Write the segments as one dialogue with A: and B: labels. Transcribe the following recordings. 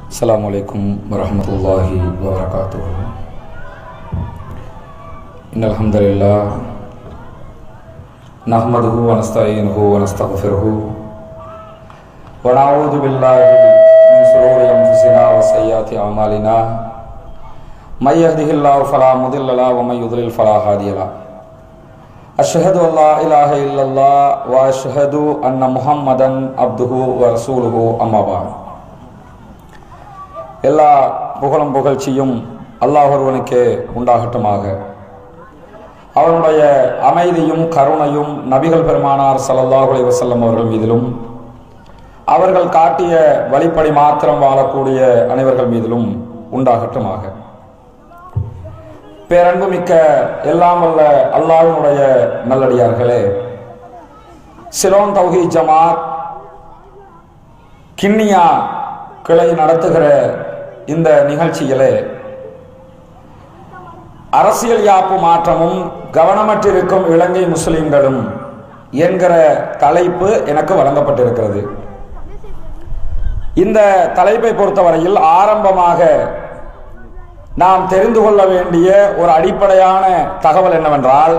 A: السلام عليكم ورحمة الله وبركاته إن الحمد لله نحمده ونستعينه ونستغفره ونعوذ بالله من شرور أنفسنا وسيئات أعمالنا من يهده الله فلا مضل له ومن يضلل فلا هادي له أشهد أن لا إله إلا الله وأشهد أن محمدا عبده ورسوله أما بعد எல்லா புகழும் புகழ்ச்சியும் அல்லாஹ் ஒருவனுக்கே உண்டாகட்டுமாக அவனுடைய அமைதியும் கருணையும் நபிகள் பெருமானார் ஸல்லல்லாஹு அலைஹி வஸல்லம் அவர்கள் மீதிலும் அவர்கள் காட்டிய வழிப்படி மாத்திரம் வாழக்கூடிய அனைவர்கள் மீதிலும் உண்டாகட்டுமாக பேரன்புமிக்க எல்லாம் வல்ல அல்லாஹ்வினுடைய நல்லடியார்களே சிலோன் தௌஹி ஜமாத் கிண்ணியா கிளை நடத்துகிற இந்த நிகழ்ச்சியிலே அரசியல் யாப்பு மாற்றமும் கவனமற்றிருக்கும் இலங்கை முஸ்லிம்களும் என்கிற தலைப்பு எனக்கு வழங்கப்பட்டிருக்கிறது இந்த தலைப்பை பொறுத்தவரையில் ஆரம்பமாக நாம் தெரிந்து கொள்ள வேண்டிய ஒரு அடிப்படையான தகவல் என்னவென்றால்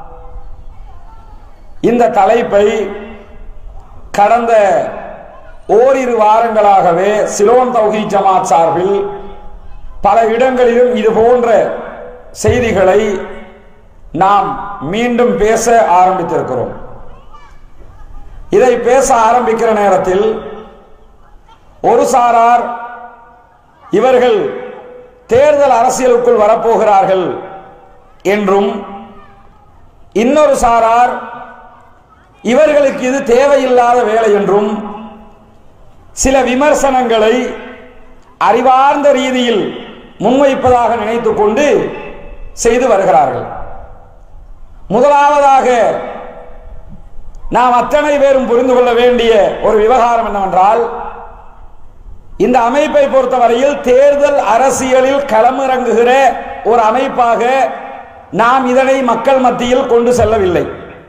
A: இந்த தலைப்பை கடந்த ஓரிரு வாரங்களாகவே சிலோன் தௌஹி ஜமாத் சார்பில் பல இடங்களிலும் இது போன்ற செய்திகளை நாம் மீண்டும் பேச ஆரம்பித்திருக்கிறோம் இதை பேச ஆரம்பிக்கிற நேரத்தில் ஒரு சாரார் இவர்கள் தேர்தல் அரசியலுக்குள் வரப்போகிறார்கள் என்றும் இன்னொரு சாரார் இவர்களுக்கு இது தேவையில்லாத வேலை என்றும் சில விமர்சனங்களை அறிவார்ந்த ரீதியில் முன்வைப்பதாக நினைத்துக் கொண்டு செய்து வருகிறார்கள் முதலாவதாக நாம் அத்தனை பேரும் புரிந்து கொள்ள வேண்டிய ஒரு விவகாரம் என்னவென்றால் இந்த அமைப்பை பொறுத்தவரையில் தேர்தல் அரசியலில் களமிறங்குகிற ஒரு அமைப்பாக நாம் இதனை மக்கள் மத்தியில் கொண்டு செல்லவில்லை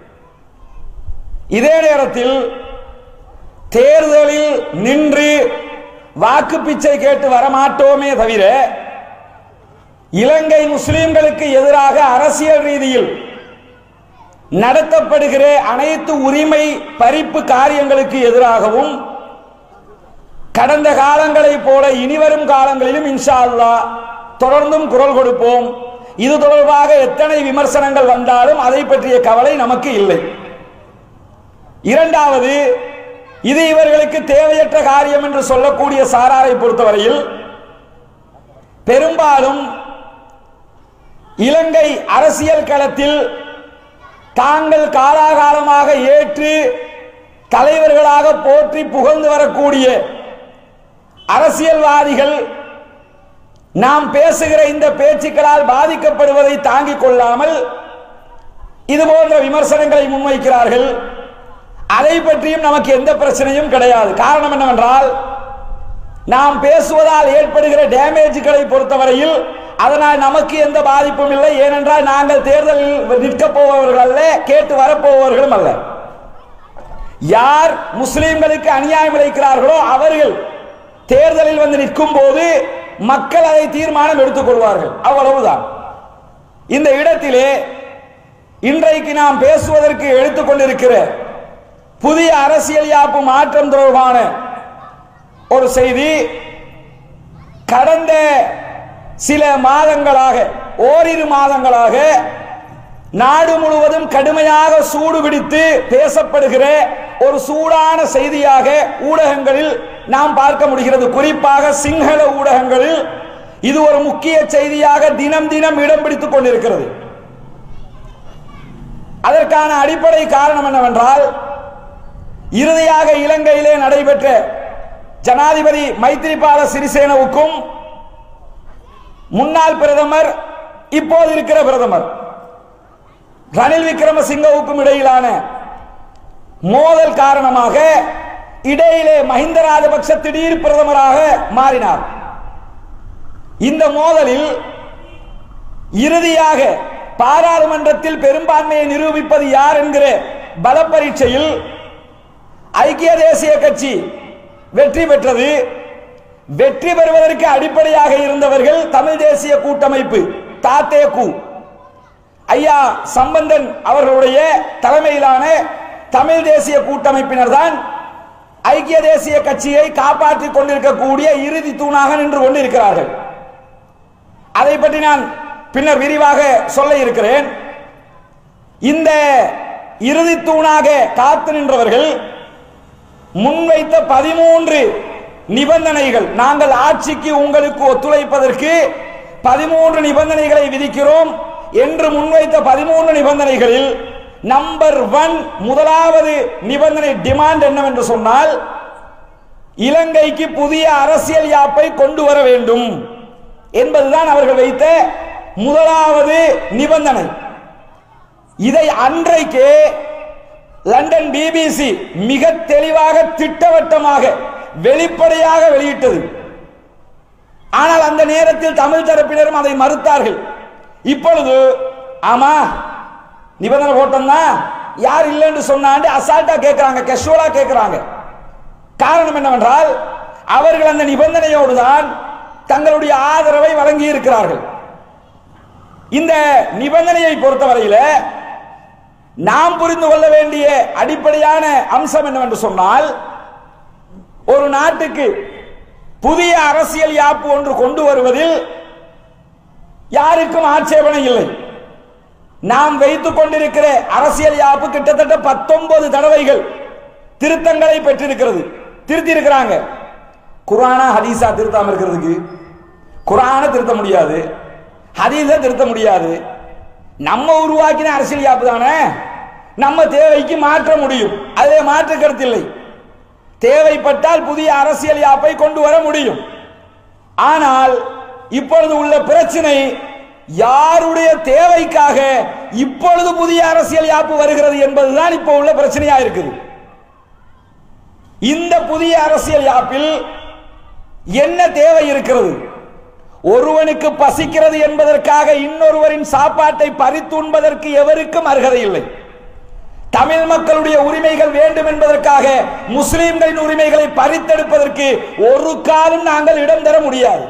A: இதே நேரத்தில் தேர்தலில் நின்று வாக்கு பிச்சை கேட்டு வரமாட்டோமே தவிர இலங்கை முஸ்லிம்களுக்கு எதிராக அரசியல் ரீதியில் நடத்தப்படுகிற அனைத்து உரிமை பறிப்பு காரியங்களுக்கு எதிராகவும் கடந்த காலங்களைப் போல இனிவரும் காலங்களிலும் இன்ஷா அல்லா தொடர்ந்தும் குரல் கொடுப்போம் இது தொடர்பாக எத்தனை விமர்சனங்கள் வந்தாலும் அதை பற்றிய கவலை நமக்கு இல்லை இரண்டாவது இது இவர்களுக்கு தேவையற்ற காரியம் என்று சொல்லக்கூடிய சாராரை பொறுத்தவரையில் பெரும்பாலும் இலங்கை அரசியல் களத்தில் தாங்கள் காலாகாலமாக ஏற்று தலைவர்களாக போற்றி புகழ்ந்து வரக்கூடிய அரசியல்வாதிகள் நாம் பேசுகிற இந்த பேச்சுக்களால் பாதிக்கப்படுவதை தாங்கிக் கொள்ளாமல் இது போன்ற விமர்சனங்களை முன்வைக்கிறார்கள் அதை பற்றியும் நமக்கு எந்த பிரச்சனையும் கிடையாது காரணம் என்னவென்றால் நாம் பேசுவதால் ஏற்படுகிற டேமேஜ்களை பொறுத்தவரையில் அதனால் நமக்கு எந்த பாதிப்பும் இல்லை ஏனென்றால் நாங்கள் தேர்தலில் நிற்க போபவர்கள் அல்ல கேட்டு வரப்போபவர்களும் அல்ல யார் முஸ்லிம்களுக்கு அநியாயம் இழைக்கிறார்களோ அவர்கள் தேர்தலில் வந்து நிற்கும் போது மக்கள் அதை தீர்மானம் எடுத்துக் கொள்வார்கள் அவ்வளவுதான் இந்த இடத்திலே இன்றைக்கு நாம் பேசுவதற்கு எடுத்துக்கொண்டிருக்கிற புதிய அரசியல் யாப்பு மாற்றம் தொடர்பான ஒரு செய்தி கடந்த சில மாதங்களாக ஓரிரு மாதங்களாக நாடு முழுவதும் கடுமையாக சூடு பிடித்து பேசப்படுகிற ஒரு சூடான செய்தியாக ஊடகங்களில் நாம் பார்க்க முடிகிறது குறிப்பாக சிங்கள ஊடகங்களில் இது ஒரு முக்கிய செய்தியாக தினம் தினம் இடம் பிடித்துக் கொண்டிருக்கிறது அதற்கான அடிப்படை காரணம் என்னவென்றால் இறுதியாக இலங்கையிலே நடைபெற்ற ஜனாதிபதி மைத்திரிபால சிறிசேனவுக்கும் முன்னாள் பிரதமர் இப்போது இருக்கிற பிரதமர் ரணில் விக்ரமசிங்கவுக்கும் இடையிலான மோதல் காரணமாக இடையிலே மஹிந்த ராஜபக்ஷ திடீர் பிரதமராக மாறினார் இந்த மோதலில் இறுதியாக பாராளுமன்றத்தில் பெரும்பான்மையை நிரூபிப்பது யார் என்கிற பல பரீட்சையில் ஐக்கிய தேசிய கட்சி வெற்றி பெற்றது வெற்றி பெறுவதற்கு அடிப்படையாக இருந்தவர்கள் தமிழ் தேசிய கூட்டமைப்பு தாத்தேகு ஐயா சம்பந்தன் அவர்களுடைய தலைமையிலான தமிழ் தேசிய கூட்டமைப்பினர் தான் ஐக்கிய தேசிய கட்சியை காப்பாற்றிக் கொண்டிருக்கக்கூடிய இறுதி தூணாக நின்று கொண்டிருக்கிறார்கள் அதை பற்றி நான் பின்னர் விரிவாக சொல்ல இருக்கிறேன் இந்த இறுதி தூணாக காத்து நின்றவர்கள் முன்வைத்த பதிமூன்று நிபந்தனைகள் நாங்கள் ஆட்சிக்கு உங்களுக்கு ஒத்துழைப்பதற்கு பதிமூன்று நிபந்தனைகளை விதிக்கிறோம் என்று முன்வைத்த பதிமூன்று நிபந்தனைகளில் நம்பர் ஒன் முதலாவது நிபந்தனை டிமாண்ட் என்னவென்று சொன்னால் இலங்கைக்கு புதிய அரசியல் யாப்பை கொண்டு வர வேண்டும் என்பதுதான் அவர்கள் வைத்த முதலாவது நிபந்தனை இதை அன்றைக்கு லண்டன் பிபிசி மிக தெளிவாக திட்டவட்டமாக வெளிப்படையாக வெளியிட்டது ஆனால் அந்த நேரத்தில் தமிழ் தரப்பினரும் அதை மறுத்தார்கள் இப்பொழுது ஆமா நிபந்தனை போட்டோம்னா யார் இல்லைன்னு சொன்னாண்டு அசால்ட்டா கேட்கிறாங்க கெஷுவலா கேட்கிறாங்க காரணம் என்னவென்றால் அவர்கள் அந்த நிபந்தனையோடு தான் தங்களுடைய ஆதரவை வழங்கி இருக்கிறார்கள் இந்த நிபந்தனையை பொறுத்தவரையில நாம் புரிந்து கொள்ள வேண்டிய அடிப்படையான அம்சம் என்னவென்று சொன்னால் ஒரு நாட்டுக்கு புதிய அரசியல் யாப்பு ஒன்று கொண்டு வருவதில் யாருக்கும் ஆட்சேபனை இல்லை நாம் வைத்துக் கொண்டிருக்கிற அரசியல் யாப்பு கிட்டத்தட்ட பத்தொன்பது தடவைகள் திருத்தங்களை பெற்றிருக்கிறது திருத்தி இருக்கிறாங்க குரானா ஹதீஸா திருத்தாம இருக்கிறதுக்கு குரானை திருத்த முடியாது ஹதீஸை திருத்த முடியாது நம்ம உருவாக்கின அரசியல் யாப்பு தானே நம்ம தேவைக்கு மாற்ற முடியும் அதிலே மாற்று கருத்தில்லை தேவைப்பட்டால் புதிய அரசியல் யாப்பை கொண்டு வர முடியும் ஆனால் இப்பொழுது உள்ள பிரச்சனை யாருடைய தேவைக்காக இப்பொழுது புதிய அரசியல் யாப்பு வருகிறது என்பதுதான் இப்போ உள்ள பிரச்சனையா இருக்குது இந்த புதிய அரசியல் யாப்பில் என்ன தேவை இருக்கிறது ஒருவனுக்கு பசிக்கிறது என்பதற்காக இன்னொருவரின் சாப்பாட்டை பறித்து உண்பதற்கு எவருக்கும் அருகதை இல்லை தமிழ் மக்களுடைய உரிமைகள் வேண்டும் என்பதற்காக முஸ்லிம்களின் உரிமைகளை பறித்தெடுப்பதற்கு ஒரு காலம் நாங்கள் இடம் தர முடியாது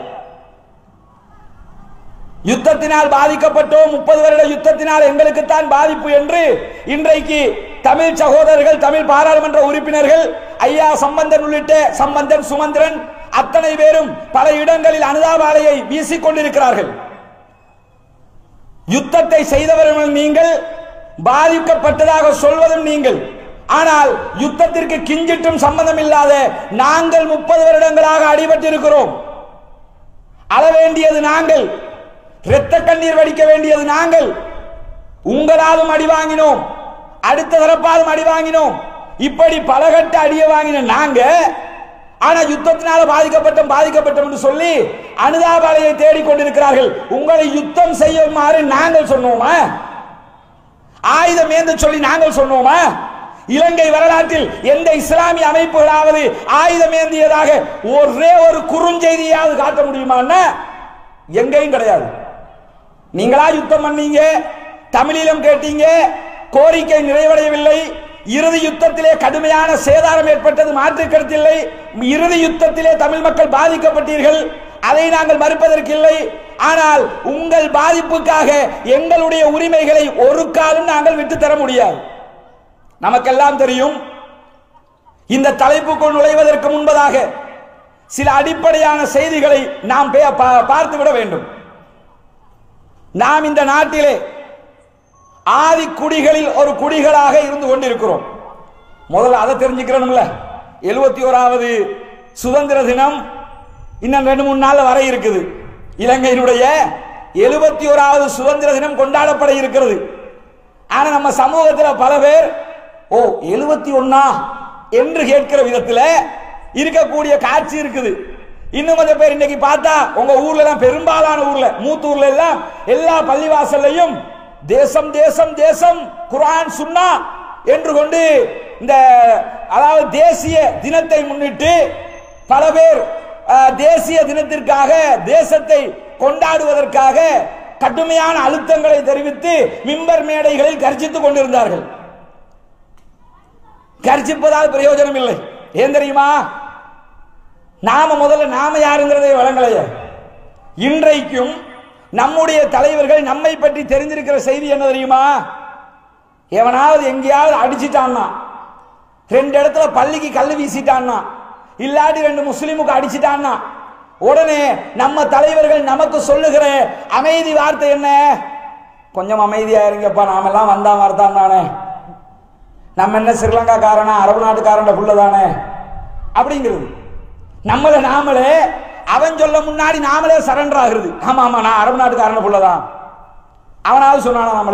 A: யுத்தத்தினால் பாதிக்கப்பட்டோம் முப்பது வருட யுத்தத்தினால் எங்களுக்குத்தான் பாதிப்பு என்று இன்றைக்கு தமிழ் சகோதரர்கள் தமிழ் பாராளுமன்ற உறுப்பினர்கள் ஐயா சம்பந்தன் உள்ளிட்ட சம்பந்தன் சுமந்திரன் அத்தனை பேரும் பல இடங்களில் அனுதாபாலையை வீசிக் கொண்டிருக்கிறார்கள் யுத்தத்தை செய்தவர்கள் நீங்கள் பாதிக்கப்பட்டதாக சொல்வதும் நீங்கள் ஆனால் யுத்தத்திற்கு கிஞ்சிட்டும் சம்பந்தம் இல்லாத நாங்கள் முப்பது வருடங்களாக அடிபட்டிருக்கிறோம் அழ வேண்டியது நாங்கள் இரத்த கண்ணீர் வடிக்க வேண்டியது நாங்கள் உங்களாலும் அடி வாங்கினோம் அடுத்த தரப்பாலும் அடி வாங்கினோம் இப்படி பலகட்ட அடிய வாங்கின நாங்க ஆனா யுத்தத்தினால பாதிக்கப்பட்டோம் பாதிக்கப்பட்டோம் என்று சொல்லி அனுதாபாலையை தேடிக் கொண்டிருக்கிறார்கள் உங்களை யுத்தம் செய்யுமாறு நாங்கள் சொன்னோமா ஆயுதம் ஏந்து சொல்லி நாங்கள் சொன்னோமா இலங்கை வரலாற்றில் எந்த இஸ்லாமிய அமைப்புகளாவது ஆயுதம் ஏந்தியதாக ஒரே ஒரு குறுஞ்செய்தியாவது காட்ட முடியுமா எங்கேயும் கிடையாது நீங்களா யுத்தம் பண்ணீங்க தமிழீழம் கேட்டீங்க கோரிக்கை நிறைவடையவில்லை இறுதி யுத்தத்திலே கடுமையான சேதாரம் ஏற்பட்டது மாற்று கருத்தில்லை இறுதி யுத்தத்திலே தமிழ் மக்கள் பாதிக்கப்பட்டீர்கள் அதை நாங்கள் மறுப்பதற்கில்லை ஆனால் உங்கள் பாதிப்புக்காக எங்களுடைய உரிமைகளை ஒரு காலம் நாங்கள் விட்டு தர முடியாது நமக்கெல்லாம் தெரியும் இந்த தலைப்புக்குள் நுழைவதற்கு முன்பதாக சில அடிப்படையான செய்திகளை நாம் பே- பா- பார்த்துவிட வேண்டும் நாம் இந்த நாட்டிலே ஆதி குடிகளில் ஒரு குடிகளாக இருந்து கொண்டிருக்கிறோம் முதல்ல அதை தெரிஞ்சுக்கிறோம்ல எழுபத்தி ஓராவது சுதந்திர தினம் இன்னும் ரெண்டு மூணு நாள்ல வர இருக்குது இலங்கையினுடைய எழுபத்தி ஓராவது சுதந்திர தினம் கொண்டாடப்பட இருக்கிறது ஆனா நம்ம சமூகத்தில் பல பேர் ஓ எழுபத்தி ஒன்னா என்று கேட்கிற விதத்தில் இருக்கக்கூடிய காட்சி இருக்குது இன்னும் கொஞ்சம் பேர் இன்னைக்கு பார்த்தா உங்க ஊர்ல எல்லாம் பெரும்பாலான ஊர்ல மூத்தூர்ல எல்லாம் எல்லா பள்ளிவாசல்லையும் தேசம் தேசம் தேசம் குர்ஆன் சுன்னா என்று கொண்டு இந்த அதாவது தேசிய தினத்தை முன்னிட்டு பல பேர் அஹ், தேசிய தினத்திற்காக தேசத்தை கொண்டாடுவதற்காக கடுமையான அழுத்தங்களை தெரிவித்து மிம்பர் மேடைகளில் கர்ஜித்துக் கொண்டிருந்தார்கள் கர்ஜிப்பதால் பிரயோஜனம் இல்லை ஏன் தெரியுமா நாம முதல்ல நாம யாருங்கிறதை வழங்கலையே இன்றைக்கும் நம்முடைய தலைவர்கள் நம்மை பற்றி தெரிஞ்சிருக்கிற செய்தி என்ன தெரியுமா எவனாவது எங்கேயாவது அடிச்சிட்டான்னா ரெண்டு இடத்துல பள்ளிக்கு கல்லு வீசிட்டான்னா இல்லாட்டி ரெண்டு முஸ்லிமுக்கு அடிச்சிட்டான்னா உடனே நம்ம தலைவர்கள் நமக்கு சொல்லுகிற அமைதி வார்த்தை என்ன கொஞ்சம் அமைதியா இருங்கப்பா நாமெல்லாம் வந்தா வார்த்தான் தானே நம்ம என்ன ஸ்ரீலங்காக்காரனா அரபு நாட்டுக்காரன் புள்ள தானே அப்படிங்கிறது நம்மள நாமளே அவன் சொல்ல முன்னாடி நாமளே சரண்டர் ஆகுறது ஆமா ஆமா நான் அரபு நாட்டுக்காரன் புள்ளதான் அவனாவது சொன்னானா நம்மள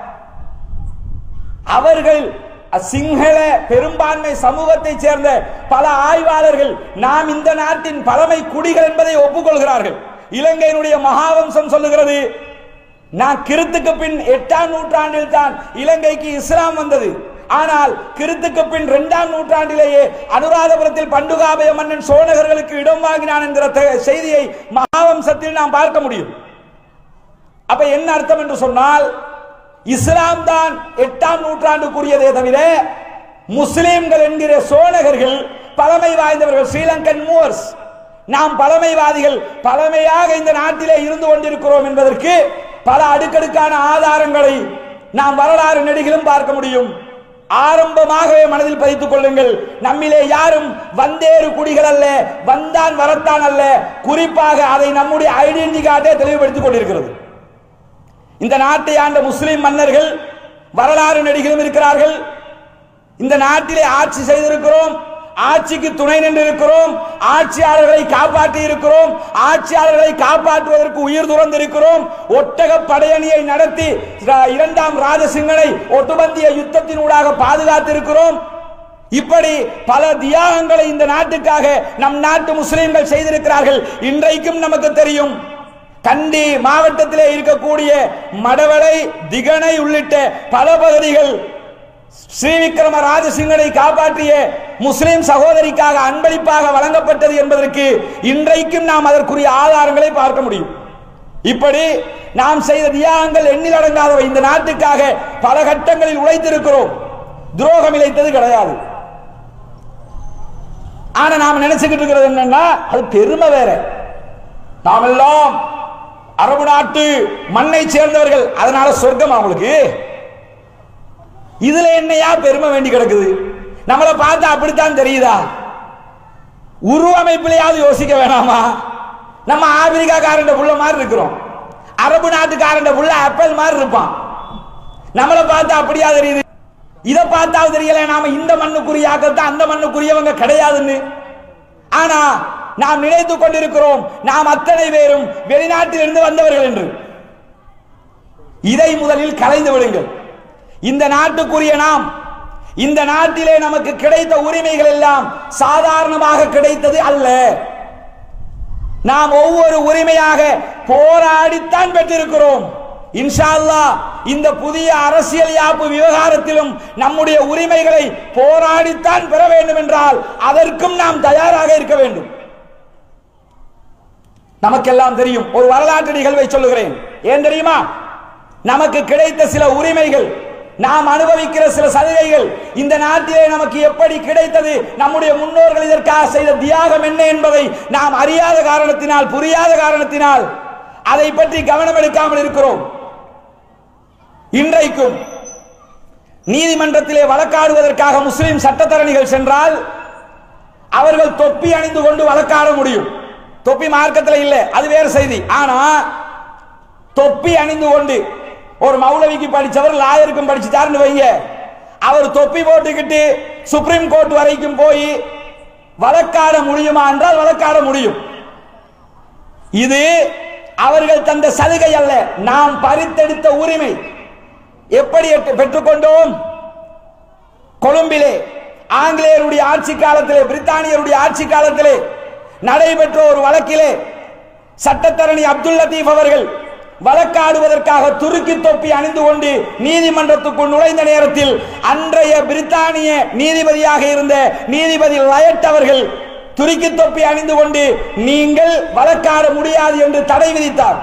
A: அவர்கள் சிங்கள பெரும்பான்மை சமூகத்தை சேர்ந்த பல ஆய்வாளர்கள் நாம் இந்த நாட்டின் பழமை குடிகள் என்பதை ஒப்புக்கொள்கிறார்கள் இலங்கையினுடைய மகாவம்சம் சொல்லுகிறது நான் கிறித்துக்கு பின் எட்டாம் நூற்றாண்டில் தான் இலங்கைக்கு இஸ்லாம் வந்தது ஆனால் கிறித்துக்கு பின் இரண்டாம் நூற்றாண்டிலேயே அனுராதபுரத்தில் பண்டுகாபய மன்னன் சோழகர்களுக்கு இடம் வாங்கினான் என்கிற த- செய்தியை மகாவம்சத்தில் நாம் பார்க்க முடியும் அப்ப என்ன அர்த்தம் என்று சொன்னால் இஸ்லாம் தான் எட்டாம் நூற்றாண்டுக்குரியதே தவிர முஸ்லிம்கள் என்கிற சோழகர்கள் பழமை வாய்ந்தவர்கள் ஸ்ரீலங்கன் மூவர்ஸ் நாம் பழமைவாதிகள் பழமையாக இந்த நாட்டிலே இருந்து கொண்டிருக்கிறோம் என்பதற்கு பல அடுக்கடுக்கான ஆதாரங்களை நாம் வரலாறு நெடுகிலும் பார்க்க முடியும் ஆரம்பமாகவே மனதில் பதித்துக் கொள்ளுங்கள் நம்மிலே யாரும் வந்தேறு குடிகள் அல்ல வந்தான் வரத்தான் அல்ல குறிப்பாக அதை நம்முடைய ஐடென்டி கார்டே தெளிவுபடுத்திக் கொண்டிருக்கிறது இந்த நாட்டை ஆண்ட முஸ்லிம் மன்னர்கள் வரலாறு நடிகளும் இருக்கிறார்கள் இந்த நாட்டிலே ஆட்சி செய்திருக்கிறோம் ஆட்சிக்கு துணை நின்று இருக்கிறோம் ஆட்சியாளர்களை காப்பாற்றி இருக்கிறோம் ஆட்சியாளர்களை காப்பாற்றுவதற்கு உயிர் துறந்திருக்கிறோம் ஒட்டக படையணியை நடத்தி ர- இரண்டாம் ராஜசிங்கனை ஒட்டுமந்திய யுத்தத்தினூடாக பாதுகாத்திருக்கிறோம் இப்படி பல தியாகங்களை இந்த நாட்டுக்காக நம் நாட்டு முஸ்லிம்கள் செய்திருக்கிறார்கள் இன்றைக்கும் நமக்கு தெரியும் கண்டி மாவட்டத்திலே இருக்கக்கூடிய மடவளை திகனை உள்ளிட்ட பல பகுதிகள் ஸ்ரீவிக்ரம ராஜசிங்கனை காப்பாற்றிய முஸ்லிம் சகோதரிக்காக அன்பளிப்பாக வழங்கப்பட்டது என்பதற்கு இன்றைக்கும் நாம் அதற்குரிய ஆதாரங்களை பார்க்க முடியும் இப்படி நாம் செய்த தியாகங்கள் எண்ணிலடங்காதவை இந்த நாட்டுக்காக பல கட்டங்களில் உழைத்திருக்கிறோம் துரோகம் இழைத்தது கிடையாது ஆனா நாம் நினைச்சுக்கிட்டு இருக்கிறது என்னன்னா அது பெருமை வேற நாம் எல்லாம் அரபு நாட்டு மண்ணை சேர்ந்தவர்கள் அதனால சொர்க்கம் அவங்களுக்கு இதுல என்னையா பெருமை வேண்டி கிடக்குது நம்மளை பார்த்தா அப்படித்தான் தெரியுதா உருவமைப்பிலையாவது யோசிக்க வேணாமா நம்ம ஆப்பிரிக்காக்காரன் புள்ள மாதிரி இருக்கிறோம் அரபு நாட்டுக்காரன் புள்ள அப்பல் மாதிரி இருப்பான் நம்மளை பார்த்தா அப்படியா தெரியுது இதை பார்த்தாவது தெரியல நாம இந்த மண்ணுக்குரிய ஆக்கத்தான் அந்த மண்ணுக்குரியவங்க கிடையாதுன்னு ஆனா நாம் நினைத்துக் கொண்டிருக்கிறோம் நாம் அத்தனை பேரும் வெளிநாட்டிலிருந்து வந்தவர்கள் என்று இதை முதலில் கலைந்து விடுங்கள் இந்த நாட்டுக்குரிய நாம் இந்த நாட்டிலே நமக்கு கிடைத்த உரிமைகள் எல்லாம் சாதாரணமாக கிடைத்தது அல்ல நாம் ஒவ்வொரு உரிமையாக போராடித்தான் பெற்றிருக்கிறோம் இன்ஷா அல்லாஹ் இந்த புதிய அரசியல் யாப்பு விவகாரத்திலும் நம்முடைய உரிமைகளை போராடித்தான் பெற வேண்டும் என்றால் அதற்கும் நாம் தயாராக இருக்க வேண்டும் நமக்கெல்லாம் தெரியும் ஒரு வரலாற்று நிகழ்வை சொல்லுகிறேன் ஏன் தெரியுமா நமக்கு கிடைத்த சில உரிமைகள் நாம் அனுபவிக்கிற சில சலுகைகள் இந்த நாட்டிலே நமக்கு எப்படி கிடைத்தது நம்முடைய முன்னோர்கள் இதற்காக செய்த தியாகம் என்ன என்பதை நாம் அறியாத காரணத்தினால் புரியாத காரணத்தினால் அதை பற்றி கவனம் எடுக்காமல் இருக்கிறோம் இன்றைக்கும் நீதிமன்றத்திலே வழக்காடுவதற்காக முஸ்லிம் சட்டத்தரணிகள் சென்றால் அவர்கள் தொப்பி அணிந்து கொண்டு வழக்காட முடியும் தொப்பி மார்க்கத்தில் இல்லை அது வேறு செய்தி ஆனா தொப்பி அணிந்து கொண்டு ஒரு மௌலவிக்கு படிச்சவர் லாயருக்கும் படிச்சுட்டாருன்னு வைங்க அவர் தொப்பி போட்டுக்கிட்டு சுப்ரீம் கோர்ட் வரைக்கும் போய் வழக்காட முடியுமா என்றால் வழக்காட முடியும் இது அவர்கள் தந்த சலுகை அல்ல நாம் பறித்தெடுத்த உரிமை எப்படி எட்டு- பெற்றுக்கொண்டோம் கொழும்பிலே ஆங்கிலேயருடைய ஆட்சி காலத்திலே பிரித்தானியருடைய ஆட்சி காலத்திலே நடைபெற்ற ஒரு வழக்கிலே சட்டத்தரணி அப்துல் லத்தீப் அவர்கள் வழக்காடுவதற்காக துருக்கி தொப்பி அணிந்து கொண்டு நீதிமன்றத்துக்குள் நுழைந்த நேரத்தில் அன்றைய பிரித்தானிய நீதிபதியாக இருந்த நீதிபதி லயட் அவர்கள் துருக்கி தொப்பி அணிந்து கொண்டு நீங்கள் வழக்காட முடியாது என்று தடை விதித்தார்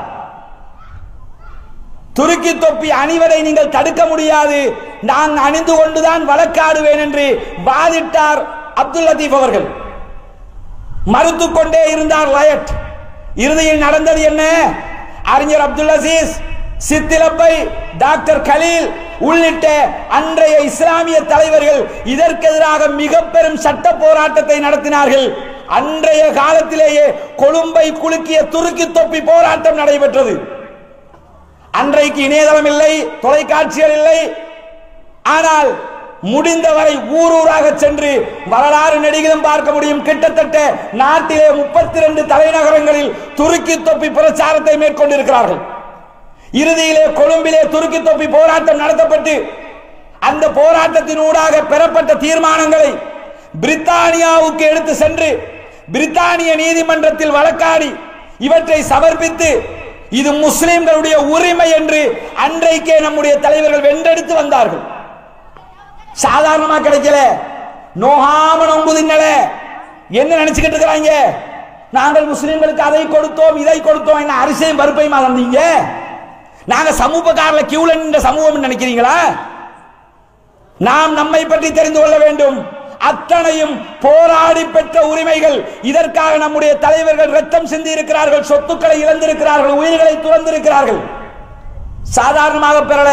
A: துருக்கி தொப்பி அணிவதை நீங்கள் தடுக்க முடியாது நான் அணிந்து கொண்டுதான் வழக்காடுவேன் என்று வாதிட்டார் அப்துல் லத்தீப் அவர்கள் மறுத்து கொண்டே இருந்தார் லயட் இறுதியில் நடந்தது என்ன அறிஞர் அப்துல் அசீஸ் சித்திலப்பை டாக்டர் கலீல் உள்ளிட்ட அன்றைய இஸ்லாமிய தலைவர்கள் இதற்கு எதிராக மிக பெரும் சட்ட போராட்டத்தை நடத்தினார்கள் அன்றைய காலத்திலேயே கொழும்பை குலுக்கிய துருக்கி தொப்பி போராட்டம் நடைபெற்றது அன்றைக்கு இணையதளம் இல்லை தொலைக்காட்சிகள் இல்லை ஆனால் முடிந்தவரை ஊர் ஊராக சென்று வரலாறு நெடுகிலும் பார்க்க முடியும் கிட்டத்தட்ட நாட்டிலே முப்பத்தி ரெண்டு தலைநகரங்களில் துருக்கி தொப்பி பிரச்சாரத்தை மேற்கொண்டிருக்கிறார்கள் இறுதியிலே கொழும்பிலே துருக்கி தொப்பி போராட்டம் நடத்தப்பட்டு அந்த போராட்டத்தின் ஊடாக பெறப்பட்ட தீர்மானங்களை பிரித்தானியாவுக்கு எடுத்து சென்று பிரித்தானிய நீதிமன்றத்தில் வழக்காடி இவற்றை சமர்ப்பித்து இது முஸ்லிம்களுடைய உரிமை என்று அன்றைக்கே நம்முடைய தலைவர்கள் வென்றெடுத்து வந்தார்கள் சாதாரணமா கிடைக்கல நோகாம நொங்கு தின்னல என்ன நினைச்சுக்கிட்டு இருக்கிறாங்க நாங்கள் முஸ்லிம்களுக்கு அதை கொடுத்தோம் இதை கொடுத்தோம் என்ன அரிசியும் பருப்பையுமா தந்தீங்க நாங்க சமூகக்காரல கியூல நின்ற சமூகம் நினைக்கிறீங்களா நாம் நம்மை பற்றி தெரிந்து கொள்ள வேண்டும் அத்தனையும் போராடி பெற்ற உரிமைகள் இதற்காக நம்முடைய தலைவர்கள் ரத்தம் சிந்தி இருக்கிறார்கள் சொத்துக்களை இழந்திருக்கிறார்கள் உயிர்களை துறந்திருக்கிறார்கள் சாதாரணமாக பெறல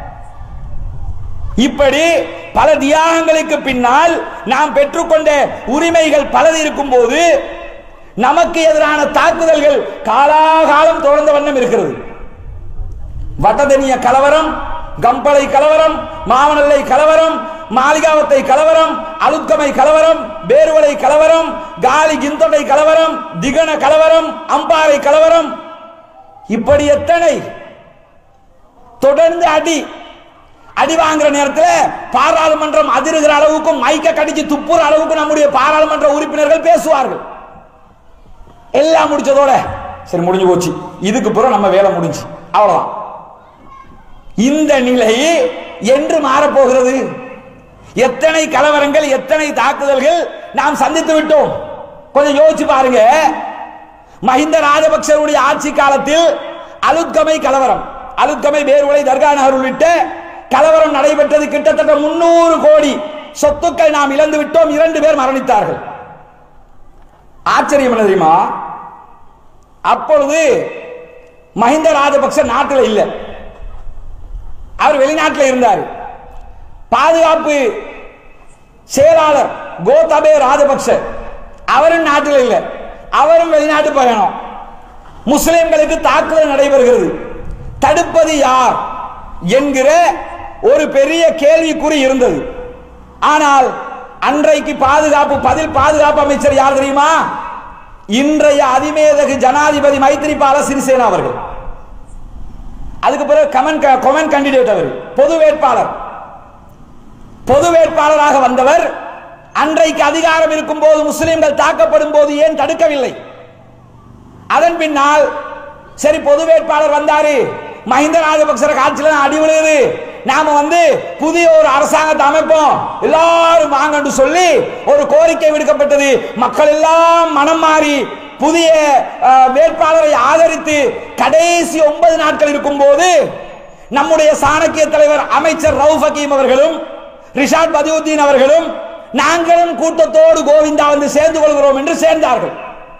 A: இப்படி பல தியாகங்களுக்கு பின்னால் நாம் பெற்றுக்கொண்ட உரிமைகள் பலது இருக்கும் போது நமக்கு எதிரான தாக்குதல்கள் காலாகாலம் தொடர்ந்த வண்ணம் இருக்கிறது வட்டதனிய கலவரம் கம்பளை கலவரம் மாவனல்லை கலவரம் மாளிகாவத்தை கலவரம் அலுத்கமை கலவரம் பேருவலை கலவரம் காலி கிந்தொடை கலவரம் திகன கலவரம் அம்பாறை கலவரம் இப்படி எத்தனை தொடர்ந்து அடி அடி வாங்குற நேரத்தில் பாராளுமன்றம் அதிருகிற அளவுக்கும் மைக்க கடிச்சு துப்புற அளவுக்கு நம்முடைய பாராளுமன்ற உறுப்பினர்கள் பேசுவார்கள் எல்லாம் முடிச்சதோட சரி முடிஞ்சு போச்சு இதுக்கு பிறகு நம்ம வேலை முடிஞ்சு அவ்வளவுதான் இந்த நிலை என்று மாறப்போகிறது எத்தனை கலவரங்கள் எத்தனை தாக்குதல்கள் நாம் சந்தித்து விட்டோம் கொஞ்சம் யோசிச்சு பாருங்க மஹிந்த ராஜபக்சருடைய ஆட்சி காலத்தில் அலுத்கமை கலவரம் அலுத்கமை வேறுவலை தர்கா நகர் உள்ளிட்ட கலவரம் நடைபெற்றது கிட்டத்தட்ட முன்னூறு கோடி சொத்துக்கள் நாம் இழந்து விட்டோம் இரண்டு பேர் மரணித்தார்கள் ஆச்சரியம் என்ன தெரியுமா அப்பொழுது மஹிந்த ராஜபக்ச நாட்டில் இல்லை அவர் வெளிநாட்டில் இருந்தார் பாதுகாப்பு செயலாளர் கோதபே ராஜபக்ச அவரும் நாட்டில் இல்லை அவரும் வெளிநாட்டு பயணம் முஸ்லிம்களுக்கு தாக்குதல் நடைபெறுகிறது தடுப்பது யார் என்கிற ஒரு பெரிய கேள்விக்குறி இருந்தது ஆனால் அன்றைக்கு பாதுகாப்பு பதில் பாதுகாப்பு அமைச்சர் யார் தெரியுமா இன்றைய அதிமேதகு ஜனாதிபதி மைத்திரிபால சிறிசேனா அவர்கள் அதுக்கு பிறகு கமன் கொமன் கண்டிடேட் அவர் பொது வேட்பாளர் பொது வேட்பாளராக வந்தவர் அன்றைக்கு அதிகாரம் இருக்கும் போது முஸ்லிம்கள் தாக்கப்படும் போது ஏன் தடுக்கவில்லை அதன் பின்னால் சரி பொது வேட்பாளர் வந்தாரு மஹிந்த ராஜபக்சர காட்சியில அடி விழுகுது நாம வந்து புதிய ஒரு அரசாங்கத்தை அமைப்போம் எல்லாரும் வாங்கன்னு சொல்லி ஒரு கோரிக்கை விடுக்கப்பட்டது மக்கள் எல்லாம் மனம் மாறி புதிய அஹ், வேட்பாளரை ஆதரித்து கடைசி ஒன்பது நாட்கள் இருக்கும் போது நம்முடைய சாணக்கிய தலைவர் அமைச்சர் ரவுஃப் ஹக்கீம் அவர்களும் ரிஷாட் பதியுத்தீன் அவர்களும் நாங்களும் கூட்டத்தோடு கோவிந்தா வந்து சேர்ந்து கொள்கிறோம் என்று சேர்ந்தார்கள்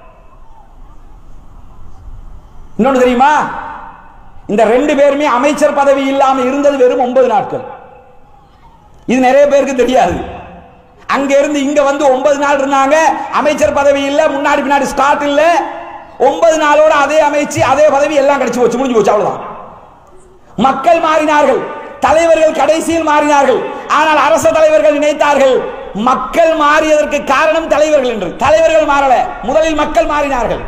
A: இன்னொன்று தெரியுமா இந்த ரெண்டு பேருமே அமைச்சர் பதவி இல்லாம இருந்தது வெறும் ஒன்பது நாட்கள் இது நிறைய பேருக்கு தெரியாது அங்க இருந்து இங்க வந்து ஒன்பது நாள் இருந்தாங்க அமைச்சர் பதவி இல்ல முன்னாடி பின்னாடி ஸ்டார்ட் இல்ல ஒன்பது நாளோட அதே அமைச்சு அதே பதவி எல்லாம் கிடைச்சு போச்சு முடிஞ்சு போச்சு அவ்வளவுதான் மக்கள் மாறினார்கள் தலைவர்கள் கடைசியில் மாறினார்கள் ஆனால் அரச தலைவர்கள் நினைத்தார்கள் மக்கள் மாறியதற்கு காரணம் தலைவர்கள் என்று தலைவர்கள் மாறல முதலில் மக்கள் மாறினார்கள்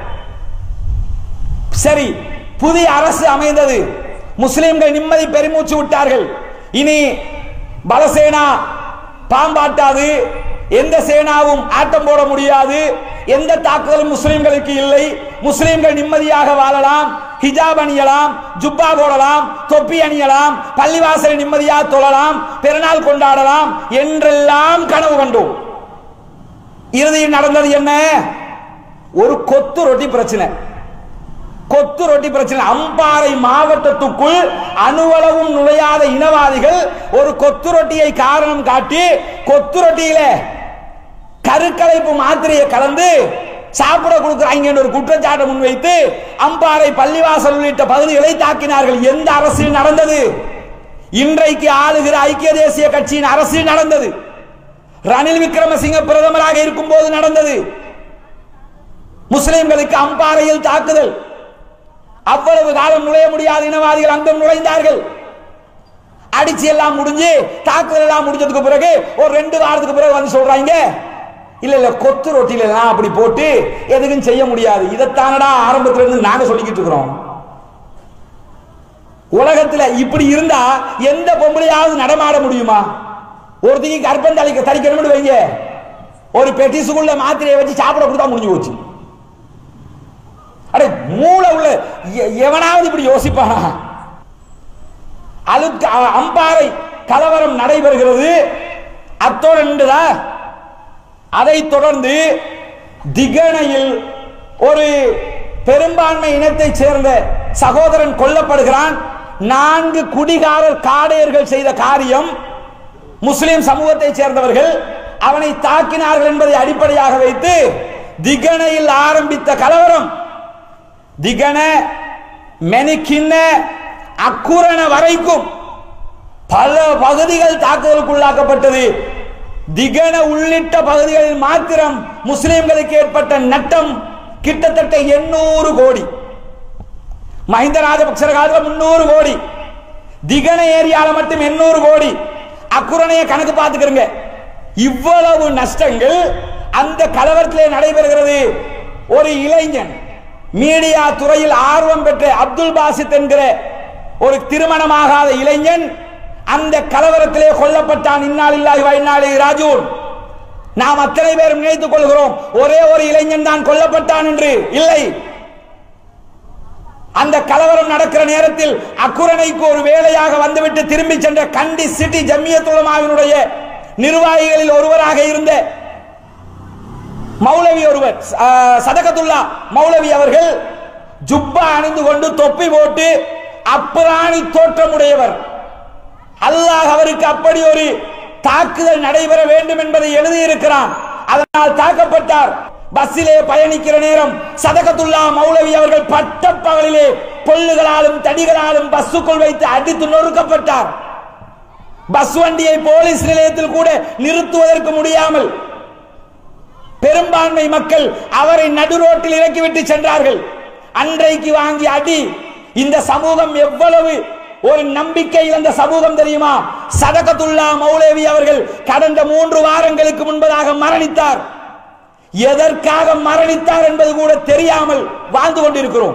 A: சரி புதிய அரசு அமைந்தது முஸ்லிம்கள் நிம்மதி பெருமூச்சு விட்டார்கள் இனி பலசேனா பாம்பாட்டாது எந்த சேனாவும் ஆட்டம் போட முடியாது எந்த தாக்குதலும் முஸ்லிம்களுக்கு இல்லை முஸ்லிம்கள் நிம்மதியாக வாழலாம் ஹிஜாப் அணியலாம் ஜுப்பா போடலாம் தொப்பி அணியலாம் பள்ளிவாசலை நிம்மதியாக தொழலாம் பெருநாள் கொண்டாடலாம் என்றெல்லாம் கனவு கண்டோம் இறுதியில் நடந்தது என்ன ஒரு கொத்து ரொட்டி பிரச்சனை கொத்து ரொட்டி பிரச்சனை அம்பாறை மாவட்டத்துக்குள் அணுவளவும் நுழையாத இனவாதிகள் ஒரு கொத்து ரொட்டியை காரணம் காட்டி கொத்து ரொட்டியில கருக்கலைப்பு மாத்திரையை கலந்து சாப்பிட கொடுக்குறாங்க ஒரு குற்றச்சாட்டை முன்வைத்து அம்பாறை பள்ளிவாசல் உள்ளிட்ட பகுதிகளை தாக்கினார்கள் எந்த அரசியல் நடந்தது இன்றைக்கு ஆளுகிற ஐக்கிய தேசிய கட்சியின் அரசியல் நடந்தது ரணில் விக்ரமசிங்க பிரதமராக இருக்கும் போது நடந்தது முஸ்லிம்களுக்கு அம்பாறையில் தாக்குதல் அவ்வளவு காலம் நுழைய முடியாத இனவாதிகள் அங்கும் நுழைந்தார்கள் அடிச்சு எல்லாம் முடிஞ்சு தாக்குதல் எல்லாம் முடிஞ்சதுக்கு பிறகு ஒரு ரெண்டு வாரத்துக்கு பிறகு வந்து சொல்றாங்க இல்ல இல்ல கொத்து ரொட்டில எல்லாம் அப்படி போட்டு எதுக்கும் செய்ய முடியாது இதைத்தானடா ஆரம்பத்துல இருந்து நாங்க சொல்லிக்கிட்டு இருக்கிறோம் உலகத்துல இப்படி இருந்தா எந்த பொம்பளையாவது நடமாட முடியுமா ஒருத்திக்கு கர்ப்பம் தளிக்க தளிக்கணும்னு வைங்க ஒரு பெட்டிசுக்குள்ள மாத்திரையை வச்சு சாப்பிட கொடுத்தா முடிஞ்சு போச்சு அடே மூளை உள்ள எ- எவனாவது இப்படி யோசிப்பானா அழுக்கு அ- அம்பாறை கலவரம் நடைபெறுகிறது அத்தோடு நின்றுதா அதைத் தொடர்ந்து திகணையில் ஒரு பெரும்பான்மை இனத்தைச் சேர்ந்த சகோதரன் கொல்லப்படுகிறான் நான்கு குடிகாரர் காடையர்கள் செய்த காரியம் முஸ்லிம் சமூகத்தைச் சேர்ந்தவர்கள் அவனை தாக்கினார்கள் என்பதை அடிப்படையாக வைத்து திகணையில் ஆரம்பித்த கலவரம் திகன மெனிக்கின்ன அக்குரண வரைக்கும் பல பகுதிகள் தாக்குதலுக்குள்ளாக்கப்பட்டது திகன உள்ளிட்ட பகுதிகளில் மாத்திரம் முஸ்லிம்களுக்கு ஏற்பட்ட நட்டம் கிட்டத்தட்ட எண்ணூறு கோடி மஹிந்த ராஜபக்சர காலத்தில் முன்னூறு கோடி திகன ஏரியால மட்டும் எண்ணூறு கோடி அக்குரணைய கணக்கு பார்த்துக்கிறங்க இவ்வளவு நஷ்டங்கள் அந்த கலவரத்திலே நடைபெறுகிறது ஒரு இளைஞன் மீடியா துறையில் ஆர்வம் பெற்ற அப்துல் பாசித் என்கிற ஒரு திருமணமாகாத இளைஞன் அந்த கலவரத்திலே கொல்லப்பட்டான் இந்நாளில்லாஹி வைநாளி ராஜூன் நாம் அத்தனை பேரும் நினைத்துக் கொள்கிறோம் ஒரே ஒரு இளைஞன் தான் கொல்லப்பட்டான் என்று இல்லை அந்த கலவரம் நடக்கிற நேரத்தில் அக்குரணைக்கு ஒரு வேலையாக வந்துவிட்டு திரும்பி சென்ற கண்டி சிட்டி ஜம்மியத்துலமாவினுடைய நிர்வாகிகளில் ஒருவராக இருந்த மௌலவி ஒருவர் அஹ், சதகத்துல்லா மௌலவி அவர்கள் ஜுப்பா அணிந்து கொண்டு தொப்பி போட்டு அப்புராணி தோற்றமுடையவர் அல்லாஹ் அவருக்கு அப்படி ஒரு தாக்குதல் நடைபெற வேண்டும் என்பதை எழுதியிருக்கிறான் அதனால் தாக்கப்பட்டார் பஸ்ஸிலே பயணிக்கிற நேரம் சதகத்துல்லா மௌலவி அவர்கள் பட்ட பகலிலே பொல்லுகளாலும் தடிகளாலும் பஸ்ஸுக்குள் வைத்து அடித்து நொறுக்கப்பட்டார் பஸ் வண்டியை போலீஸ் நிலையத்தில் கூட நிறுத்துவதற்கு முடியாமல் பெரும்பான்மை மக்கள் அவரை நடுரோட்டில் இறக்கிவிட்டு சென்றார்கள் அன்றைக்கு வாங்கிய அடி இந்த சமூகம் எவ்வளவு ஒரு நம்பிக்கை இழந்த சமூகம் தெரியுமா சதகத்துல்லா மௌலேவி அவர்கள் கடந்த மூன்று வாரங்களுக்கு முன்பதாக மரணித்தார் எதற்காக மரணித்தார் என்பது கூட தெரியாமல் வாழ்ந்து கொண்டிருக்கிறோம்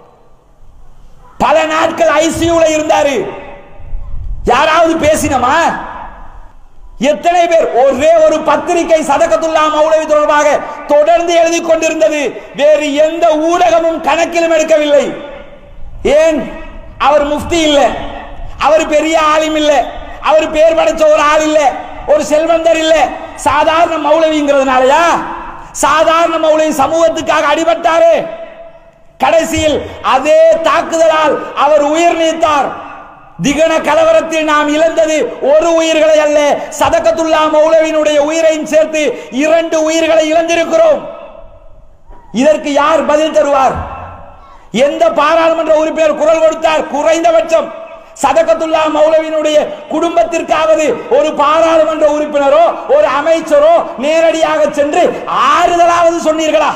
A: பல நாட்கள் ஐசியூல இருந்தாரு யாராவது பேசினமா எத்தனை பேர் ஒரே ஒரு பத்திரிகை சதகத்துல்லா மௌலவி தொடர்பாக தொடர்ந்து எழுதி கொண்டிருந்தது வேறு எந்த ஊடகமும் கணக்கிலும் எடுக்கவில்லை ஏன் அவர் முஃப்தி இல்ல அவர் பெரிய ஆலிம் இல்ல அவர் பேர் படைச்ச ஒரு ஆள் இல்ல ஒரு செல்வந்தர் இல்ல சாதாரண மௌலவிங்கிறதுனாலயா சாதாரண மௌலவி சமூகத்துக்காக அடிபட்டாரு கடைசியில் அதே தாக்குதலால் அவர் உயிர் நீத்தார் திகன கலவரத்தில் நாம் இழந்தது ஒரு உயிர்களை அல்ல சதகத்துல்லா மௌலவினுடைய உயிரையும் சேர்த்து இரண்டு உயிர்களை இழந்திருக்கிறோம் இதற்கு யார் பதில் தருவார் எந்த பாராளுமன்ற உறுப்பினர் குரல் கொடுத்தார் குறைந்தபட்சம் சதகத்துல்லா மௌலவினுடைய குடும்பத்திற்காவது ஒரு பாராளுமன்ற உறுப்பினரோ ஒரு அமைச்சரோ நேரடியாக சென்று ஆறுதலாவது சொன்னீர்களா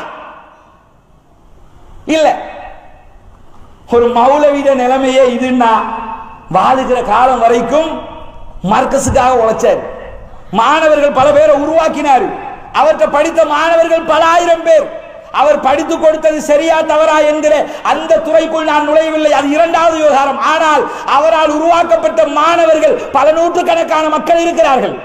A: இல்ல ஒரு மௌலவித நிலைமையே இதுன்னா வாழுகிற காலம் வரைக்கும் மார்க்கஸுக்காக உழைச்சார் மாணவர்கள் பல பேரை உருவாக்கினார் அவற்றை படித்த மாணவர்கள் பல ஆயிரம் பேர் அவர் படித்து கொடுத்தது சரியா தவறா என்கிற அந்த துறைக்குள் நான் நுழையவில்லை அது இரண்டாவது விவகாரம் ஆனால் அவரால் உருவாக்கப்பட்ட மாணவர்கள் பல நூற்றுக்கணக்கான மக்கள் இருக்கிறார்கள்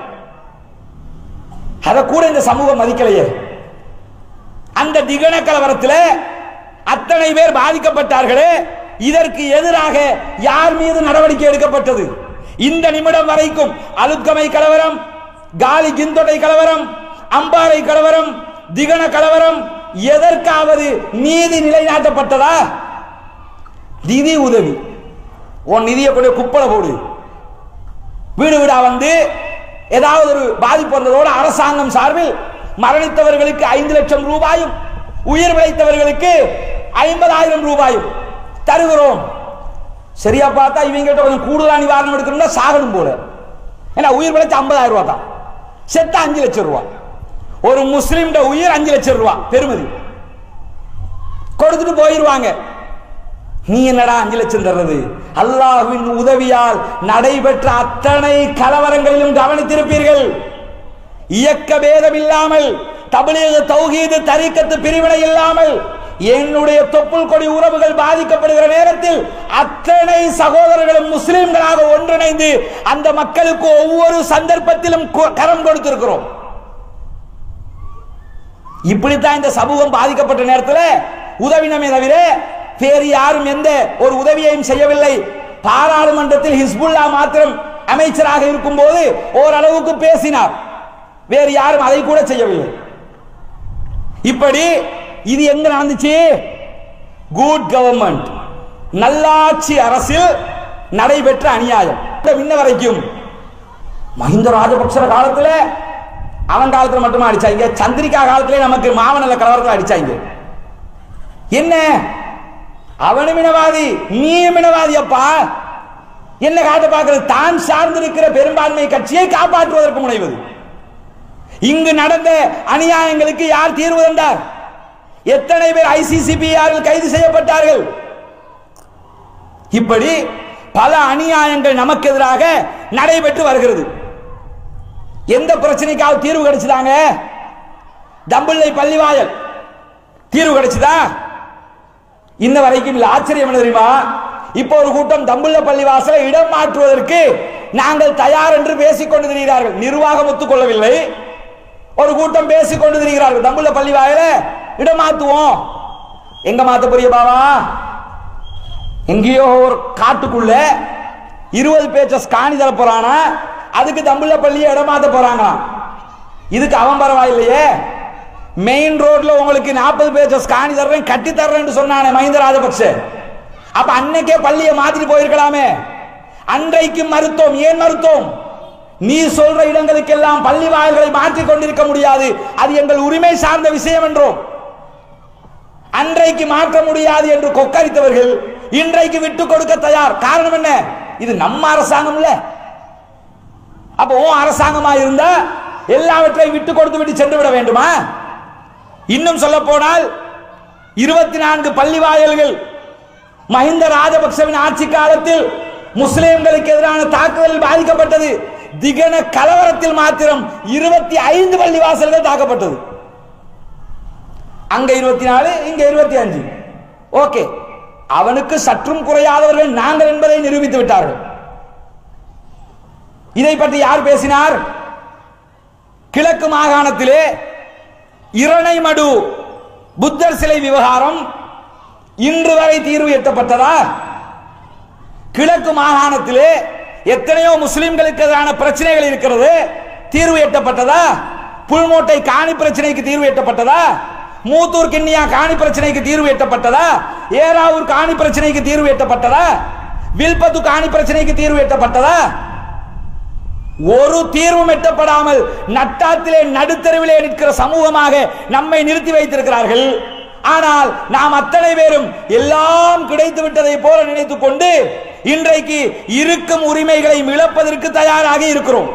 A: அதை கூட இந்த சமூகம் மதிக்கலையே அந்த திகன கலவரத்தில் அத்தனை பேர் பாதிக்கப்பட்டார்களே இதற்கு எதிராக யார் மீது நடவடிக்கை எடுக்கப்பட்டது இந்த நிமிடம் வரைக்கும் அலுத்கமை கலவரம் காலி கிந்தொடை கலவரம் அம்பாறை கலவரம் திகன கலவரம் எதற்காவது நீதி நிலைநாட்டப்பட்டதா நிதி உதவி உன் நிதியை கொண்டு குப்பலை போடு வீடு வீடா வந்து ஏதாவது ஒரு பாதிப்பு வந்ததோடு அரசாங்கம் சார்பில் மரணித்தவர்களுக்கு ஐந்து லட்சம் ரூபாயும் உயிர் பிழைத்தவர்களுக்கு ஐம்பதாயிரம் ரூபாயும் தருகிறோம் சரியா பார்த்தா இவங்கள்ட்ட கொஞ்சம் கூடுதலா நிவாரணம் எடுக்கணும்னா சாகணும் போல ஏன்னா உயிர் பிழைச்ச ஐம்பதாயிரம் ரூபாய் தான் செத்த அஞ்சு லட்சம் ரூபாய் ஒரு முஸ்லிம் உயிர் அஞ்சு லட்சம் ரூபாய் பெருமதி கொடுத்துட்டு போயிருவாங்க நீ என்னடா அஞ்சு லட்சம் தர்றது அல்லாஹ்வின் உதவியால் நடைபெற்ற அத்தனை கலவரங்களிலும் கவனித்திருப்பீர்கள் இயக்க பேதம் இல்லாமல் தபிலீக தௌஹீது தரிக்கத்து பிரிவினை இல்லாமல் என்னுடைய தொப்புள் கொடி உறவுகள் பாதிக்கப்படுகிற நேரத்தில் அத்தனை சகோதரர்களும் முஸ்லிம்களாக ஒன்றிணைந்து அந்த மக்களுக்கு ஒவ்வொரு சந்தர்ப்பத்திலும் கு- கரம் கொடுத்திருக்கிறோம் இப்படித்தான் இந்த சமூகம் பாதிக்கப்பட்ட நேரத்தில் உதவினமே தவிர வேறு யாரும் எந்த ஒரு உதவியையும் செய்யவில்லை பாராளுமன்றத்தில் ஹிஸ்புல்லா மாத்திரம் அமைச்சராக இருக்கும் போது ஓரளவுக்கு பேசினார் வேறு யாரும் அதை கூட செய்யவில்லை இப்படி இது எங்க நடந்துச்சு குட் கவர்மெண்ட் நல்லாட்சி அரசில் நடைபெற்ற அநியாயம் இந்த முன்ன வரைக்கும் மஹிந்த ராஜபக்ச காலத்துல அவன் காலத்துல மட்டுமா அடிச்சாங்க சந்திரிகா காலத்திலே நமக்கு மாவனல்ல கலவரத்தில் அடிச்சாங்க என்ன அவனு மினவாதி நீ மினவாதி அப்பா என்ன காட்ட பார்க்கிறது தான் சார்ந்திருக்கிற பெரும்பான்மை கட்சியை காப்பாற்றுவதற்கு முனைவது இங்கு நடந்த அநியாயங்களுக்கு யார் தீர்வு தந்தார் எத்தனை பேர் ஐசிசிபிஆரில் கைது செய்யப்பட்டார்கள் இப்படி பல அநியாயங்கள் நமக்கு எதிராக நடைபெற்று வருகிறது எந்த பிரச்சனைக்காவது தீர்வு கிடைச்சதாங்க தம்பிள்ளை பள்ளிவாயல் தீர்வு கிடைச்சதா இன்ன வரைக்கும் இல்ல ஆச்சரியம் என்ன தெரியுமா இப்போ ஒரு கூட்டம் தம்புள்ள பள்ளிவாசலை இடம் மாற்றுவதற்கு நாங்கள் தயார் என்று பேசிக் கொண்டு திரிகிறார்கள் நிர்வாகம் ஒத்துக்கொள்ளவில்லை ஒரு கூட்டம் பேசிக் கொண்டு திரிகிறார்கள் தம்புள்ள பள்ளிவாயல இடம் மாத்துவோம் எங்க மாத்த போறிய பாவா எங்கேயோ ஒரு காட்டுக்குள்ள இருபது பேச்சஸ் காணி தர போறானா அதுக்கு தம்புள்ள பள்ளியை இடமாத்த போறாங்களாம் இதுக்கு அவன் பரவாயில்லையே மெயின் ரோட்ல உங்களுக்கு நாற்பது பேச்சஸ் காணி தர்றேன் கட்டி தர்றேன்னு சொன்னானே மஹிந்த ராஜபக்ச அப்ப அன்னைக்கே பள்ளியை மாத்திட்டு போயிருக்கலாமே அன்றைக்கு மறுத்தோம் ஏன் மறுத்தோம் நீ சொல்ற இடங்களுக்கெல்லாம் பள்ளி வாயில்களை மாற்றிக் கொண்டிருக்க முடியாது அது எங்கள் உரிமை சார்ந்த விஷயம் என்றோம் அன்றைக்கு மாற்ற முடியாது என்று கொக்கரித்தவர்கள் இன்றைக்கு விட்டு கொடுக்க தயார் காரணம் என்ன இது நம்ம அரசாங்கம்ல அப்போ உன் அரசாங்கமா இருந்தா எல்லாவற்றையும் விட்டு கொடுத்து விட்டு சென்று விட வேண்டுமா இன்னும் சொல்ல போனால் இருபத்தி நான்கு பள்ளி வாயல்கள் மஹிந்த ராஜபக்சவின் ஆட்சி காலத்தில் முஸ்லிம்களுக்கு எதிரான தாக்குதலில் பாதிக்கப்பட்டது திகன கலவரத்தில் மாத்திரம் இருபத்தி ஐந்து பள்ளி வாசல்கள் தாக்கப்பட்டது அங்க இருபத்தி நாலு இங்க இருபத்தி அஞ்சு ஓகே அவனுக்கு சற்றும் குறையாதவர்கள் நாங்கள் என்பதை நிரூபித்து விட்டார்கள் இதை பற்றி யார் பேசினார் கிழக்கு மாகாணத்திலே இரணைமடு புத்தர் சிலை விவகாரம் இன்று வரை தீர்வு எட்டப்பட்டதா கிழக்கு மாகாணத்திலே எத்தனையோ முஸ்லிம்களுக்கு எதிரான பிரச்சனைகள் இருக்கிறது தீர்வு எட்டப்பட்டதா புல்மோட்டை காணி பிரச்சனைக்கு தீர்வு எட்டப்பட்டதா மூத்தூர் கிண்ணியா காணி பிரச்சனைக்கு தீர்வு எட்டப்பட்டதா ஏராவூர் காணி பிரச்சனைக்கு தீர்வு எட்டப்பட்டதா வில்பத்து காணி பிரச்சனைக்கு தீர்வு எட்டப்பட்டதா ஒரு தீர்வும் எட்டப்படாமல் நட்டாத்திலே நடுத்தருவிலே நிற்கிற சமூகமாக நம்மை நிறுத்தி வைத்திருக்கிறார்கள் ஆனால் நாம் அத்தனை பேரும் எல்லாம் கிடைத்து விட்டதை போல நினைத்துக் கொண்டு இன்றைக்கு இருக்கும் உரிமைகளை இழப்பதற்கு தயாராக இருக்கிறோம்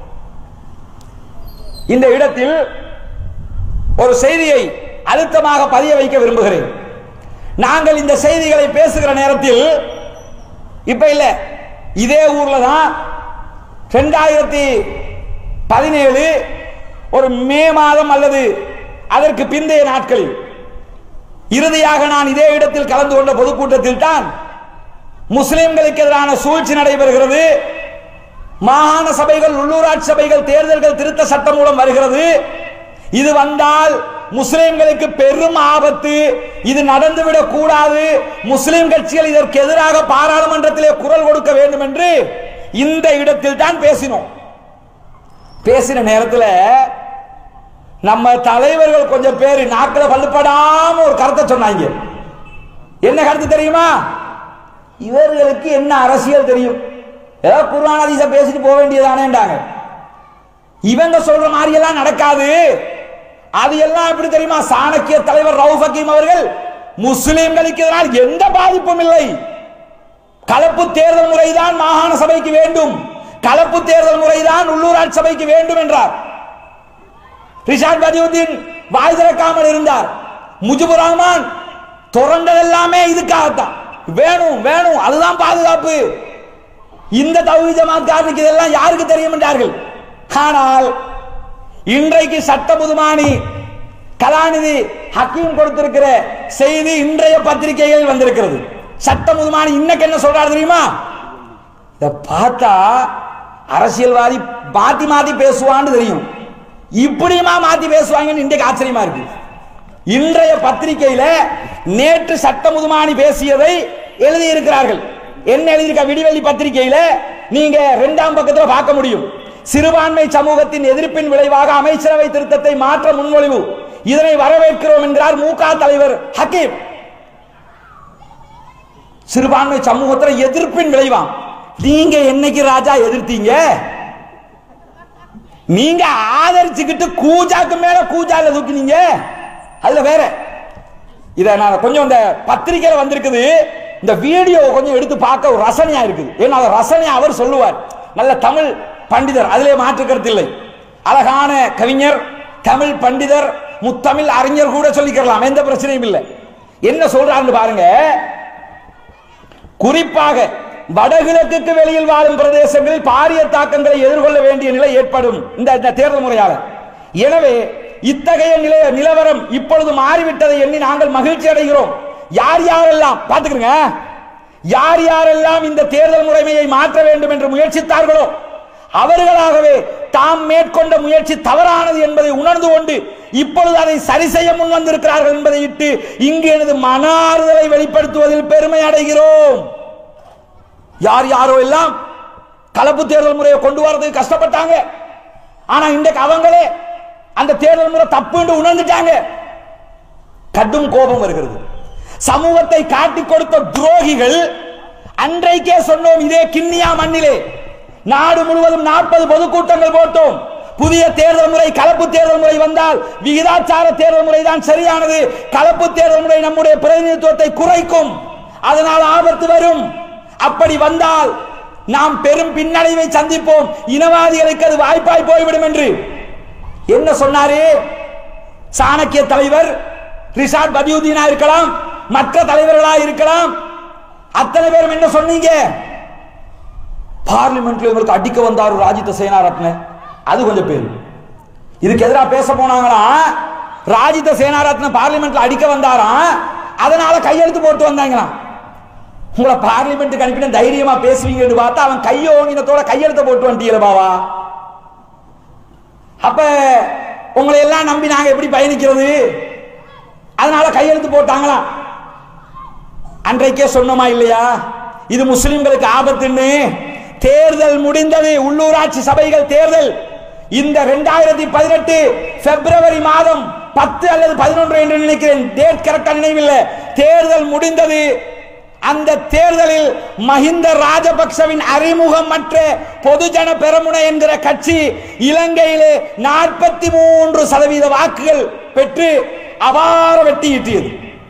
A: இந்த இடத்தில் ஒரு செய்தியை அழுத்தமாக பதிய வைக்க விரும்புகிறேன் நாங்கள் இந்த செய்திகளை பேசுகிற நேரத்தில் இப்ப இல்ல இதே ஊர்ல தான் ரெண்டாயிரத்தி பதினேழு ஒரு மே மாதம் அல்லது அதற்கு பிந்தைய நாட்களில் இறுதியாக நான் இதே இடத்தில் கலந்து கொண்ட பொதுக்கூட்டத்தில் தான் முஸ்லிம்களுக்கு எதிரான சூழ்ச்சி நடைபெறுகிறது மாகாண சபைகள் உள்ளூராட்சி சபைகள் தேர்தல்கள் திருத்த சட்டம் மூலம் வருகிறது இது வந்தால் முஸ்லிம்களுக்கு பெரும் ஆபத்து இது நடந்துவிடக் கூடாது முஸ்லிம் கட்சிகள் இதற்கு எதிராக பாராளுமன்றத்திலே குரல் கொடுக்க வேண்டும் என்று இந்த இடத்தில் தான் பேசினோம் பேசின நேரத்தில் நம்ம தலைவர்கள் கொஞ்சம் பேர் நாக்கில் பல்லுப்படாம ஒரு கருத்தை சொன்னாங்க என்ன கருத்து தெரியுமா இவர்களுக்கு என்ன அரசியல் தெரியும் ஏதோ குர்ஆன் ஹதீஸை பேசிட்டு போக வேண்டியதானேன்றாங்க இவங்க சொல்ற மாதிரி எல்லாம் நடக்காது அது எல்லாம் எப்படி தெரியுமா சாணக்கிய தலைவர் ரவுஃப் ஹக்கீம் அவர்கள் முஸ்லிம்களுக்கு இதனால் எந்த பாதிப்பும் இல்லை கலப்பு தேர்தல் முறைதான் மாகாண சபைக்கு வேண்டும் கலப்பு தேர்தல் முறைதான் உள்ளூராட்சி சபைக்கு வேண்டும் என்றார் ரிஷாட் பதியுதீன் வாய் திறக்காமல் இருந்தார் முஜிபுர் ரஹ்மான் துறந்தது எல்லாமே இதுக்காகத்தான் வேணும் வேணும் அதுதான் பாதுகாப்பு இந்த தௌஹி ஜமாத்காரனுக்கு இதெல்லாம் யாருக்கு தெரியும் என்றார்கள் ஆனால் இன்றைக்கு சட்ட புதுமானி கலாநிதி ஹக்கீம் கொடுத்திருக்கிற செய்தி இன்றைய பத்திரிகைகளில் வந்திருக்கிறது சட்ட புதுமானி இன்னைக்கு என்ன சொல்றாரு தெரியுமா இத பார்த்தா அரசியல்வாதி மாத்தி மாத்தி பேசுவான்னு தெரியும் இப்படியுமா மாத்தி பேசுவாங்கன்னு இன்றைக்கு ஆச்சரியமா இருக்கு இன்றைய பத்திரிகையில நேற்று சட்ட முதுமானி பேசியதை எழுதி இருக்கிறார்கள் என்ன எழுதியிருக்க விடிவெள்ளி பத்திரிகையில நீங்க இரண்டாம் பக்கத்துல பார்க்க முடியும் சிறுபான்மை சமூகத்தின் எதிர்ப்பின் விளைவாக அமைச்சரவை திருத்தத்தை மாற்ற முன்மொழிவு இதனை வரவேற்கிறோம் என்கிறார் மு க தலைவர் ஹக்கீம் சிறுபான்மை சமூகத்துல எதிர்ப்பின் விளைவாம் நீங்க என்னைக்கு ராஜா எதிர்த்தீங்க நீங்க ஆதரிச்சுக்கிட்டு கூஜாக்கு மேல கூஜால தூக்கினீங்க அதுல வேற இத நான் கொஞ்சம் இந்த பத்திரிகையில வந்திருக்குது இந்த வீடியோ கொஞ்சம் எடுத்து பார்க்க ஒரு ரசனையா இருக்குது ஏன்னா அந்த ரசனையா அவர் சொல்லுவார் நல்ல தமிழ் பண்டிதர் அதிலே மாற்று கருத்து இல்லை அழகான கவிஞர் தமிழ் பண்டிதர் முத்தமிழ் அறிஞர் கூட சொல்லிக்கலாம் எந்த பிரச்சனையும் இல்லை என்ன சொல்றாருன்னு பாருங்க குறிப்பாக வடகிழக்குக்கு வெளியில் வாழும் பிரதேசங்களில் பாரிய தாக்கங்களை எதிர்கொள்ள வேண்டிய நிலை ஏற்படும் இந்த இந்த தேர்தல் முறையால எனவே இத்தகைய நிலை நிலவரம் இப்பொழுது மாறிவிட்டதை எண்ணி நாங்கள் மகிழ்ச்சி அடைகிறோம் யார் யாரெல்லாம் பார்த்துக்கிறங்க யார் யாரெல்லாம் இந்த தேர்தல் முறைமையை மாற்ற வேண்டும் என்று முயற்சித்தார்களோ அவர்களாகவே தாம் மேற்கொண்ட முயற்சி தவறானது என்பதை உணர்ந்து கொண்டு இப்பொழுது அதை சரி செய்ய முன் வந்திருக்கிறார்கள் என்பதை இட்டு இங்கு எனது மன ஆறுதலை வெளிப்படுத்துவதில் பெருமை அடைகிறோம் யார் யாரோ எல்லாம் கலப்பு தேர்தல் முறையை கொண்டு வரதுக்கு கஷ்டப்பட்டாங்க ஆனா இன்றைக்கு அவங்களே அந்த தேர்தல் முறை தப்புன்னு உணர்ந்துட்டாங்க கடும் கோபம் வருகிறது சமூகத்தை காட்டிக் கொடுத்த துரோகிகள் அன்றைக்கே சொன்னோம் இதே கிண்ணியா மண்ணிலே நாடு முழுவதும் நாற்பது பொதுக்கூட்டங்கள் போட்டோம் புதிய தேர்தல் முறை கலப்பு தேர்தல் முறை வந்தால் விகிதாச்சார தேர்தல் முறை தான் சரியானது கலப்பு தேர்தல் முறை நம்முடைய பிரதிநிதித்துவத்தை குறைக்கும் அதனால் ஆபத்து வரும் அப்படி வந்தால் நாம் பெரும் பின்னடைவை சந்திப்போம் இனவாதிகளுக்கு அது வாய்ப்பாய் போய்விடும் என்று என்ன சொன்னாரு சாணக்கிய தலைவர் ரிஷாட் பதியுதீனா இருக்கலாம் மற்ற தலைவர்களா இருக்கலாம் அத்தனை பேரும் என்ன சொன்னீங்க பார்லிமெண்ட்ல இவருக்கு அடிக்க வந்தார் ராஜித சேனாரத்ன அது கொஞ்சம் பேர் இதுக்கு எதிராக பேச போனாங்களா ராஜித சேனாரத்ன பார்லிமெண்ட்ல அடிக்க வந்தாராம் அதனால கையெழுத்து போட்டு வந்தாங்களாம் உங்களை பார்லிமெண்ட்டுக்கு அனுப்பின தைரியமா பேசுவீங்கன்னு பார்த்தா அவன் கையோங்கினத்தோட கையெழுத்த போட்டு வந்துட்டீங்கள பாவா அப்ப உங்களை எல்லாம் நம்பி நாங்க எப்படி பயணிக்கிறது அதனால கையெழுத்து போட்டாங்களாம் அன்றைக்கே சொன்னோமா இல்லையா இது முஸ்லிம்களுக்கு ஆபத்துன்னு தேர்தல் முடிந்தது உள்ளூராட்சி சபைகள் தேர்தல் இந்த இரண்டாயிரத்தி பதினெட்டு பிப்ரவரி மாதம் பத்து அல்லது பதினொன்று என்று நினைக்கிறேன் டேட் கரெக்டா நினைவில்லை தேர்தல் முடிந்தது அந்த தேர்தலில் மஹிந்த ராஜபக்சவின் அறிமுகமற்ற பொதுஜன பெரமுன என்கிற கட்சி இலங்கையிலே நாற்பத்தி மூன்று சதவீத வாக்குகள் பெற்று அபார வெட்டி ஈட்டியது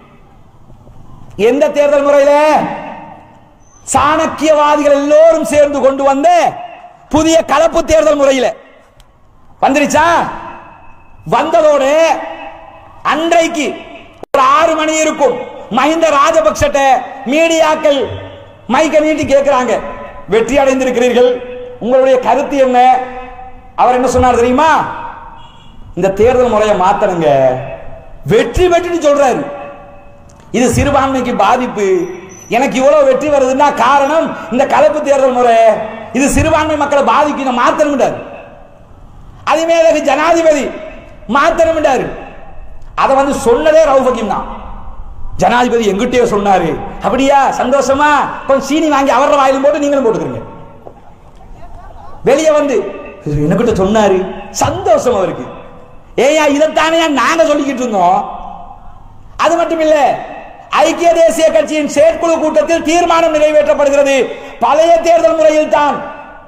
A: எந்த தேர்தல் முறையில சாணக்கியவாதிகள் எல்லோரும் சேர்ந்து கொண்டு வந்த புதிய கலப்பு தேர்தல் முறையில் வந்துருச்சா வந்ததோடு அன்றைக்கு ஒரு ஆறு மணி இருக்கும் மஹிந்த ராஜபக்சட்ட மீடியாக்கள் மைக்க நீட்டி கேட்கிறாங்க வெற்றி அடைந்திருக்கிறீர்கள் உங்களுடைய கருத்து என்ன அவர் என்ன சொன்னார் தெரியுமா இந்த தேர்தல் முறையை மாத்தணுங்க வெற்றி வெற்றின்னு சொல்றாரு இது சிறுபான்மைக்கு பாதிப்பு எனக்கு இவ்வளவு வெற்றி வருதுன்னா காரணம் இந்த கலப்பு தேர்தல் முறை இது சிறுபான்மை மக்களை பாதிக்கும் மாத்தணும் அதுமே ஜனாதிபதி மாத்தணும் அதை வந்து சொன்னதே ரவுபகிம் தான் ஜனாதிபதி எங்கிட்டே சொன்னாரு அப்படியா சந்தோஷமா கொஞ்சம் சீனி வாங்கி அவர வாயிலும் போட்டு நீங்களும் போட்டுக்கிறீங்க வெளியே வந்து என்கிட்ட சொன்னாரு சந்தோஷம் அவருக்கு ஏயா இதைத்தானே நாங்க சொல்லிக்கிட்டு இருந்தோம் அது மட்டும் இல்ல ஐக்கிய தேசிய கட்சியின் செயற்குழு கூட்டத்தில் தீர்மானம் நிறைவேற்றப்படுகிறது பழைய தேர்தல் முறையில் தான்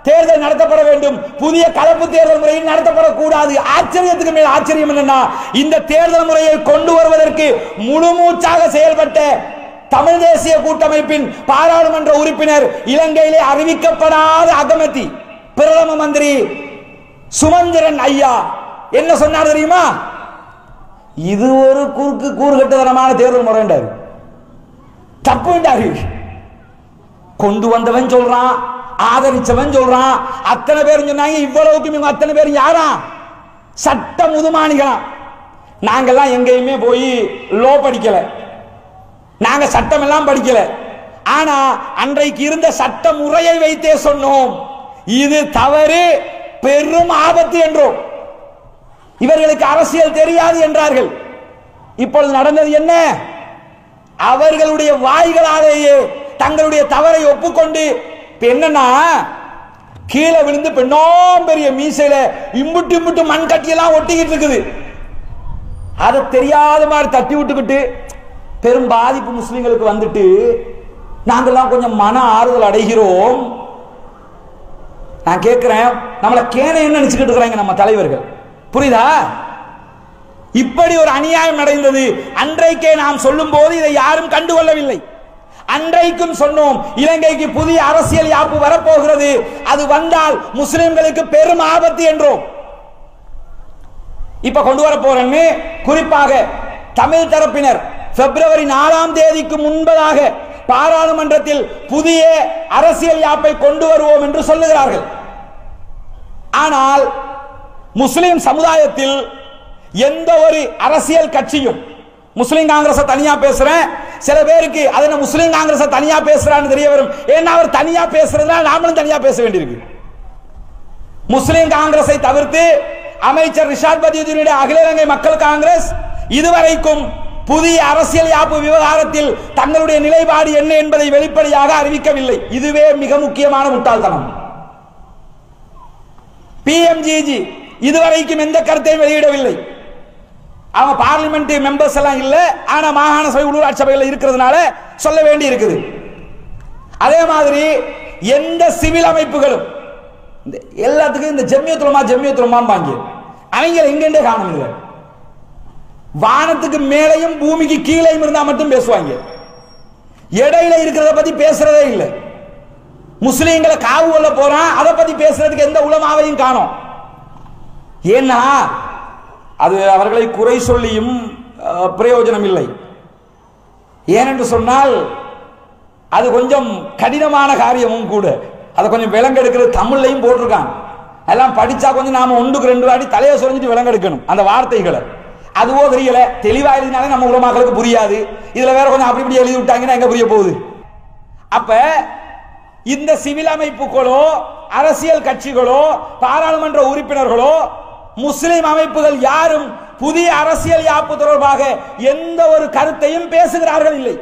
A: தேர்தல் நடத்தப்பட வேண்டும் புதிய கலப்பு தேர்தல் முறையில் நடத்தப்படக்கூடாது ஆச்சரியத்துக்கு மேல் ஆச்சரியம் என்னன்னா இந்த தேர்தல் முறையை கொண்டு வருவதற்கு முழுமூச்சாக செயல்பட்ட தமிழ் தேசிய கூட்டமைப்பின் பாராளுமன்ற உறுப்பினர் இலங்கையிலே அறிவிக்கப்படாத அகமதி பிரதம மந்திரி சுமந்திரன் ஐயா என்ன சொன்னார் தெரியுமா இது ஒரு குறுக்கு கூறுகட்டதனமான தேர்தல் முறைண்டாரு தப்புண்டாரு கொண்டு வந்தவன் சொல்றான் ஆதரிச்சவன் சொல்றான் அத்தனை பேரும் சொன்னாங்க இவ்வளவுக்கு இவங்க அத்தனை பேரும் யாரா சட்ட முதுமானிகளா நாங்கெல்லாம் எங்கேயுமே போய் லோ படிக்கல நாங்க சட்டம் எல்லாம் படிக்கல ஆனா அன்றைக்கு இருந்த சட்ட முறையை வைத்தே சொன்னோம் இது தவறு பெரும் ஆபத்து என்றோம் இவர்களுக்கு அரசியல் தெரியாது என்றார்கள் இப்பொழுது நடந்தது என்ன அவர்களுடைய வாய்களாலேயே தங்களுடைய தவறை ஒப்புக்கொண்டு இப்ப என்னன்னா கீழே விழுந்து பெண்ணோம் பெரிய மீசையில இம்புட்டு இம்புட்டு மண் கட்டியெல்லாம் ஒட்டிக்கிட்டு இருக்குது அதை தெரியாத மாதிரி தட்டி விட்டுக்கிட்டு பெரும் பாதிப்பு முஸ்லிம்களுக்கு வந்துட்டு நாங்கெல்லாம் கொஞ்சம் மன ஆறுதல் அடைகிறோம் நான் கேட்கிறேன் நம்மளை கேனைன்னு நினைச்சுக்கிட்டு இருக்கிறாங்க நம்ம தலைவர்கள் புரியுதா இப்படி ஒரு அநியாயம் நடந்தது அன்றைக்கே நாம் சொல்லும் போது இதை யாரும் கண்டுகொள்ளவில்லை அன்றைக்கும் சொன்னோம் இலங்கைக்கு புதிய அரசியல் யாப்பு வரப்போகிறது அது வந்தால் முஸ்லிம்களுக்கு பெரும் ஆபத்து என்றோம் இப்ப கொண்டு வர போறேன்னு குறிப்பாக தமிழ் தரப்பினர் பிப்ரவரி நாலாம் தேதிக்கு முன்பதாக பாராளுமன்றத்தில் புதிய அரசியல் யாப்பை கொண்டு வருவோம் என்று சொல்லுகிறார்கள் ஆனால் முஸ்லிம் சமுதாயத்தில் எந்த ஒரு அரசியல் கட்சியும் முஸ்லிம் காங்கிரஸ் தனியா பேசுறேன் சில பேருக்கு அது என்ன முஸ்லிம் காங்கிரஸ் தனியா பேசுறான்னு தெரிய வரும் ஏன்னா அவர் தனியா பேசுறதுனால நாமளும் தனியா பேச வேண்டியிருக்கு முஸ்லிம் காங்கிரஸை தவிர்த்து அமைச்சர் ரிஷாத் பதியுதீனுடைய அகில இலங்கை மக்கள் காங்கிரஸ் இதுவரைக்கும் புதிய அரசியல் யாப்பு விவகாரத்தில் தங்களுடைய நிலைப்பாடு என்ன என்பதை வெளிப்படையாக அறிவிக்கவில்லை இதுவே மிக முக்கியமான முட்டாள்தனம் பிஎம்ஜிஜி இதுவரைக்கும் எந்த கருத்தையும் வெளியிடவில்லை அவங்க பார்லிமெண்ட் மெம்பர்ஸ் எல்லாம் இல்ல ஆனா மாகாண சபை உள்ளூராட்சி சபைகள் இருக்கிறதுனால சொல்ல வேண்டி இருக்குது அதே மாதிரி எந்த சிவில் அமைப்புகளும் இந்த எல்லாத்துக்கும் இந்த ஜெமியத்துலமா ஜெமியத்துலமான்னு வாங்கி அவங்க எங்கெண்டே காணும் இல்லை வானத்துக்கு மேலையும் பூமிக்கு கீழையும் இருந்தா மட்டும் பேசுவாங்க இடையில இருக்கிறத பத்தி பேசுறதே இல்லை முஸ்லீம்களை காவு கொள்ள போறான் அதை பத்தி பேசுறதுக்கு எந்த உலமாவையும் காணோம் ஏன்னா அது அவர்களை குறை சொல்லியும் அஹ், பிரயோஜனம் இல்லை ஏனென்று சொன்னால் அது கொஞ்சம் கடினமான காரியமும் கூட அதை கொஞ்சம் விலங்கெடுக்கிறது தமிழ்லையும் போட்டிருக்காங்க எல்லாம் படிச்சா கொஞ்சம் நாம ஒன்றுக்கு ரெண்டு வாட்டி தலையை சொரிஞ்சிட்டு விலங்கெடுக்கணும் அந்த வார்த்தைகளை அதுவோ தெரியல தெளிவா எழுதினாலே நம்ம உலமாக்களுக்கு புரியாது இதுல வேற கொஞ்சம் அப்படி இப்படி எழுதி விட்டாங்கன்னா எங்க புரிய போகுது அப்ப இந்த சிவில் அமைப்புகளோ அரசியல் கட்சிகளோ பாராளுமன்ற உறுப்பினர்களோ முஸ்லிம் அமைப்புகள் யாரும் புதிய அரசியல் யாப்பு தொடர்பாக எந்த ஒரு கருத்தையும் பேசுகிறார்கள் இல்லை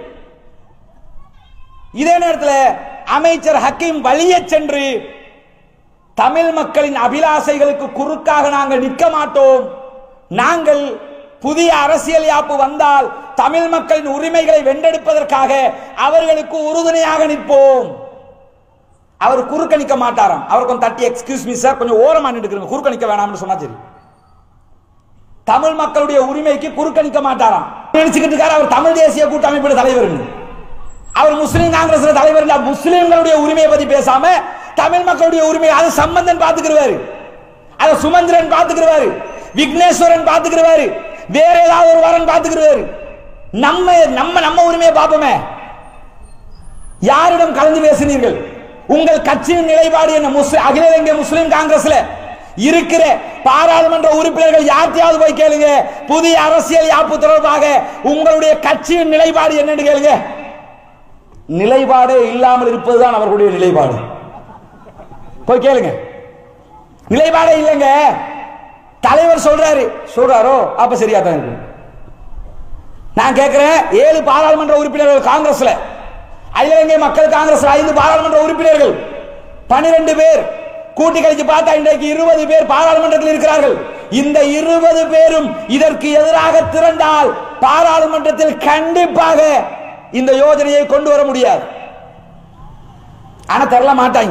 A: இதே நேரத்தில் அமைச்சர் ஹக்கீம் வலிய சென்று தமிழ் மக்களின் அபிலாசைகளுக்கு குறுக்காக நாங்கள் நிற்க மாட்டோம் நாங்கள் புதிய அரசியல் யாப்பு வந்தால் தமிழ் மக்களின் உரிமைகளை வென்றெடுப்பதற்காக அவர்களுக்கு உறுதுணையாக நிற்போம் அவர் குறுக்க நிக்க மாட்டாராம் அவர் கொஞ்சம் தட்டி எக்ஸ்கியூஸ் மீ சார் கொஞ்சம் ஓரமா நின்றுக்கிறோம் குறுக்க நிக்க வேணாம்னு சொன்னா சரி தமிழ் மக்களுடைய உரிமைக்கு குறுக்க நிக்க மாட்டாராம் நினைச்சுக்கிட்டு இருக்காரு அவர் தமிழ் தேசிய கூட்டமைப்பு தலைவர் அவர் முஸ்லீம் காங்கிரஸ் தலைவர் இல்ல, முஸ்லிம்களுடைய உரிமையை பத்தி பேசாம தமிழ் மக்களுடைய உரிமை அது சம்பந்தன் பாத்துக்கிறாரு அதை சுமந்திரன் பாத்துக்கிறாரு விக்னேஸ்வரன் பாத்துக்கிறாரு வேற ஏதாவது ஒரு வரன் பாத்துக்கிறாரு நம்ம நம்ம நம்ம உரிமையை பார்ப்போமே யாரிடம் கலந்து பேசினீர்கள் உங்கள் கட்சியின் நிலைப்பாடு என்ன முஸ்லிம் அகில இலங்கை முஸ்லிம் காங்கிரஸ்ல இருக்கிற பாராளுமன்ற உறுப்பினர்கள் யார்த்தையாவது போய் கேளுங்க புதிய அரசியல் யாப்பு தொடர்பாக உங்களுடைய கட்சியின் நிலைப்பாடு என்னன்னு கேளுங்க நிலைப்பாடே இல்லாமல் இருப்பதுதான் அவர்களுடைய நிலைப்பாடு போய் கேளுங்க நிலைப்பாடே இல்லைங்க தலைவர் சொல்றாரு சொல்றாரோ அப்ப சரியா தான் இருக்கு நான் கேட்கிறேன் ஏழு பாராளுமன்ற உறுப்பினர்கள் காங்கிரஸ்ல அகில இலங்கை மக்கள் காங்கிரஸ் ஐந்து பாராளுமன்ற உறுப்பினர்கள் பனிரெண்டு பேர் கூட்டி கழிச்சு பார்த்தா இன்றைக்கு இருபது பேர் பாராளுமன்றத்தில் இருக்கிறார்கள் இந்த இருபது பேரும் இதற்கு எதிராக திரண்டால் பாராளுமன்றத்தில் கண்டிப்பாக இந்த யோஜனையை கொண்டு வர முடியாது ஆனா தரல மாட்டாங்க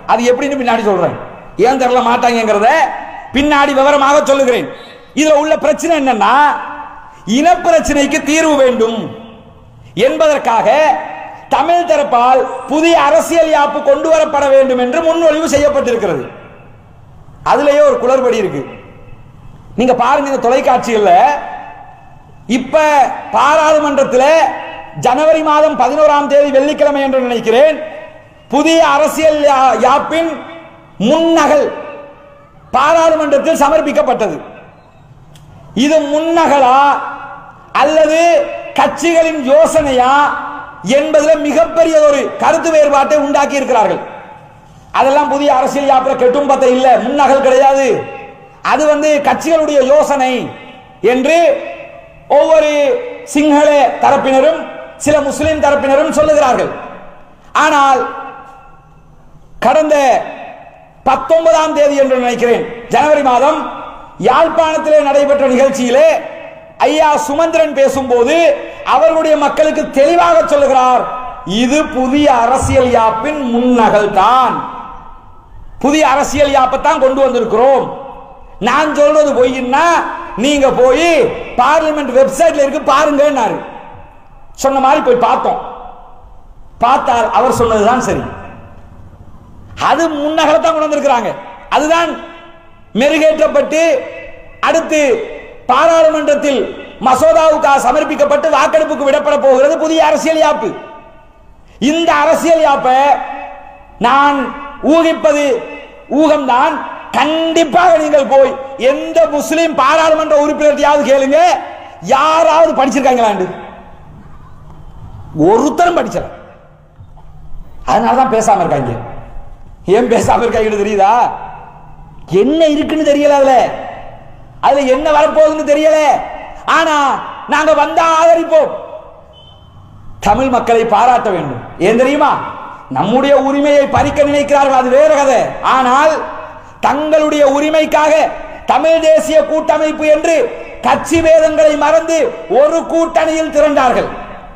A: அது எப்படின்னு பின்னாடி சொல்றேன் ஏன் தரல மாட்டாங்கிறத பின்னாடி விவரமாக சொல்லுகிறேன் இதுல உள்ள பிரச்சனை என்னன்னா இனப்பிரச்சனைக்கு தீர்வு வேண்டும் என்பதற்காக தமிழ் தரப்பால் புதிய அரசியல் யாப்பு கொண்டு வரப்பட வேண்டும் என்று முன்மொழிவு செய்யப்பட்டிருக்கிறது அதுலயே ஒரு குளறுபடி இருக்கு நீங்க பாருங்க இந்த தொலைக்காட்சிகள்ல இப்ப பாராளுமன்றத்தில் ஜனவரி மாதம் பதினோராம் தேதி வெள்ளிக்கிழமை என்று நினைக்கிறேன் புதிய அரசியல் யா- யாப்பின் முன்னகல் பாராளுமன்றத்தில் சமர்ப்பிக்கப்பட்டது இது முன்னகலா அல்லது கட்சிகளின் யோசனையா என்பதில் மிகப்பெரிய ஒரு கருத்து வேறுபாட்டை உண்டாக்கி இருக்கிறார்கள் அதெல்லாம் புதிய அரசியல் யாத்திரை கெட்டும் பத்த இல்ல முன்னகல் கிடையாது அது வந்து கட்சிகளுடைய யோசனை என்று ஒவ்வொரு சிங்கள தரப்பினரும் சில முஸ்லிம் தரப்பினரும் சொல்லுகிறார்கள் ஆனால் கடந்த பத்தொன்பதாம் தேதி என்று நினைக்கிறேன் ஜனவரி மாதம் யாழ்ப்பாணத்திலே நடைபெற்ற நிகழ்ச்சியிலே ஐயா சுமந்திரன் பேசும்போது அவர்களுடைய மக்களுக்கு தெளிவாக சொல்லுகிறார் இது புதிய அரசியல் யாப்பின் முன்னகல் தான் புதிய அரசியல் யாப்பைத்தான் கொண்டு வந்திருக்கிறோம் நான் சொல்றது பொய்ன்னா நீங்க போய் பார்லிமெண்ட் வெப்சைட்ல இருக்கு பாருங்கன்னாரு சொன்ன மாதிரி போய் பார்த்தோம் பார்த்தால் அவர் சொன்னதுதான் சரி அது முன்னகலத்தான் கொண்டு வந்திருக்கிறாங்க அதுதான் மெருகேற்றப்பட்டு அடுத்து பாராளுமன்றத்தில் மசோதாவுக்காக சமர்ப்பிக்கப்பட்டு வாக்கெடுப்புக்கு விடப்பட போகிறது புதிய அரசியல் யாப்பு இந்த அரசியல் யாப்ப நான் ஊகிப்பது ஊகம்தான் கண்டிப்பாக நீங்கள் போய் எந்த முஸ்லிம் பாராளுமன்ற உறுப்பினர்த்தையாவது கேளுங்க யாராவது படிச்சிருக்காங்களாண்டு ஒருத்தரும் படிச்சல அதனாலதான் பேசாம இருக்காங்க ஏன் பேசாம இருக்காங்கன்னு தெரியுதா என்ன இருக்குன்னு தெரியல அதுல அதுல என்ன வரப்போகுதுன்னு தெரியல ஆனா நாங்க வந்தா ஆதரிப்போம் தமிழ் மக்களை பாராட்ட வேண்டும் ஏன் தெரியுமா நம்முடைய உரிமையை பறிக்க நினைக்கிறார்கள் அது வேற கதை ஆனால் தங்களுடைய உரிமைக்காக தமிழ் தேசிய கூட்டமைப்பு என்று கட்சி வேதங்களை மறந்து ஒரு கூட்டணியில் திரண்டார்கள்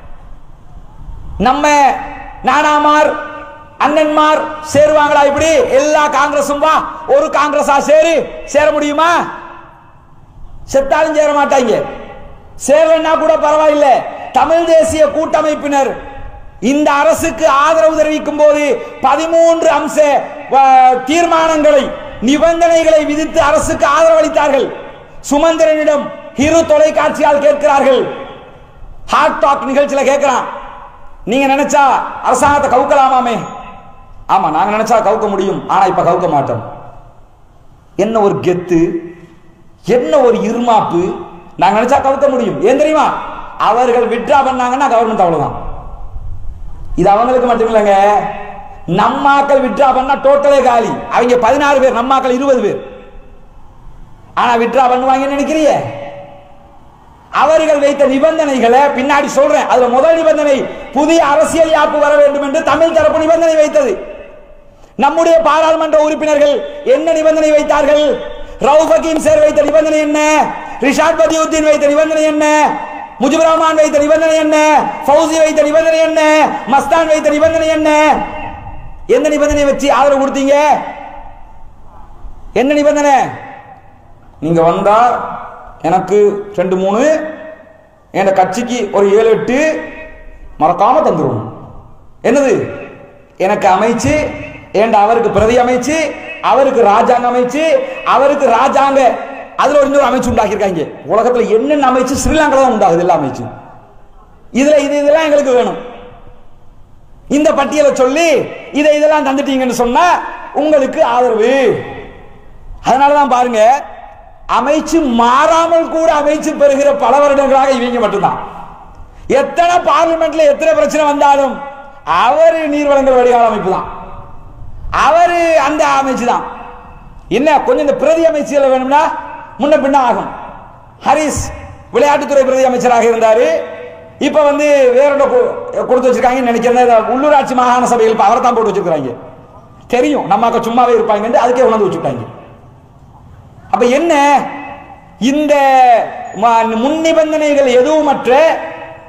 A: நம்ம நானாமார் அண்ணன்மார் சேருவாங்களா இப்படி எல்லா காங்கிரசும் வா ஒரு காங்கிரஸா சேரு சேர முடியுமா செத்தாலும் சேர மாட்டாங்க சேரலன்னா கூட பரவாயில்ல தமிழ் தேசிய கூட்டமைப்பினர் இந்த அரசுக்கு ஆதரவு தெரிவிக்கும் போது பதிமூன்று அம்ச வ- தீர்மானங்களை நிபந்தனைகளை விதித்து அரசுக்கு ஆதரவு அளித்தார்கள் சுமந்திரனிடம் இரு தொலைக்காட்சியால் கேட்கிறார்கள் ஹாட் டாக் நிகழ்ச்சியில கேட்கிறான் நீங்க நினைச்சா அரசாங்கத்தை கவுக்கலாமாமே ஆமா நாங்க நினைச்சா கவுக்க முடியும் ஆனா இப்ப கவுக்க மாட்டோம் என்ன ஒரு கெத்து என்ன ஒரு இருமாப்பு நாங்க நினைச்சா கவுக்க முடியும் ஏன் தெரியுமா அவர்கள் விட்ரா பண்ணாங்கன்னா கவர்மெண்ட் அவ்வளவுதான் இது அவங்களுக்கு மட்டும் இல்லைங்க நம்மாக்கள் விட்ரா பண்ணா டோட்டலே காலி அவங்க பதினாறு பேர் நம்மாக்கள் இருபது பேர் ஆனா விட்ரா பண்ணுவாங்கன்னு நினைக்கிறீங்க அவர்கள் வைத்த நிபந்தனைகளை பின்னாடி சொல்றேன் அதுல முதல் நிபந்தனை புதிய அரசியல் யாப்பு வர வேண்டும் என்று தமிழ் தரப்பு நிபந்தனை வைத்தது நம்முடைய பாராளுமன்ற உறுப்பினர்கள் என்ன நிபந்தனை வைத்தார்கள் ரவுஃப் ஹக்கீம் சேர் வைத்த நிபந்தனை என்ன ரிஷாட் பதியுத்தீன் வைத்த நிபந்தனை என்ன முஜிபுர் ரஹ்மான் வைத்த நிபந்தனை என்ன ஃபௌசி வைத்த நிபந்தனை என்ன மஸ்தான் வைத்த நிபந்தனை என்ன எந்த நிபந்தனை வச்சு ஆதரவு கொடுத்தீங்க என்ன நிபந்தனை நீங்க வந்தா எனக்கு ரெண்டு மூணு என் கட்சிக்கு ஒரு ஏழு எட்டு மறக்காம தந்துடும் என்னது எனக்கு அமைச்சு ஏண்ட அவருக்கு பிரதி அமைச்சு அவருக்கு ராஜாங்க அமைச்சு அவருக்கு ராஜாங்க அதுல ஒரு இன்னொரு அமைச்சு உண்டாக்கியிருக்காங்க உலகத்துல என்னென்ன அமைச்சு ஸ்ரீலங்கா தான் உண்டாகுது எல்லா அமைச்சு இதுல இது இதெல்லாம் எங்களுக்கு வேணும் இந்த பட்டியலை சொல்லி இதை இதெல்லாம் தந்துட்டீங்கன்னு சொன்னா உங்களுக்கு ஆதரவு அதனாலதான் பாருங்க அமைச்சு மாறாமல் கூட அமைச்சு பெறுகிற பல வருடங்களாக இவங்க மட்டும்தான் எத்தனை பார்லிமெண்ட்ல எத்தனை பிரச்சனை வந்தாலும் அவர் நீர்வளங்கள் வடிகால் அமைப்பு தான் அவரு அந்த அமைச்சு தான் என்ன கொஞ்சம் இந்த பிரதி அமைச்சுகள் வேணும்னா முன்ன பின்ன ஆகும் ஹரிஸ் விளையாட்டுத்துறை பிரதி அமைச்சராக இருந்தாரு இப்ப வந்து வேற ஒண்ணு கு- கொடுத்து வச்சிருக்காங்கன்னு நினைக்கிறேன் இந்த உள்ளூராட்சி மாகாண சபைகள் இப்ப அவரை தான் போட்டு வச்சிருக்காங்க தெரியும் நம்ம அங்க சும்மாவே இருப்பாங்க அதுக்கே உணர்ந்து வச்சுட்டாங்க அப்ப என்ன இந்த ம- முன் நிபந்தனைகள் எதுவுமற்ற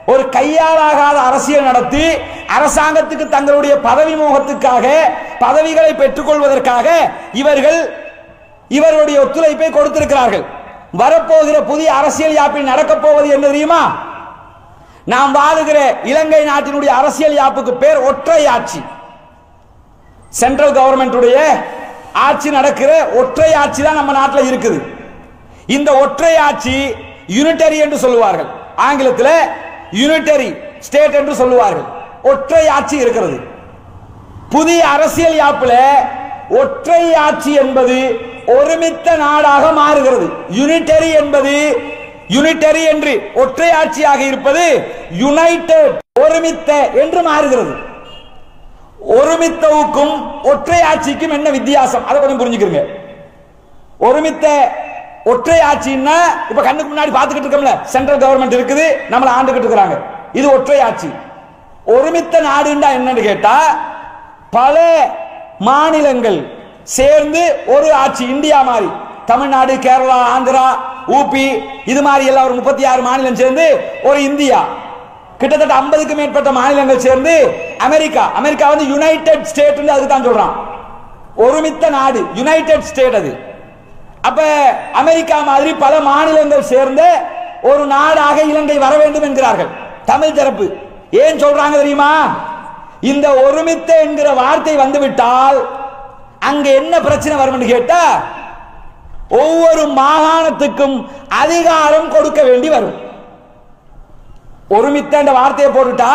A: ஒரு கையாலாகாத அரசியல் நடத்தி அரசாங்கத்துக்கு தங்களுடைய பதவி மோகத்துக்காக பதவிகளை பெற்றுக்கொள்வதற்காக இவர்கள் இவர்களுடைய ஒத்துழைப்பை கொடுத்திருக்கிறார்கள் வரப்போகிற புதிய அரசியல் யாப்பில் நடக்கப் போவது என்ன தெரியுமா நாம் வாழுகிற இலங்கை நாட்டினுடைய அரசியல் யாப்புக்கு பேர் ஒற்றை ஆட்சி சென்ட்ரல் கவர்மெண்ட்டுடைய ஆட்சி நடக்கிற ஒற்றை ஆட்சி தான் நம்ம நாட்டில் இருக்குது இந்த ஒற்றை ஆட்சி யூனிட்டரி என்று சொல்லுவார்கள் ஆங்கிலத்தில் யூனிட்டரி ஸ்டேட் என்று சொல்லுவார்கள் ஒற்றை ஆட்சி இருக்கிறது புதிய அரசியல் யாப்புல ஒற்றை ஆட்சி என்பது ஒருமித்த நாடாக மாறுகிறது யூனிட்டரி என்பது யூனிட்டரி என்று ஒற்றை ஆட்சியாக இருப்பது யுனைடெட் ஒருமித்த என்று மாறுகிறது ஒருமித்தவுக்கும் ஒற்றை ஆட்சிக்கும் என்ன வித்தியாசம் அதை கொஞ்சம் புரிஞ்சுக்கிறீங்க ஒருமித்த ஒற்றை ஆட்சின்னா இப்ப கண்ணுக்கு முன்னாடி பார்த்துக்கிட்டு இருக்கோம்ல சென்ட்ரல் கவர்மெண்ட் இருக்குது நம்மள ஆண்டுகிட்டு இருக்கிறாங்க இது ஒற்றை ஆட்சி ஒருமித்த நாடுண்டா என்னன்னு கேட்டா பல மாநிலங்கள் சேர்ந்து ஒரு ஆட்சி இந்தியா மாதிரி தமிழ்நாடு கேரளா ஆந்திரா ஊபி இது மாதிரி எல்லாம் ஒரு முப்பத்தி ஆறு மாநிலம் சேர்ந்து ஒரு இந்தியா கிட்டத்தட்ட ஐம்பதுக்கு மேற்பட்ட மாநிலங்கள் சேர்ந்து அமெரிக்கா அமெரிக்கா வந்து யுனைடெட் ஸ்டேட் அதுக்கு தான் சொல்றான் ஒருமித்த நாடு யுனைடெட் ஸ்டேட் அது அப்ப அமெரிக்கா மாதிரி பல மாநிலங்கள் சேர்ந்த ஒரு நாடாக இலங்கை வர வேண்டும் என்கிறார்கள் தமிழ் தரப்பு ஏன் சொல்றாங்க தெரியுமா இந்த ஒருமித்த என்கிற வார்த்தை வந்துவிட்டால் அங்க என்ன பிரச்சனை வரும் கேட்டா ஒவ்வொரு மாகாணத்துக்கும் அதிகாரம் கொடுக்க வேண்டி வரும் ஒருமித்த என்ற வார்த்தையை போட்டுட்டா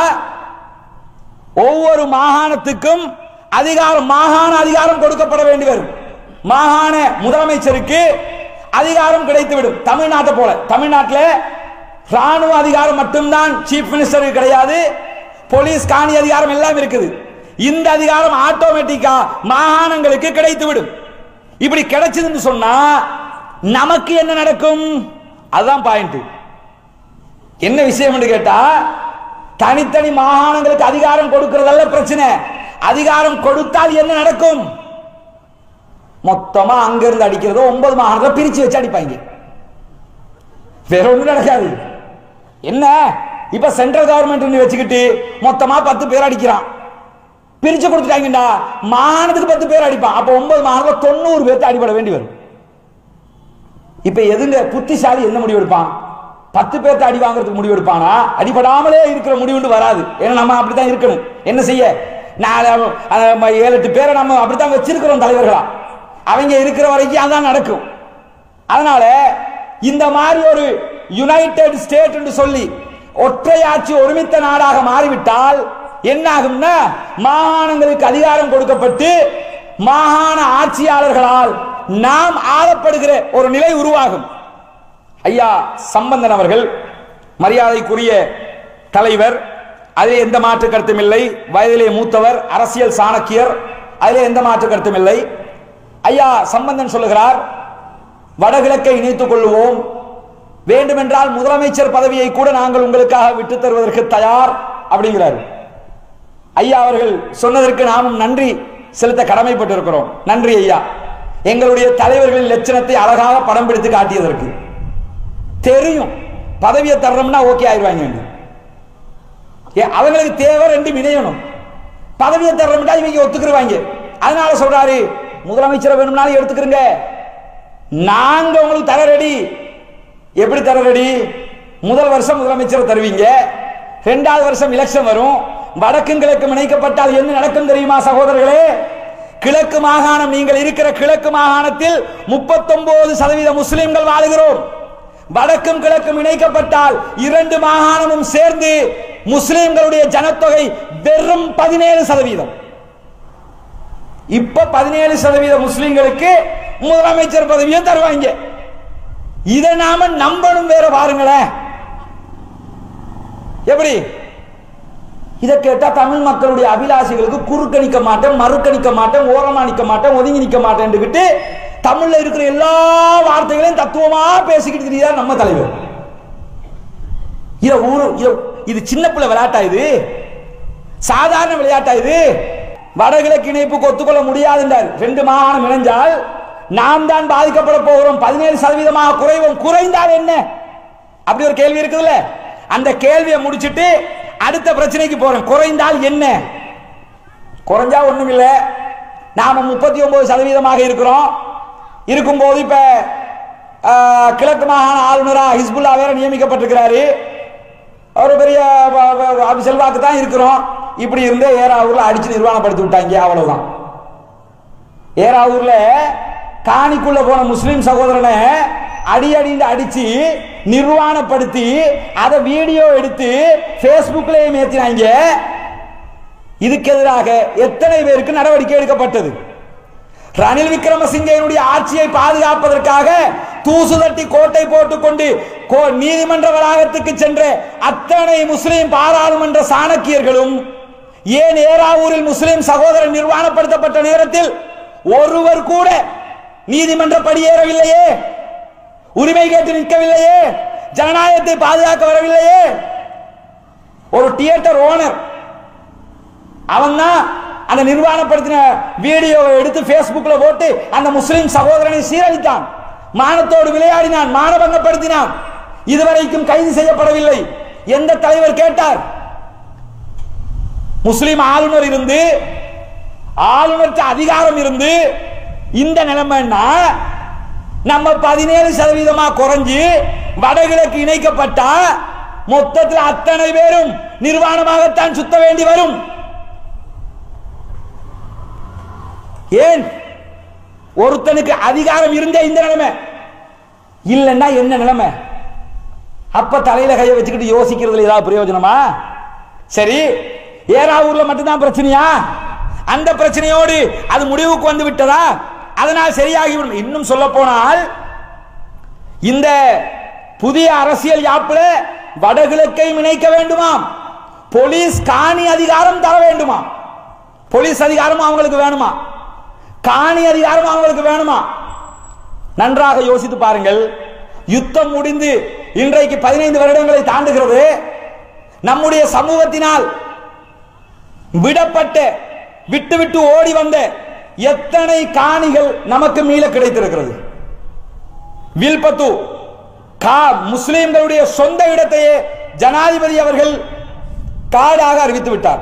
A: ஒவ்வொரு மாகாணத்துக்கும் அதிகாரம் மாகாண அதிகாரம் கொடுக்கப்பட வேண்டி வரும் மாகாண முதலமைச்சருக்கு அதிகாரம் கிடைத்துவிடும் தமிழ்நாட்டை போல தமிழ்நாட்டில் ராணுவ அதிகாரம் மட்டும்தான் சீஃப் மினிஸ்டருக்கு கிடையாது போலீஸ் காணி அதிகாரம் எல்லாம் இருக்குது இந்த அதிகாரம் ஆட்டோமேட்டிக்கா மாகாணங்களுக்கு கிடைத்துவிடும் இப்படி கிடைச்சதுன்னு சொன்னா நமக்கு என்ன நடக்கும் அதுதான் பாயிண்ட் என்ன விஷயம் என்று கேட்டா தனித்தனி மாகாணங்களுக்கு அதிகாரம் கொடுக்கிறதல்ல பிரச்சனை அதிகாரம் கொடுத்தால் என்ன நடக்கும் மொத்தமா அங்கிருந்து அடிக்கிறதோ ஒன்பது மாகாணத்தை பிரிச்சு வச்சு அடிப்பாங்க வேற ஒண்ணும் நடக்காது என்ன இப்ப சென்ட்ரல் கவர்மெண்ட் வச்சுக்கிட்டு மொத்தமா பத்து பேர் அடிக்கிறான் பிரிச்சு கொடுத்துட்டாங்கடா மாகாணத்துக்கு பத்து பேர் அடிப்பான் அப்ப ஒன்பது மாகாணத்துல தொண்ணூறு பேர்த்து அடிபட வேண்டி வரும் இப்ப எதுங்க புத்திசாலி என்ன முடிவு எடுப்பான் பத்து பேர்த்து அடி வாங்குறதுக்கு முடிவு எடுப்பானா அடிபடாமலே இருக்கிற முடிவுண்டு வராது ஏன்னா நம்ம அப்படித்தான் இருக்கணும் என்ன செய்ய நாலு அஹ், ஏழு எட்டு பேரை நம்ம அப்படித்தான் வச்சிருக்கிறோம் தலைவர்களா அவங்க இருக்கிற வரைக்கும் அதான் நடக்கும் அதனால இந்த மாதிரி ஒரு யுனைடெட் ஸ்டேட் என்று சொல்லி ஒற்றை ஆட்சி ஒருமித்த நாடாக மாறிவிட்டால் என்ன ஆகும்னா மாகாணங்களுக்கு அதிகாரம் கொடுக்கப்பட்டு மாகாண ஆட்சியாளர்களால் நாம் ஆளப்படுகிற ஒரு நிலை உருவாகும் ஐயா சம்பந்தன் அவர்கள் மரியாதைக்குரிய தலைவர் அதிலே எந்த மாற்று கருத்தும் இல்லை வயதிலே மூத்தவர் அரசியல் சாணக்கியர் அதிலே எந்த மாற்று கருத்தும் இல்லை ஐயா சம்பந்தன் சொல்லுகிறார் வடகிழக்கை இணைத்துக் கொள்வோம் வேண்டுமென்றால் முதலமைச்சர் பதவியை கூட நாங்கள் உங்களுக்காக விட்டுத் தருவதற்கு தயார் அப்படிங்கிறார் ஐயா அவர்கள் சொன்னதற்கு நாமும் நன்றி செலுத்த கடமைப்பட்டிருக்கிறோம் நன்றி ஐயா எங்களுடைய தலைவர்களின் லட்சணத்தை அழகாக படம் பிடித்து காட்டியதற்கு தெரியும் பதவியை தர்றோம்னா ஓகே ஆயிடுவாங்க ஏ, அவங்களுக்கு தேவை ரெண்டு இணையணும் பதவியை தர்றோம்னா இவங்க ஒத்துக்கிருவாங்க அதனால சொல்றாரு முதலமைச்சரை வேணும்னாலும் எடுத்துக்கிறங்க நாங்க உங்களுக்கு தர ரெடி எப்படி தர ரெடி முதல் வருஷம் முதலமைச்சர் தருவீங்க ரெண்டாவது வருஷம் எலெக்ஷன் வரும் வடக்கும் கிழக்கும் இணைக்கப்பட்டால் என்ன நடக்கும் தெரியுமா சகோதரர்களே கிழக்கு மாகாணம் நீங்கள் இருக்கிற கிழக்கு மாகாணத்தில் 39% சதவீத முஸ்லிம்கள் வாழுகிறோம் வடக்கும் கிழக்கும் இணைக்கப்பட்டால் இரண்டு மாகாணமும் சேர்ந்து முஸ்லிம்களுடைய ஜனத்தொகை வெறும் பதினேழு சதவீதம் இப்ப பதினேழு சதவீத முஸ்லிம்களுக்கு முதலமைச்சர் பதவியும் தருவாங்க இதை நாம நம்பணும் வேற பாருங்களேன் எப்படி இதை கேட்டா தமிழ் மக்களுடைய அபிலாஷைகளுக்கு குறுக்கணிக்க மாட்டேன் மறுக்கணிக்க மாட்டேன் ஓரமா நிக்க மாட்டேன் ஒதுங்கி நிக்க மாட்டேன்னுக்கிட்டு தமிழ்ல இருக்கிற எல்லா வார்த்தைகளையும் தத்துவமா பேசிக்கிட்டு தெரியுதா நம்ம தலைவர் இத ஊரு இத- இது சின்ன பிள்ளை விளையாட்டா இது சாதாரண விளையாட்டா இது வடகிழக்கு இணைப்புக்கு ஒத்துக்கொள்ள முடியாதுன்றார் ரெண்டு மாகாணம் இணைஞ்சால் நாம் தான் பாதிக்கப்பட போகிறோம் பதினேழு சதவீதமாக குறைவோம் குறைந்தால் என்ன அப்படி ஒரு கேள்வி இருக்குதுல்ல அந்த கேள்வியை முடிச்சிட்டு அடுத்த பிரச்சனைக்கு போறேன் குறைந்தால் என்ன குறைஞ்சா ஒண்ணும் இல்லை நாம முப்பத்தி ஒன்பது சதவீதமாக இருக்கிறோம் இருக்கும்போது இப்ப ஆஹ், கிழக்கு மாகாண ஆளுநராக ஹிஸ்புல்லா வேற நியமிக்கப்பட்டிருக்கிறாரு ஒரு பெரிய வ- வ- வ- செல்வாக்கு தான் இருக்கிறோம் இப்படி இருந்தே ஏறாவூர்ல அடிச்சு நிர்வாணப்படுத்தி விட்டாங்க அவ்வளவுதான் ஏறாவூர்ல காணிக்குள்ள போன முஸ்லிம் சகோதரனை அடி அடிந்து அடிச்சு நிர்வாணப்படுத்தி அதை வீடியோ எடுத்து Facebookலயும் ஏத்தினாங்க இதுக்கு எதிராக எத்தனை பேருக்கு நடவடிக்கை எடுக்கப்பட்டது ரணில் விக்ரமசிங்கனுடைய ஆட்சியை பாதுகாப்பதற்காக தூசு தட்டி கோட்டை போட்டுக்கொண்டு கோ- நீதிமன்ற வளாகத்துக்கு சென்ற அத்தனை முஸ்லிம் பாராளுமன்ற சாணக்கியர்களும் ஏன் ஏராவூரில் முஸ்லிம் சகோதரர் நிர்வாணப்படுத்தப்பட்ட நேரத்தில் ஒருவர் கூட நீதிமன்ற படியேறவில்லையே உரிமை கேட்டு நிற்கவில்லையே ஜனநாயகத்தை பாதுகாக்க வரவில்லையே ஒரு தியேட்டர் ஓனர் அவன் தான் அந்த நிர்வாணப்படுத்தின வீடியோவை எடுத்து Facebookல போட்டு அந்த முஸ்லிம் சகோதரனை சீரழித்தான் மானத்தோடு விளையாடினான் மானபங்கப்படுத்தினான் இதுவரைக்கும் கைது செய்யப்படவில்லை எந்த தலைவர் கேட்டார் முஸ்லிம் ஆளுநர் இருந்து ஆளுநருக்கு அதிகாரம் இருந்து இந்த நிலைமைன்னா நம்ம பதினேழு சதவீதமா குறைஞ்சு வடகிழக்கு இணைக்கப்பட்டா மொத்தத்தில் அத்தனை பேரும் நிர்வாணமாகத்தான் சுத்த வேண்டி வரும் ஏன் ஒருத்தனுக்கு அதிகாரம் இருந்தே இந்த நிலைமை இல்லைன்னா என்ன நிலைமை அப்ப தலையில கையை வச்சுக்கிட்டு யோசிக்கிறதுல ஏதாவது பிரயோஜனமா சரி ஏறாவூர்ல மட்டும்தான் பிரச்சனையா அந்த பிரச்சனையோடு அது முடிவுக்கு வந்து விட்டதா அதனால் சரியாகிவிடும் இன்னும் சொல்ல போனால் இந்த புதிய அரசியல் யாப்புல வடகிழக்கை இணைக்க வேண்டுமாம் போலீஸ் காணி அதிகாரம் தர வேண்டுமா போலீஸ் அதிகாரம் அவங்களுக்கு வேணுமா காணி அதிகாரம் அவங்களுக்கு வேணுமா நன்றாக யோசித்து பாருங்கள் யுத்தம் முடிந்து இன்றைக்கு பதினைந்து வருடங்களை தாண்டுகிறது நம்முடைய சமூகத்தினால் விடப்பட்ட விட்டு விட்டு ஓடி வந்த எத்தனை காணிகள் நமக்கு மீள கிடைத்திருக்கிறது வில்பத்து கா முஸ்லிம்களுடைய சொந்த இடத்தையே ஜனாதிபதி அவர்கள் காடாக அறிவித்து விட்டார்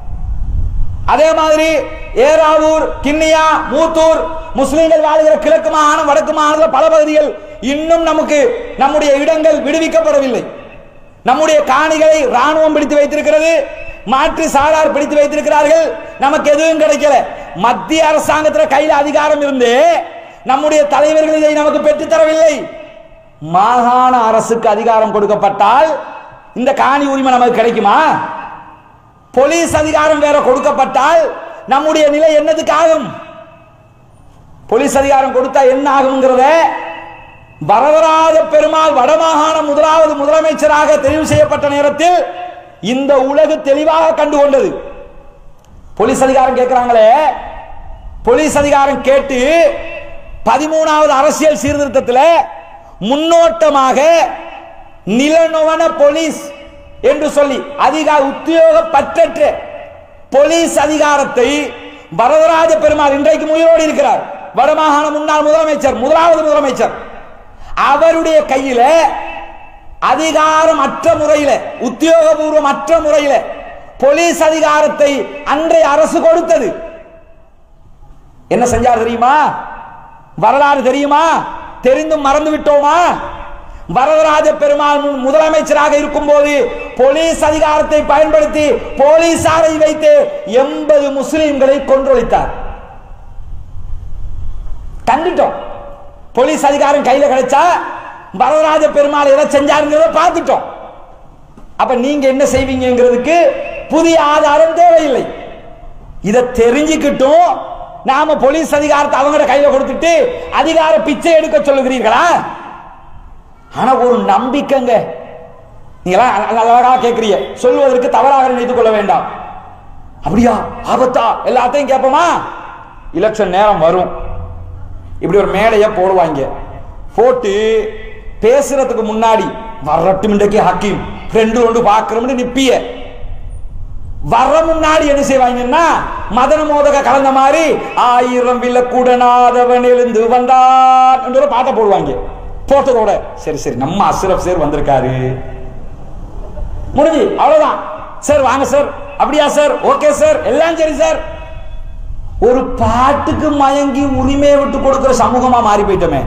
A: அதே மாதிரி ஏராவூர் கிண்ணியா மூத்தூர் முஸ்லிம்கள் வாழ்கிற கிழக்கு மாகாணம் வடக்கு மாகாணத்தில் பல பகுதிகள் இன்னும் நமக்கு நம்முடைய இடங்கள் விடுவிக்கப்படவில்லை நம்முடைய காணிகளை ராணுவம் பிடித்து வைத்திருக்கிறது மாற்று சாரார் பிடித்து வைத்திருக்கிறார்கள் நமக்கு எதுவும் கிடைக்கல மத்திய அரசாங்கத்தில் கையில் அதிகாரம் இருந்து நம்முடைய தலைவர்கள் இதை நமக்கு பெற்றுத் தரவில்லை மாகாண அரசுக்கு அதிகாரம் கொடுக்கப்பட்டால் இந்த காணி உரிமை நமக்கு கிடைக்குமா போலீஸ் அதிகாரம் வேற கொடுக்கப்பட்டால் நம்முடைய நிலை என்னதுக்கு ஆகும் போலீஸ் அதிகாரம் கொடுத்தா என்ன ஆகுங்கிறத வரதராஜ பெருமாள் வடமாகாண முதலாவது முதலமைச்சராக தெரிவு செய்யப்பட்ட நேரத்தில் இந்த உலகு தெளிவாக கண்டு கொண்டது போலீஸ் அதிகாரம் கேட்கிறாங்களே போலீஸ் அதிகாரம் கேட்டு பதிமூணாவது அரசியல் சீர்திருத்தத்தில் முன்னோட்டமாக நிலநுவன போலீஸ் என்று சொல்லி அதிகார உத்தியோக பற்றற்ற போலீஸ் அதிகாரத்தை வரதராஜ பெருமாள் இன்றைக்கு உயிரோடு இருக்கிறார் வடமாகாண முன்னாள் முதலமைச்சர் முதலாவது முதலமைச்சர் அவருடைய கையில அதிகாரம் அற்ற முறையில உத்தியோகபூர்வம் அற்ற முறையில போலீஸ் அதிகாரத்தை அன்றைய அரசு கொடுத்தது என்ன செஞ்சார் தெரியுமா வரலாறு தெரியுமா தெரிந்தும் மறந்து விட்டோமா வரதராஜ பெருமாள் முன் முதலமைச்சராக இருக்கும்போது போலீஸ் அதிகாரத்தை பயன்படுத்தி போலீசாரை வைத்து எண்பது முஸ்லிம்களை கொன்றொழித்தார் கண்டுட்டோம் போலீஸ் அதிகாரம் கையில கிடைச்சா வரதராஜ பெருமாள் எதை செஞ்சாருங்கிறத பார்த்துட்டோம் அப்ப நீங்க என்ன செய்வீங்கிறதுக்கு புதிய ஆதாரம் தேவையில்லை இதை தெரிஞ்சுக்கிட்டும் நாம போலீஸ் அதிகாரத்தை அவங்க கையில கொடுத்துட்டு அதிகார பிச்சை எடுக்க சொல்லுகிறீர்களா ஆனா ஒரு நம்பிக்கைங்க நீங்களா அழகா கேட்கிறீங்க சொல்வதற்கு தவறாக நினைத்துக் கொள்ள வேண்டாம் அப்படியா ஆபத்தா எல்லாத்தையும் கேட்போமா எலெக்ஷன் நேரம் வரும் இப்படி ஒரு மேடையை போடுவாங்க போட்டு பேசுறதுக்கு முன்னாடி வரட்டும் இன்றைக்கு ஹக்கீம் ஃப்ரெண்டு ஒன்று பார்க்கிறோம்னு நிப்பிய வர முன்னாடி என்ன செய்வாங்கன்னா மதன மோதக கலந்த மாதிரி ஆயிரம் வில்லக்கூடனாதவன் எழுந்து வந்தான் என்ற ஒரு பாட்டை போடுவாங்க போட்டதோட சரி சரி நம்ம அஸ்ரப் சேர் வந்திருக்காரு முடிஞ்சு அவ்வளவுதான் சார் வாங்க சார் அப்படியா சார் ஓகே சார் எல்லாம் சரி சார் ஒரு பாட்டுக்கு மயங்கி உரிமையை விட்டு கொடுக்கிற சமூகமா மாறி போயிட்டோமே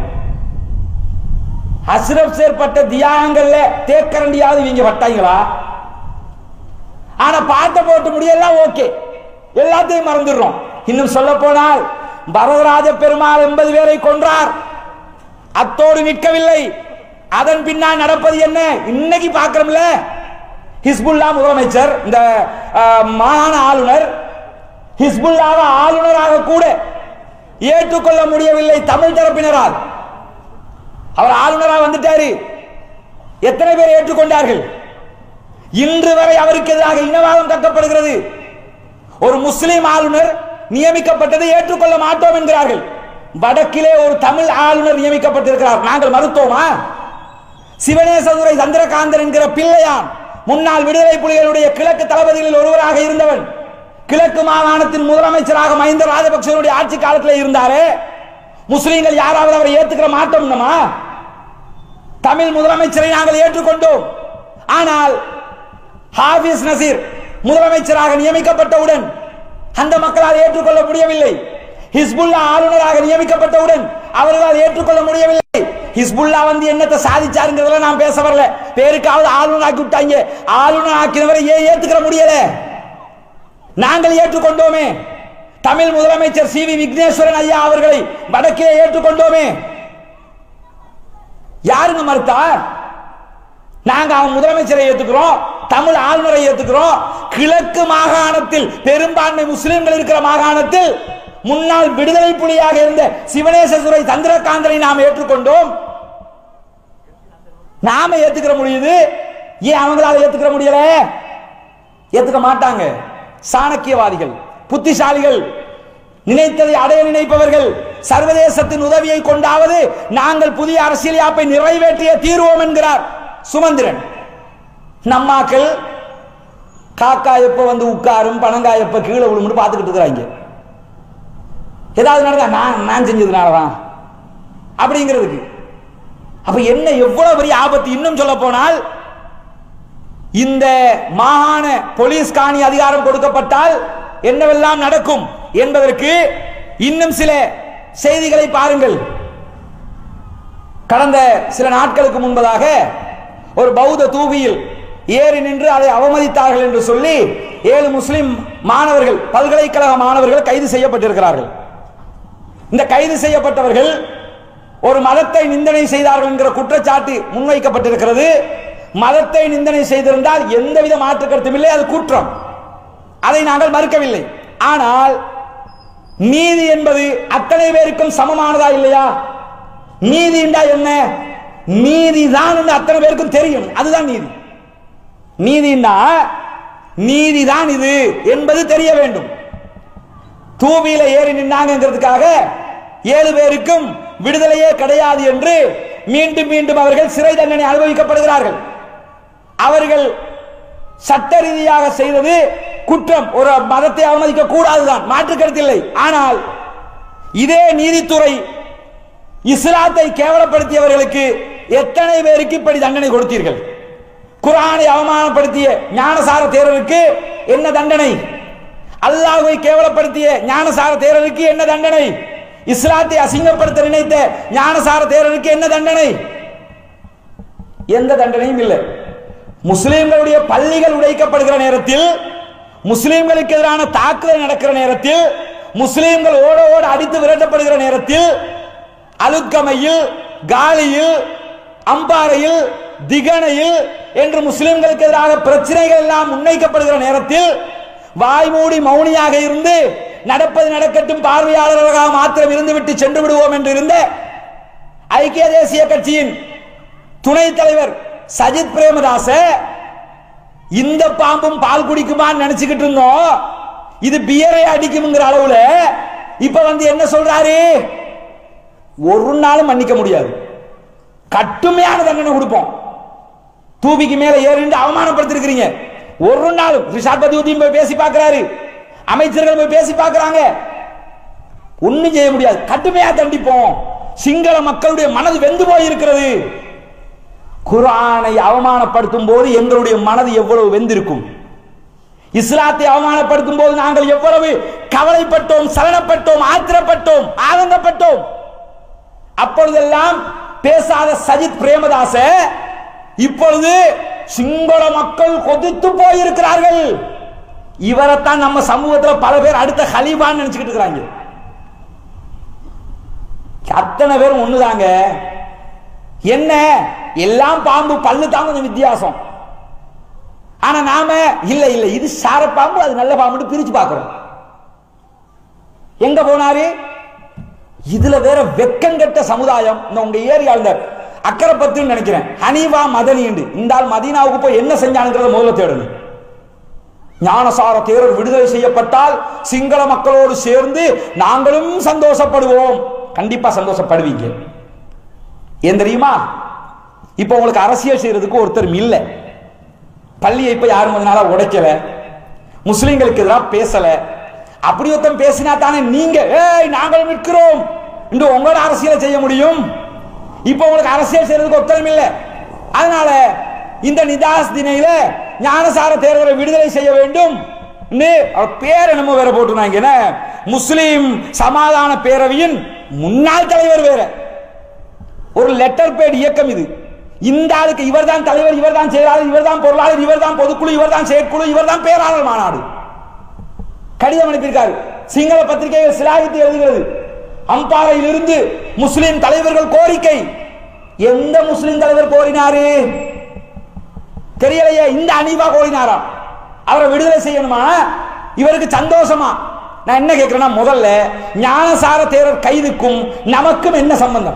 A: அஸ்ரப் செயற்பட்ட தியாகங்கள்ல தேக்கரண்டியாவது இவங்க பட்டாங்களா ஆனா பாட்டை போட்டு முடியெல்லாம் ஓகே எல்லாத்தையும் மறந்துடுறோம் இன்னும் சொல்ல போனால் பரதராஜ பெருமாள் எண்பது பேரை கொன்றார் அத்தோடு நிற்கவில்லை அதன் பின்னால் நடப்பது என்ன இன்னைக்கு பார்க்கிறோம்ல ஹிஸ்புல்லா முதலமைச்சர் இந்த அஹ், மாகாண ஆளுநர் ஹிஸ்புல்லாவை ஆளுநராக கூட ஏற்றுக்கொள்ள முடியவில்லை தமிழ் தரப்பினரால் அவர் ஆளுநராக வந்துட்டாரு எத்தனை பேர் ஏற்றுக்கொண்டார்கள் இன்று வரை அவருக்கு எதிராக இனவாதம் கட்டப்படுகிறது ஒரு முஸ்லிம் ஆளுநர் நியமிக்கப்பட்டதை ஏற்றுக்கொள்ள மாட்டோம் என்கிறார்கள் வடக்கிலே ஒரு தமிழ் ஆளுநர் நியமிக்கப்பட்டிருக்கிறார் நாங்கள் மறுத்தோமா சிவனேசதுரை சந்திரகாந்தன் என்கிற பிள்ளையான் முன்னாள் விடுதலை புலிகளுடைய கிழக்கு தளபதிகளில் ஒருவராக இருந்தவன் கிழக்கு மாகாணத்தின் முதலமைச்சராக மஹிந்த ராஜபக்சனுடைய ஆட்சி காலத்தில் இருந்தாரே முஸ்லீம்கள் யாராவது அவரை ஏத்துக்கிற மாட்டோம்னமா தமிழ் முதலமைச்சரை நாங்கள் ஏற்றுக்கொண்டோம் ஆனால் ஹாபிஸ் நசீர் முதலமைச்சராக நியமிக்கப்பட்டவுடன் அந்த மக்களால் ஏற்றுக்கொள்ள முடியவில்லை ஹிஸ்புல்லா ஆளுநராக நியமிக்கப்பட்டவுடன் அவர்களால் ஏற்றுக்கொள்ள முடியவில்லை ஹிஸ்புல்லா வந்து என்னத்தை சாதிச்சாருங்கிறதுல நான் பேச வரல பேருக்காவது ஆளுநர் ஆக்கி விட்டாங்க ஆளுநர் ஆக்கினவரை ஏன் ஏத்துக்கிற முடியல நாங்கள் ஏற்றுக்கொண்டோமே தமிழ் முதலமைச்சர் சி வி விக்னேஸ்வரன் ஐயா அவர்களை வடக்கிலே ஏற்றுக்கொண்டோமே யாருங்க மறுத்தா நாங்க அவன் முதலமைச்சரை ஏத்துக்கிறோம் தமிழ் ஆளுநரை ஏத்துக்கிறோம் கிழக்கு மாகாணத்தில் பெரும்பான்மை முஸ்லிம்கள் இருக்கிற மாகாணத்தில் முன்னாள் விடுதலை புலியாக இருந்த சிவனேசதுரை சந்திரகாந்தனை நாம் ஏற்றுக்கொண்டோம் நாம ஏத்துக்கிற முடியுது ஏன் அவங்களால ஏத்துக்கிற முடியல ஏத்துக்க மாட்டாங்க சாணக்கியவாதிகள் புத்திசாலிகள் நினைத்ததை அடைய நினைப்பவர்கள் சர்வதேசத்தின் உதவியை கொண்டாவது நாங்கள் புதிய அரசியல் யாப்பை நிறைவேற்றிய தீர்வோம் என்கிறார் சுமந்திரன் நம்மாக்கள் காக்கா எப்ப வந்து உட்காரும் பணங்காய் எப்ப கீழே விழும்னு பார்த்துக்கிட்டு இருக்கிறாங்க ஏதாவது நடந்தா நான் நான் செஞ்சதுனாலதான் அப்படிங்கிறதுக்கு அப்ப என்ன எவ்வளவு பெரிய ஆபத்து இன்னும் சொல்ல போனால் இந்த மாகாண போலீஸ் காணி அதிகாரம் கொடுக்கப்பட்டால் என்னவெல்லாம் நடக்கும் என்பதற்கு இன்னும் சில செய்திகளை பாருங்கள் கடந்த சில நாட்களுக்கு முன்பதாக ஒரு பௌத்த தூபியில் ஏறி நின்று அதை அவமதித்தார்கள் என்று சொல்லி ஏழு முஸ்லிம் மாணவர்கள் பல்கலைக்கழக மாணவர்கள் கைது செய்யப்பட்டிருக்கிறார்கள் இந்த கைது செய்யப்பட்டவர்கள் ஒரு மதத்தை நிந்தனை செய்தார்கள் என்கிற குற்றச்சாட்டு முன்வைக்கப்பட்டிருக்கிறது மதத்தை நிந்தனை செய்திருந்தால் எந்தவித மாற்று கருத்தும் இல்லை அது குற்றம் அதை நாங்கள் மறுக்கவில்லை ஆனால் நீதி என்பது அத்தனை பேருக்கும் சமமானதா இல்லையா நீதி என்றா என்ன நீதி தான் என்று அத்தனை பேருக்கும் தெரியும் அதுதான் நீதி நீதினா நீதி தான் இது என்பது தெரிய வேண்டும் தூபியில ஏறி நின்னாங்கிறதுக்காக ஏழு பேருக்கும் விடுதலையே கிடையாது என்று மீண்டும் மீண்டும் அவர்கள் சிறை தண்டனை அனுபவிக்கப்படுகிறார்கள் அவர்கள் சட்ட ரீதியாக செய்தது குற்றம் ஒரு மதத்தை அவமதிக்க கூடாதுதான் மாற்று கருத்தில்லை ஆனால் இதே நீதித்துறை இஸ்லாத்தை கேவலப்படுத்தியவர்களுக்கு எத்தனை பேருக்கு இப்படி தண்டனை கொடுத்தீர்கள் குரானை அவமானப்படுத்திய ஞானசார தேரருக்கு என்ன தண்டனை அல்லாஹ்வை கேவலப்படுத்திய ஞானசார தேரருக்கு என்ன தண்டனை இஸ்லாத்தை அசிங்கப்படுத்த நினைத்த ஞானசார தேரருக்கு என்ன தண்டனை எந்த தண்டனையும் இல்லை முஸ்லிம்களுடைய பள்ளிகள் உடைக்கப்படுகிற நேரத்தில் முஸ்லிம்களுக்கு எதிரான தாக்குதல் நடக்கிற நேரத்தில் முஸ்லிம்கள் ஓட ஓட அடித்து விரட்டப்படுகிற நேரத்தில் அலுக்கமையில் காலியில் அம்பாறையில் திகனையில் என்று முஸ்லிம்களுக்கு எதிராக பிரச்சனைகள் எல்லாம் முன்வைக்கப்படுகிற நேரத்தில் வாய்மூடி மௌனியாக இருந்து நடப்பது நடக்கட்டும் பார்வையாளர்களாக மாத்திரம் இருந்துவிட்டு சென்று விடுவோம் என்று இருந்த ஐக்கிய தேசிய கட்சியின் துணைத் தலைவர் சஜித் பிரேமதாச இந்த பாம்பும் பால் குடிக்குமான்னு நினைச்சுக்கிட்டு இருந்தோம் இது பியரை அடிக்கும்ங்கிற அளவுல இப்ப வந்து என்ன சொல்றாரு ஒரு நாளும் மன்னிக்க முடியாது கட்டுமையான தண்டனை கொடுப்போம் தூபிக்கு மேல ஏறிண்டு அவமானப்படுத்திருக்கிறீங்க ஒரு நாளும் ரிஷாட் பதிவுதீன் போய் பேசி பார்க்கிறாரு அமைச்சர்கள் போய் பேசி பார்க்கறாங்க ஒண்ணும் செய்ய முடியாது கட்டுமையா தண்டிப்போம் சிங்கள மக்களுடைய மனது வெந்து போய் இருக்கிறது குர்ஆனை அவமானப்படுத்தும் போது எங்களுடைய மனது எவ்வளவு வெந்திருக்கும் இஸ்லாத்தை அவமானப்படுத்தும் போது நாங்கள் எவ்வளவு கவலைப்பட்டோம் சலனப்பட்டோம் ஆத்திரப்பட்டோம் ஆனந்தப்பட்டோம் அப்பொழுதெல்லாம் பேசாத சஜித் பிரேமதாச இப்பொழுது சிங்கள மக்கள் கொதித்து போயிருக்கிறார்கள் இவரைத்தான் நம்ம சமூகத்தில் பல பேர் அடுத்த ஹலீபான்னு நினைச்சுக்கிட்டு இருக்கிறாங்க அத்தனை பேரும் ஒண்ணுதாங்க என்ன எல்லாம் பாம்பு பல்லு தான் கொஞ்சம் வித்தியாசம் ஆனா நாம இல்ல இல்ல இது சார பாம்பு அது நல்ல பாம்பு பிரிச்சு பார்க்கிறோம் எங்க போனாரு இதுல வேற வெக்கங்கெட்ட சமுதாயம் இந்த உங்க ஏரியா இந்த அக்கரைப்பத்துன்னு நினைக்கிறேன் ஹனீவா மதனி இந்த ஆள் மதீனாவுக்கு போய் என்ன செஞ்சானுங்கிறத முதல்ல தேடணும் ஞானசார தேரர் விடுதலை செய்யப்பட்டால் சிங்கள மக்களோடு சேர்ந்து நாங்களும் சந்தோஷப்படுவோம் கண்டிப்பா சந்தோஷப்படுவீங்க ஏன் தெரியுமா இப்ப உங்களுக்கு அரசியல் செய்யறதுக்கு ஒருத்தர் இல்ல பள்ளியை இப்ப யாரும் அதனால உடைக்கல முஸ்லிம்களுக்கு எதிராக பேசல அப்படி ஒருத்தன் பேசினா தானே நீங்க ஏய் நாங்கள் நிற்கிறோம் என்று உங்களோட அரசியலை செய்ய முடியும் இப்ப உங்களுக்கு அரசியல் செய்யறதுக்கு ஒத்தரம் இல்ல அதனால இந்த நிதாஸ் தினையில ஞானசார தேர்வரை விடுதலை செய்ய வேண்டும் அவர் பேர் என்னமோ வேற போட்டுனாங்க என்ன முஸ்லிம் சமாதான பேரவையின் முன்னாள் தலைவர் வேற ஒரு லெட்டர் பேட் இயக்கம் இது இந்த ஆளுக்கு இவர்தான் தலைவர் இவர்தான் செயலாளர் இவர்தான் பொருளாளர் இவர்தான் பொதுக்குழு இவர்தான் செயற்குழு இவர்தான் பேராளர் மாநாடு கடிதம் அனுப்பியிருக்காரு சிங்கள பத்திரிகைகள் சிலாகித்து எழுதுகிறது அம்பாறையில் இருந்து முஸ்லிம் தலைவர்கள் கோரிக்கை எந்த முஸ்லிம் தலைவர் கோரினாரு தெரியலையே இந்த அனிவா கோரினாராம் அவரை விடுதலை செய்யணுமா இவருக்கு சந்தோஷமா நான் என்ன கேட்கிறேன்னா முதல்ல ஞானசார தேரர் கைதுக்கும் நமக்கும் என்ன சம்பந்தம்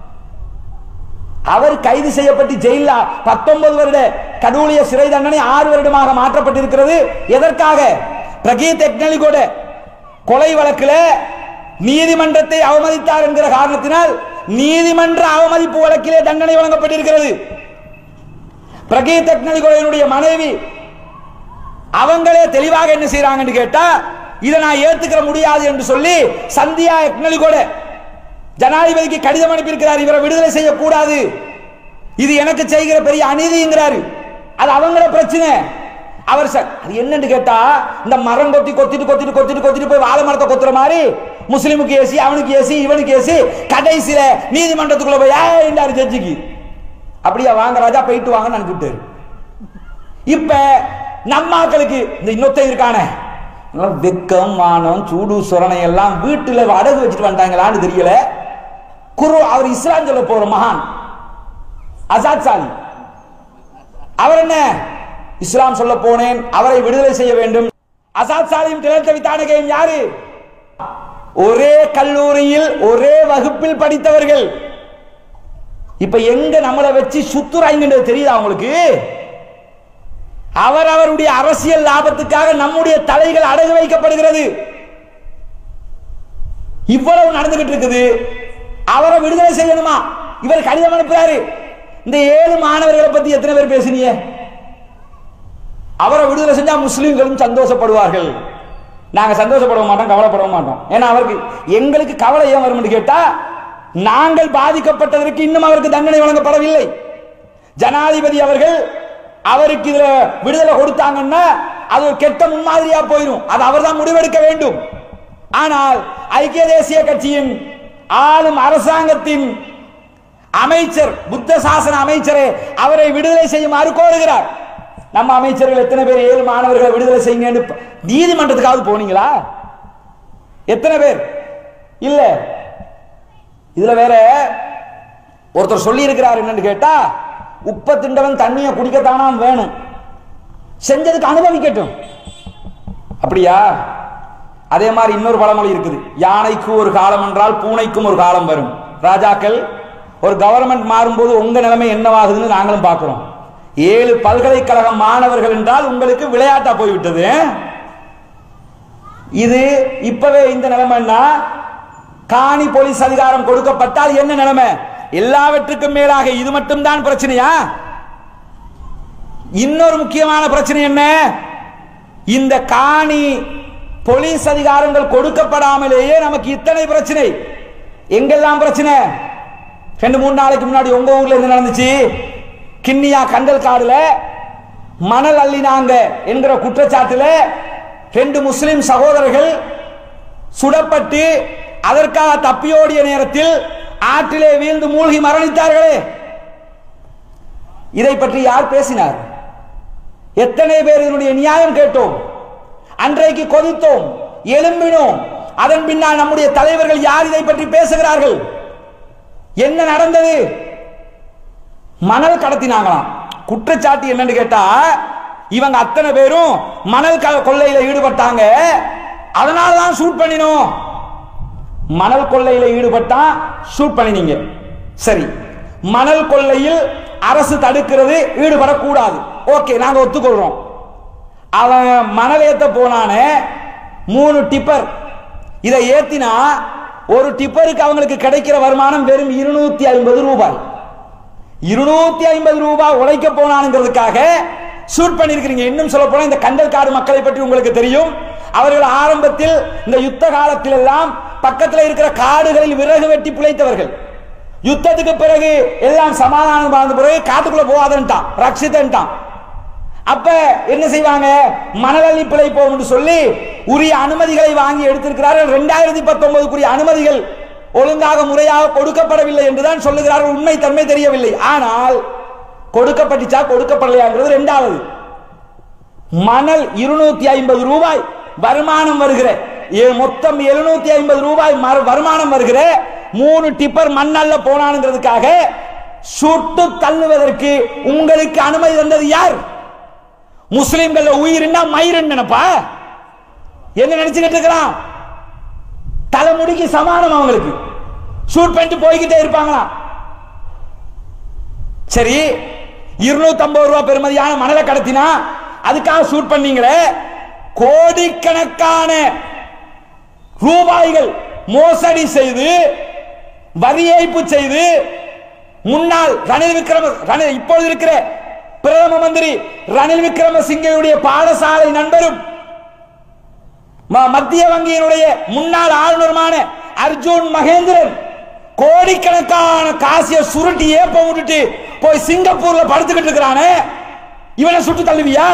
A: அவர் கைது செய்யப்பட்டு ஜெயில பத்தொன்பது வருட கடூழிய சிறை தண்டனை ஆறு வருடமாக மாற்றப்பட்டிருக்கிறது எதற்காக பிரகீ டெக்னாலஜியோட கொலை வழக்கில் நீதிமன்றத்தை அவமதித்தார் என்கிற காரணத்தினால் நீதிமன்ற அவமதிப்பு வழக்கிலே தண்டனை வழங்கப்பட்டிருக்கிறது பிரகீ டெக்னாலஜியோடைய மனைவி அவங்களே தெளிவாக என்ன செய்யறாங்கன்னு கேட்டா இதை நான் ஏத்துக்கிற முடியாது என்று சொல்லி சந்தியா எக்னலிகோட ஜனாதிபதிக்கு கடிதம் அனுப்பியிருக்கிறார் இவரை விடுதலை செய்யக்கூடாது இது எனக்கு செய்கிற பெரிய அநீதிங்கிறாரு அது அவங்கள பிரச்சனை அவர் சார் அது என்னன்னு கேட்டா இந்த மரம் கொத்தி கொத்திட்டு கொத்திட்டு கொத்திட்டு கொத்திட்டு போய் வாழை மரத்தை கொத்துற மாதிரி முஸ்லிமுக்கு ஏசி அவனுக்கு ஏசி இவனுக்கு ஏசி கடைசியில நீதிமன்றத்துக்குள்ள போய் ஏன்டாரு ஜட்ஜிக்கு அப்படியா வாங்க ராஜா போயிட்டு வாங்கன்னு அனுப்பிவிட்டாரு இப்ப நம்ம ஆட்களுக்கு இந்த இன்னொத்த இருக்கானே வெக்கம் மானம் சூடு சுரணை எல்லாம் வீட்டுல அடகு வச்சுட்டு வந்துட்டாங்களான்னு தெரியல குரு அவர் இஸ்லாம் சொல்ல போற மகான் அசாத் சாலி அவர் என்ன இஸ்லாம் சொல்ல போனேன் அவரை விடுதலை செய்ய வேண்டும் அசாத் சாலியும் திரத்த வித்தானகையும் யாரு ஒரே கல்லூரியில் ஒரே வகுப்பில் படித்தவர்கள் இப்ப எங்க நம்மளை வச்சு சுத்துறாங்கன்றது தெரியுதா உங்களுக்கு அவர் அவருடைய அரசியல் லாபத்துக்காக நம்முடைய தலைகள் அடகு வைக்கப்படுகிறது இவ்வளவு நடந்துகிட்டு இருக்குது அவரை விடுதலை செய்யணுமா இவர் கடிதம் அனுப்புறாரு இந்த ஏழு மாணவர்களை பத்தி எத்தனை பேர் பேசினீங்க அவரை விடுதலை செஞ்சா முஸ்லீம்களும் சந்தோஷப்படுவார்கள் நாங்க சந்தோஷப்பட மாட்டோம் கவலைப்பட மாட்டோம் ஏன்னா அவருக்கு எங்களுக்கு கவலை ஏன் வரும் கேட்டா நாங்கள் பாதிக்கப்பட்டதற்கு இன்னும் அவருக்கு தண்டனை வழங்கப்படவில்லை ஜனாதிபதி அவர்கள் அவருக்கு இதுல விடுதலை கொடுத்தாங்கன்னா அது ஒரு கெட்ட முன்மாதிரியா போயிடும் அது அவர் தான் முடிவெடுக்க வேண்டும் ஆனால் ஐக்கிய தேசிய கட்சியின் ஆளும் அரசாங்கத்தின் அமைச்சர் புத்த சாசன அமைச்சரே அவரை விடுதலை செய்யுமாறு கோருகிறார் நம்ம அமைச்சர்கள் எத்தனை பேர் ஏழு மாணவர்களை விடுதலை செய்யுங்க நீதிமன்றத்துக்காவது போனீங்களா எத்தனை பேர் இல்ல இதுல வேற ஒருத்தர் சொல்லி இருக்கிறார் என்னன்னு கேட்டா உப்ப திண்டவன் தண்ணியை குடிக்கத்தானாம் வேணும் செஞ்சதுக்கு அனுபவிக்கட்டும் அப்படியா அதே மாதிரி இன்னொரு பழமொழி இருக்குது யானைக்கு ஒரு காலம் என்றால் பூனைக்கும் ஒரு காலம் வரும் ராஜாக்கள் ஒரு கவர்மெண்ட் மாறும்போது உங்க நிலைமை என்னவாகுதுன்னு நாங்களும் பார்க்கிறோம் ஏழு பல்கலைக்கழக மாணவர்கள் என்றால் உங்களுக்கு விளையாட்டா போய்விட்டது இது இப்பவே இந்த நிலைமைன்னா காணி போலீஸ் அதிகாரம் கொடுக்கப்பட்டால் என்ன நிலைமை எல்லாவற்றுக்கும் மேலாக இது மட்டும் தான் பிரச்சனையா இன்னொரு முக்கியமான பிரச்சனை என்ன இந்த காணி போலீஸ் அதிகாரங்கள் கொடுக்கப்படாமலேயே நமக்கு இத்தனை பிரச்சனை எங்கெல்லாம் பிரச்சனை ரெண்டு மூணு நாளைக்கு முன்னாடி உங்க ஊர்ல என்ன நடந்துச்சு கிண்ணியா கண்டல் காடுல மணல் அள்ளினாங்க என்கிற குற்றச்சாட்டுல ரெண்டு முஸ்லிம் சகோதரர்கள் சுடப்பட்டு அதற்காக தப்பியோடிய நேரத்தில் ஆற்றிலே வீழ்ந்து மூழ்கி மரணித்தார்களே இதை பற்றி யார் பேசினார் எத்தனை பேர் இதனுடைய நியாயம் கேட்டோம் அன்றைக்கு கொதித்தோம் எழும்பினோம் அதன் பின்னால் நம்முடைய தலைவர்கள் யார் இதை பற்றி பேசுகிறார்கள் என்ன நடந்தது மணல் கடத்தினாங்களாம் குற்றச்சாட்டு என்னன்னு கேட்டா இவங்க அத்தனை பேரும் மணல் க- கொள்ளையில ஈடுபட்டாங்க அதனால தான் ஷூட் பண்ணினோம் மணல் கொள்ளையில ஈடுபட்டா ஷூட் பண்ணினீங்க சரி மணல் கொள்ளையில் அரசு தடுக்கிறது ஈடுபடக்கூடாது ஓகே நாங்க ஒத்துக்கொள்றோம் அவன் மணல் ஏத்த போனானே மூணு டிப்பர் இதை ஏத்தினா ஒரு டிப்பருக்கு அவங்களுக்கு கிடைக்கிற வருமானம் வெறும் இருநூத்தி ஐம்பது ரூபாய் இருநூத்தி ஐம்பது ரூபாய் உழைக்க போனானுங்கிறதுக்காக ஷூட் பண்ணிருக்கிறீங்க இன்னும் சொல்ல போனா இந்த கண்டல்காடு மக்களை பற்றி உங்களுக்கு தெரியும் அவர்கள் ஆரம்பத்தில் இந்த யுத்த காலத்தில் எல்லாம் பக்கத்தில் இருக்கிற காடுகளில் விறகு வெட்டி பிழைத்தவர்கள் யுத்தத்துக்கு பிறகு எல்லாம் சமாதானம் வாழ்ந்த பிறகு காட்டுக்குள்ள போகாதன்ட்டான் ரட்சித்தன்ட்டான் அப்ப என்ன செய்வாங்க மணலள்ளி பிழைப்போம் என்று சொல்லி உரிய அனுமதிகளை வாங்கி எடுத்திருக்கிறார்கள் இரண்டாயிரத்தி பத்தொன்பதுக்குரிய அனுமதிகள் ஒழுங்காக முறையாக கொடுக்கப்படவில்லை என்றுதான் சொல்லுகிறார்கள் உண்மை தன்மை தெரியவில்லை ஆனால் கொடுக்கப்பட்டுச்சா கொடுக்கப்படலையாங்கிறது இரண்டாவது மணல் இருநூத்தி ஐம்பது ரூபாய் வருமானம் வருகிற ஏ- மொத்தம் எழுநூத்தி ஐம்பது ரூபாய் மர- வருமானம் வருகிற மூணு டிப்பர் மண்ணல்ல போனானுங்கிறதுக்காக சுட்டு தள்ளுவதற்கு உங்களுக்கு அனுமதி தந்தது யார் முஸ்லிம்கள் உயிரின்னா மயிர் நினைப்பா என்ன நினைச்சுக்கிட்டு இருக்கிறான் தலைமுடிக்கு சமானம் அவங்களுக்கு ஷூட் பண்ணிட்டு போய்கிட்டே இருப்பாங்களாம் சரி இருநூத்தி ஐம்பது ரூபாய் பெறுமதியான மணலை கடத்தினா அதுக்காக ஷூட் பண்ணீங்களே கோடிக்கணக்கான ரூபாய்கள் மோசடி செய்து வரி ஏய்ப்பு செய்து முன்னாள் ரணில் விக்ரம ரணில் இப்பொழுது இருக்கிற பிரதம மந்திரி ரணில் விக்ரமசிங்கவுடைய பாடசாலை நண்பரும் ம- மத்திய வங்கியினுடைய முன்னாள் ஆளுநருமான அர்ஜுன் மகேந்திரன் கோடிக்கணக்கான காசிய சுருட்டி ஏப்ப விட்டுட்டு போய் சிங்கப்பூர்ல படுத்துக்கிட்டு இருக்கிறானே இவனை சுட்டு தள்ளுவியா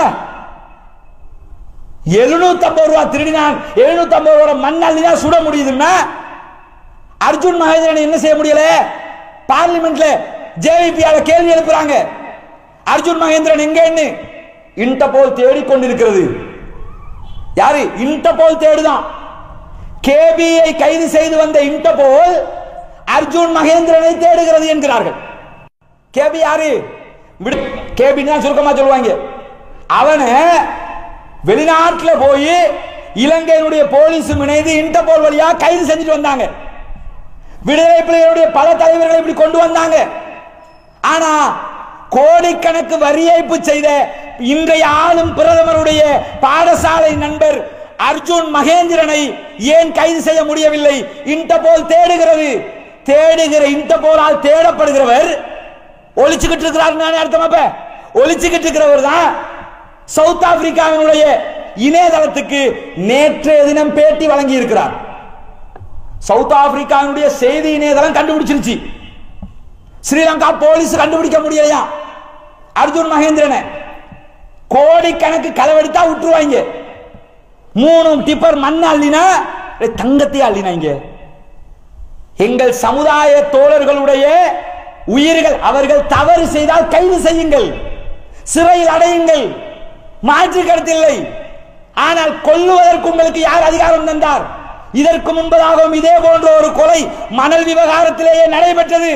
A: எழுநூத்தி ஐம்பது ரூபா திருடினான் எழுநூத்தி ஐம்பது ரூபா மண்ணால் தான் சுட முடியுதுன்னா அர்ஜுன் மகேந்திரன் என்ன செய்ய முடியல பார்லிமெண்ட்ல ஜேவிபியால கேள்வி எழுப்புறாங்க அர்ஜுன் மகேந்திரன் எங்கன்னு இன்டர்போல் தேடிக்கொண்டிருக்கிறது யாரு இன்டர்போல் தேடுதான் கேபியை கைது செய்து வந்த இன்டர்போல் அர்ஜுன் மகேந்திரனை தேடுகிறது என்கிறார்கள் கேபி யாரு கேபி தான் சுருக்கமா சொல்லுவாங்க அவனை வெளிநாட்டுல போய் இலங்கையினுடைய போலீஸும் இணைந்து இன்டர்போல் வழியா கைது செஞ்சுட்டு வந்தாங்க விடுதலை புலிகளுடைய பல தலைவர்களை இப்படி கொண்டு வந்தாங்க ஆனா கோடிக்கணக்கு வரி ஏய்ப்பு செய்த இன்றைய ஆளும் பிரதமருடைய பாடசாலை நண்பர் அர்ஜுன் மகேந்திரனை ஏன் கைது செய்ய முடியவில்லை இன்டர்போல் தேடுகிறது தேடுகிற இன்டர்போலால் தேடப்படுகிறவர் ஒளிச்சுக்கிட்டு இருக்கிறார் அர்த்தம் அப்ப ஒளிச்சுக்கிட்டு இருக்கிறவர் தான் சவுத் ஆப்பிரிக்காவினுடைய இணையதளத்துக்கு நேற்றைய தினம் பேட்டி வழங்கி இருக்கிறார் சவுத் ஆப்பிரிக்காவினுடைய செய்தி இணையதளம் கண்டுபிடிச்சிருச்சு ஸ்ரீலங்கா போலீஸ் கண்டுபிடிக்க முடியலையா அர்ஜுன் மகேந்திரனை கோடிக்கணக்கு களவெடுத்தா விட்டுருவாங்க மூணு டிப்பர் மண் அள்ளினா ஏய், தங்கத்தை அள்ளினாங்க எங்கள் சமுதாய தோழர்களுடைய உயிர்கள் அவர்கள் தவறு செய்தால் கைது செய்யுங்கள் சிறையில் அடையுங்கள் மாற்று கருத்தில்லை ஆனால் கொல்லுவதற்கு உங்களுக்கு யார் அதிகாரம் தந்தார் இதற்கு முன்பதாகவும் இதே போன்ற ஒரு கொலை மணல் விவகாரத்திலேயே நடைபெற்றது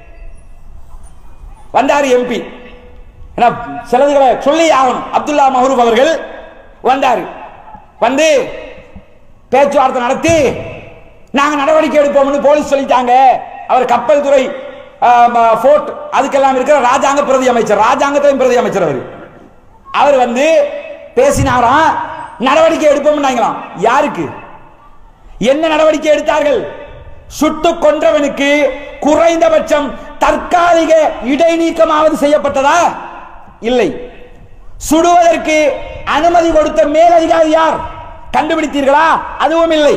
A: வந்தார் எம்பி சிலதுகளை சொல்லி ஆகணும் அப்துல்லா மஹரூப் அவர்கள் வந்தார் வந்து பேச்சுவார்த்தை நடத்தி நாங்க நடவடிக்கை எடுப்போம்னு போலீஸ் சொல்லிட்டாங்க அவர் கப்பல் துறை போர்ட் அதுக்கெல்லாம் இருக்கிற ராஜாங்க பிரதி அமைச்சர் ராஜாங்கத்திலும் பிரதி அமைச்சர் அவர் அவர் வந்து பேசினாராம் நடவடிக்கை எடுப்போம்னாங்களாம் யாருக்கு என்ன நடவடிக்கை எடுத்தார்கள் சுட்டு கொன்றவனுக்கு குறைந்தபட்சம் தற்காலிக இடைநீக்கமாவது செய்யப்பட்டதா இல்லை சுடுவதற்கு அனுமதி கொடுத்த மேலதிகாரி யார் கண்டுபிடித்தீர்களா அதுவும் இல்லை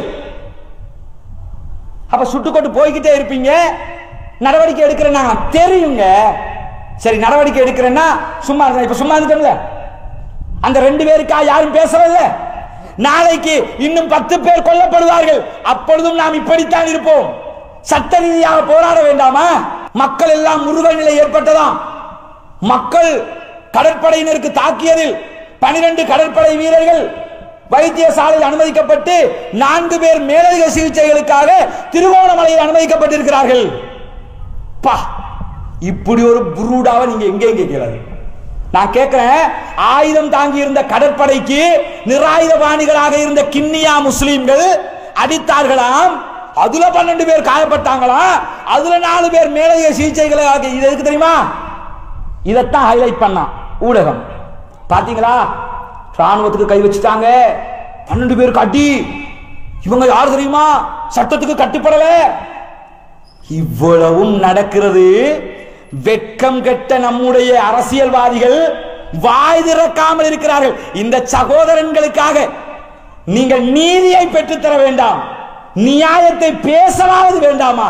A: அப்ப சுட்டுக்கொண்டு போய்கிட்டே இருப்பீங்க நடவடிக்கை எடுக்கிறேன் தெரியுங்க
B: சரி நடவடிக்கை எடுக்கிறேன்னா சும்மா இருங்க. இப்ப சும்மா இருந்துட்டோம்ல அந்த ரெண்டு பேருக்கா யாரும் பேசல நாளைக்கு இன்னும் பத்து பேர் கொல்லப்படுவார்கள் அப்பொழுதும் நாம் இப்படித்தான் இருப்போம் சட்ட ரீதியாக போராட வேண்டாமா மக்கள் எல்லாம் முருக நிலை ஏற்பட்டதாம் மக்கள் கடற்படையினருக்கு தாக்கியதில் பனிரெண்டு கடற்படை வீரர்கள் வைத்தியசாலையில் அனுமதிக்கப்பட்டு நான்கு பேர் மேலதிக சிகிச்சைகளுக்காக திருவோணமலையில் அனுமதிக்கப்பட்டிருக்கிறார்கள் பா இப்படி ஒரு புரூடாவை நீங்க எங்க எங்க கேட்கலாது நான் கேட்கிறேன் ஆயுதம் தாங்கி இருந்த கடற்படைக்கு நிராயுதபாணிகளாக இருந்த கிண்ணியா முஸ்லிம்கள் அடித்தார்களாம் அதுல பன்னெண்டு பேர் காயப்பட்டாங்களாம் அதுல நாலு பேர் மேலதிக சிகிச்சைகளாக இது எதுக்கு தெரியுமா இதைத்தான் ஹைலைட் பண்ணான் ஊடகம் பாத்தீங்களா ராணுவத்துக்கு கை வச்சுட்டாங்க பன்னெண்டு பேருக்கு அடி இவங்க யார் தெரியுமா சட்டத்துக்கு கட்டுப்படல இவ்வளவும் நடக்கிறது வெட்கம் கெட்ட நம்முடைய அரசியல்வாதிகள் வாய் திறக்காமல் இருக்கிறார்கள் இந்த சகோதரன்களுக்காக நீங்கள் நீதியை பெற்றுத்தர வேண்டாம் நியாயத்தை பேசலாவது வேண்டாமா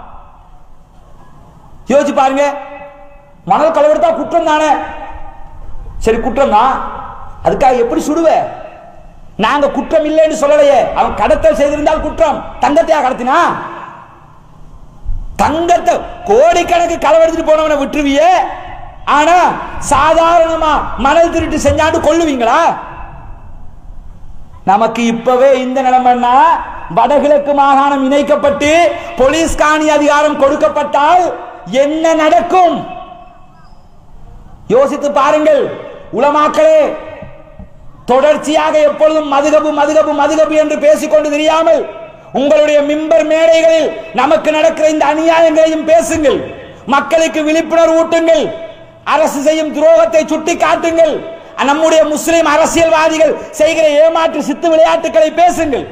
B: யோசிச்சு பாருங்க மணல் கலவெடுத்தா குற்றம் தானே சரி குற்றம் தான் அதுக்காக எப்படி சுடுவ நாங்க குற்றம் இல்லைன்னு சொல்லலையே அவன் கடத்தல் செய்திருந்தால் குற்றம் தங்கத்தையா கடத்தினா தங்கத்தை கோடிக்கணக்கு களவெடுத்துட்டு போனவனை விட்டுருவியே ஆனா சாதாரணமா மணல் திருட்டு செஞ்சாண்டு கொள்ளுவீங்களா நமக்கு இப்பவே இந்த நிலைமைன்னா வடகிழக்கு மாகாணம் இணைக்கப்பட்டு போலீஸ் காணி அதிகாரம் கொடுக்கப்பட்டால் என்ன நடக்கும் யோசித்து பாருங்கள் உலமாக்களே தொடர்ச்சியாக எப்பொழுதும் மதுகபு மதுகபு மதுகபு என்று பேசிக்கொண்டு தெரியாமல் உங்களுடைய மிம்பர் மேடைகளில் நமக்கு நடக்கிற இந்த அநியாயங்களையும் பேசுங்கள் மக்களுக்கு விழிப்புணர்வு ஊட்டுங்கள் அரசு செய்யும் துரோகத்தை சுட்டி காட்டுங்கள் நம்முடைய முஸ்லிம் அரசியல்வாதிகள் செய்கிற ஏமாற்று சித்து விளையாட்டுகளை பேசுங்கள்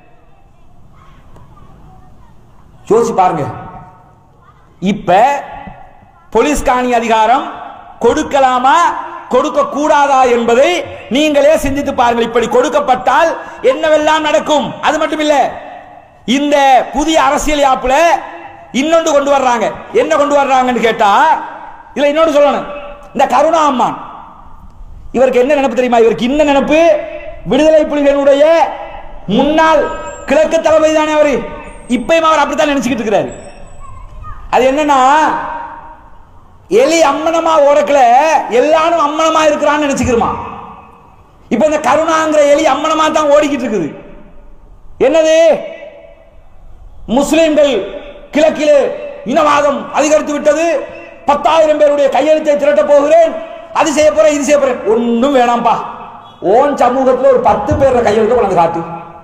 B: யோசிச்சு பாருங்க இப்ப போலீஸ் காணி அதிகாரம் கொடுக்கலாமா கொடுக்க கூடாதா என்பதை நீங்களே சிந்தித்து பாருங்கள் இப்படி கொடுக்கப்பட்டால் என்னவெல்லாம் நடக்கும் அது மட்டும் இல்ல இந்த புதிய அரசியல் யாப்புல இன்னொன்று கொண்டு வர்றாங்க என்ன கொண்டு வர்றாங்கன்னு கேட்டா இதுல இன்னொன்று சொல்லணும் இந்த கருணா அம்மான் இவருக்கு என்ன நினைப்பு தெரியுமா இவருக்கு இன்ன நினைப்பு விடுதலை புலிகளுடைய முன்னாள் கிழக்கு தளபதி தானே அவரு இப்பயும் அவர் அப்படித்தான் நினைச்சுக்கிட்டு இருக்கிறாரு அது என்னன்னா எலி அம்மனமா ஓடக்கல எல்லாரும் அம்மனமா இருக்கிறான்னு நினைச்சுக்கிறோமா இப்ப இந்த கருணாங்கிற எலி அம்மனமா தான் ஓடிக்கிட்டு இருக்குது என்னது முஸ்லிம்கள் கிழக்கிலே இனவாதம் அதிகரித்து விட்டது பத்தாயிரம் பேருடைய கையெழுத்தை திரட்ட போகிறேன் அது செய்ய போறேன் இது செய்ய போறேன் ஒன்றும் வேணாம்பா ஓன் சமூகத்தில் ஒரு பத்து பேர் கையெழுத்து கொண்டு காட்டு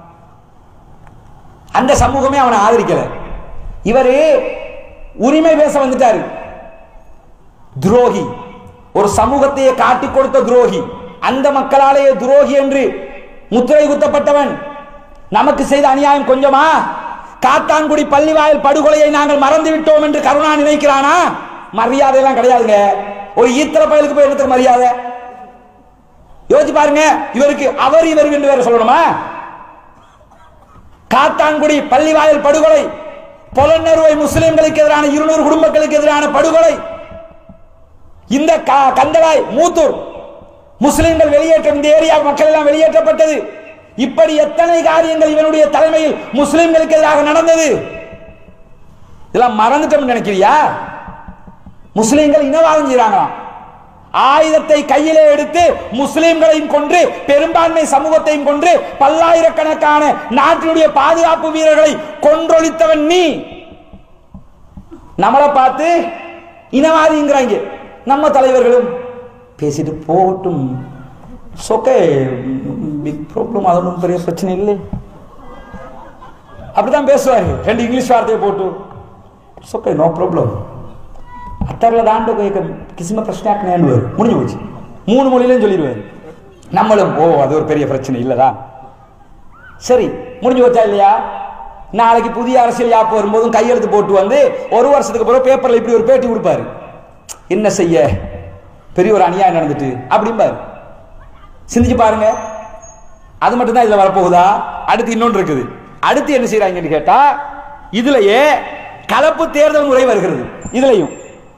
B: அந்த சமூகமே அவனை ஆதரிக்கல இவரு உரிமை பேச வந்துட்டாரு துரோகி ஒரு சமூகத்தையே காட்டி கொடுத்த துரோகி அந்த மக்களாலேயே துரோகி என்று முத்திரை குத்தப்பட்டவன் நமக்கு செய்த அநியாயம் கொஞ்சமா காத்தான்குடி பள்ளிவாயல் படுகொலையை நாங்கள் மறந்து விட்டோம் என்று கருணா நினைக்கிறானா மரியாதை எல்லாம் கிடையாதுங்க ஒரு ஈத்தர பயலுக்கு போய் என்னத்துக்கு மரியாதை யோசிச்சு பாருங்க இவருக்கு அவர் இவர் என்று வேற சொல்லணுமா காத்தான்குடி பள்ளிவாயல் படுகொலை பொலன்னறுவை முஸ்லிம்களுக்கு எதிரான இருநூறு குடும்பங்களுக்கு எதிரான படுகொலை இந்த க- கந்தளாய் மூத்தூர் முஸ்லிம்கள் வெளியேற்றம் இந்த ஏரியா மக்கள் எல்லாம் வெளியேற்றப்பட்டது இப்படி எத்தனை காரியங்கள் இவனுடைய தலைமையில் முஸ்லிம்களுக்கு எதிராக நடந்தது இதெல்லாம் மறந்துட்டோம் நினைக்கிறியா முஸ்லிம்கள் இனவாதம் செய்றாங்களாம் ஆயுதத்தை கையிலே எடுத்து முஸ்லிம்களையும் கொன்று பெரும்பான்மை சமூகத்தையும் கொன்று பல்லாயிரக்கணக்கான நாட்டினுடைய பாதுகாப்பு வீரர்களை கொன்றொழித்தவன் நீ நம்மளை பார்த்து இனவாதிங்கிறாங்க நம்ம தலைவர்களும் பேசிட்டு போகட்டும் ஓகே பிக் ப்ராப்ளம் அது ஒன்றும் பெரிய பிரச்சனை இல்லை அப்படிதான் பேசுவாரு ரெண்டு இங்கிலீஷ் வார்த்தையை போட்டு ஓகே நோ ப்ராப்ளம் அத்தரில் தாண்டு கிசிம பிரச்சனையாக்கு நேண்டுவார் முடிஞ்சு போச்சு மூணு மொழியிலும் சொல்லிடுவார் நம்மளும் ஓ அது ஒரு பெரிய பிரச்சனை இல்லதா சரி முடிஞ்சு போச்சா இல்லையா நாளைக்கு புதிய அரசியல் யாப்பு வரும்போதும் கையெழுத்து போட்டு வந்து ஒரு வருஷத்துக்கு பிறகு பேப்பர்ல இப்படி ஒரு பேட்டி கொடுப்பாரு என்ன செய்ய பெரிய ஒரு அநியாயம் நடந்துட்டு அப்படிம்பாரு சிந்திச்சு பாருங்க அது மட்டும் தான் இதுல வரப்போகுதா அடுத்து இன்னொன்று இருக்குது அடுத்து என்ன செய்யறாங்கன்னு கேட்டா இதுலயே கலப்பு தேர்தல் முறை வருகிறது இதுலயும்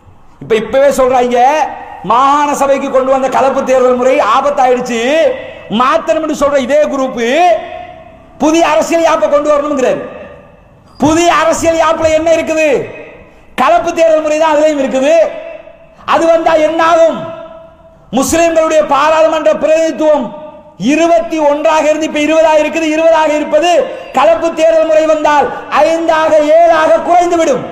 B: இப்ப இப்பவே சொல்றாங்க மாகாண சபைக்கு கொண்டு வந்த கலப்பு தேர்தல் முறை ஆபத்தாயிடுச்சு மாத்தணும்னு சொல்ற இதே குரூப் புதிய அரசியல் யாப்பை கொண்டு வரணுங்கிறார் புதிய அரசியல் யாப்புல என்ன இருக்குது கலப்பு தேர்தல் முறை தான் அதுலயும் இருக்குது அது வந்தா என்ன ஆகும் முஸ்லிம்களுடைய பாராளுமன்ற பிரதிநிதித்துவம் இருபத்தி ஒன்றாக இருந்து இப்ப இருபதாக இருக்குது இருபதாக இருப்பது கலப்பு தேர்தல் முறை வந்தால் ஐந்தாக ஏழாக குறைந்து விடும்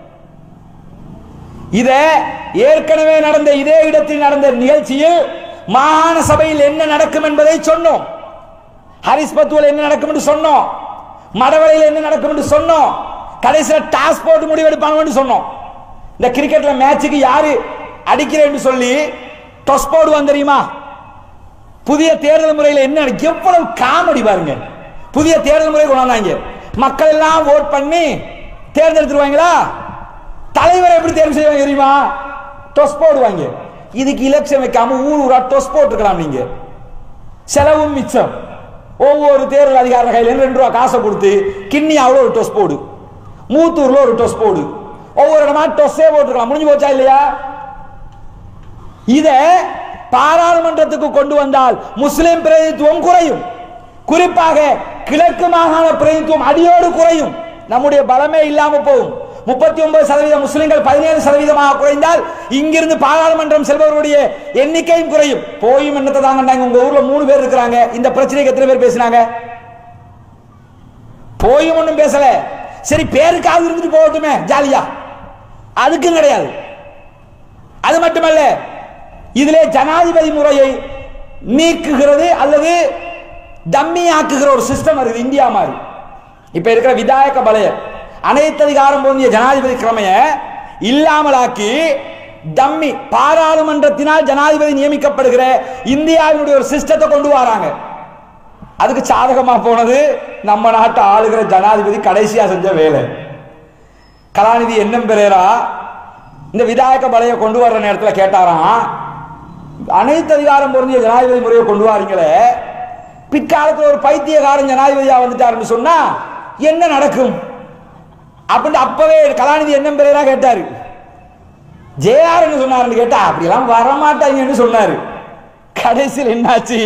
B: இத ஏற்கனவே நடந்த இதே இடத்தில் நடந்த நிகழ்ச்சியில் மாகாண சபையில் என்ன நடக்கும் என்பதை சொன்னோம் ஹரிஸ்பத்துவல் என்ன நடக்கும் என்று சொன்னோம் மடவளையில் என்ன நடக்கும் என்று சொன்னோம் கடைசியில் டாஸ் போட்டு முடிவெடுப்பாங்க சொன்னோம் இந்த கிரிக்கெட்ல மேட்சுக்கு யாரு அடிக்கிறேன்னு சொல்லி டொஸ் போடுவான் தெரியுமா புதிய தேர்தல் முறையில் என்ன நடக்கும்? எவ்வளவு காமெடி பாருங்க புதிய தேர்தல் முறை கொண்டாந்தாங்க மக்கள் எல்லாம் ஓட் பண்ணி தேர்ந்தெடுத்துருவாங்களா தலைவரை எப்படி தேர்வு செய்வாங்க தெரியுமா டொஸ் போடுவாங்க இதுக்கு எலெக்ஷன் வைக்காம ஊர் ஊரா டொஸ் போட்டுக்கலாம் நீங்க செலவும் மிச்சம் ஒவ்வொரு தேர்தல் அதிகாரி கையில இருந்து ரெண்டு ரூபா காசை கொடுத்து கிண்ணியாவில் ஒரு டொஸ் போடு மூத்தூர்ல ஒரு டொஸ் போடு ஒவ்வொரு இடமா டொஸ்ஸே போட்டுக்கலாம் முடிஞ்சு போச்சா இல்லையா இத பாராளுமன்றத்துக்கு கொண்டு வந்தால் முஸ்லிம் பிரதிநிதித்துவம் குறையும் குறிப்பாக கிழக்கு மாகாண பிரதிநிதித்துவம் அடியோடு குறையும் நம்முடைய பலமே இல்லாம போகும் முப்பத்தி ஒன்பது சதவீதம் முஸ்லிம்கள் பதினேழு சதவீதமாக குறைந்தால் இங்கிருந்து பாராளுமன்றம் செல்பவர்களுடைய எண்ணிக்கையும் குறையும் போயும் என்னத்தை தாங்கண்டாங்க உங்க ஊர்ல மூணு பேர் இருக்கிறாங்க இந்த பிரச்சனைக்கு எத்தனை பேர் பேசினாங்க போயும் ஒண்ணும் பேசல சரி பேருக்காவது இருந்துட்டு போகட்டுமே ஜாலியா அதுக்கும் கிடையாது அது மட்டுமல்ல இதிலே ஜனாதிபதி முறையை நீக்குகிறது அல்லது டம்மி ஆக்குகிற ஒரு சிஸ்டம் இருக்குது இந்தியா மாதிரி இப்ப இருக்கிற விதாயக பலய அனைத்து அதிகாரம் பொருந்திய ஜனாதிபதி கிரமைய இல்லாமலாக்கி டம்மி பாராளுமன்றத்தினால் ஜனாதிபதி நியமிக்கப்படுகிற இந்தியாவினுடைய ஒரு சிஸ்டத்தை கொண்டு வராங்க அதுக்கு சாதகமா போனது நம்ம நாட்டு ஆளுகிற ஜனாதிபதி கடைசியா செஞ்ச வேலை கலாநிதி எண்ணம் பெரேரா இந்த விதாயக பலையை கொண்டு வர்ற நேரத்தில் கேட்டாராம் அனைத்து அதிகாரம் பொருந்திய ஜனாதிபதி முறையை கொண்டு வாரீங்களே பிற்காலத்தில் ஒரு பைத்தியகாரன் ஜனாதிபதியா வந்துட்டாருன்னு சொன்னா என்ன நடக்கும் அப்படின்னு அப்பவே கலாநிதி எண்ணம் பெரியரா கேட்டாரு ஜேஆர் சொன்னாருன்னு கேட்டா அப்படியெல்லாம் வரமாட்டாங்கன்னு சொன்னாரு கடைசியில் என்னாச்சு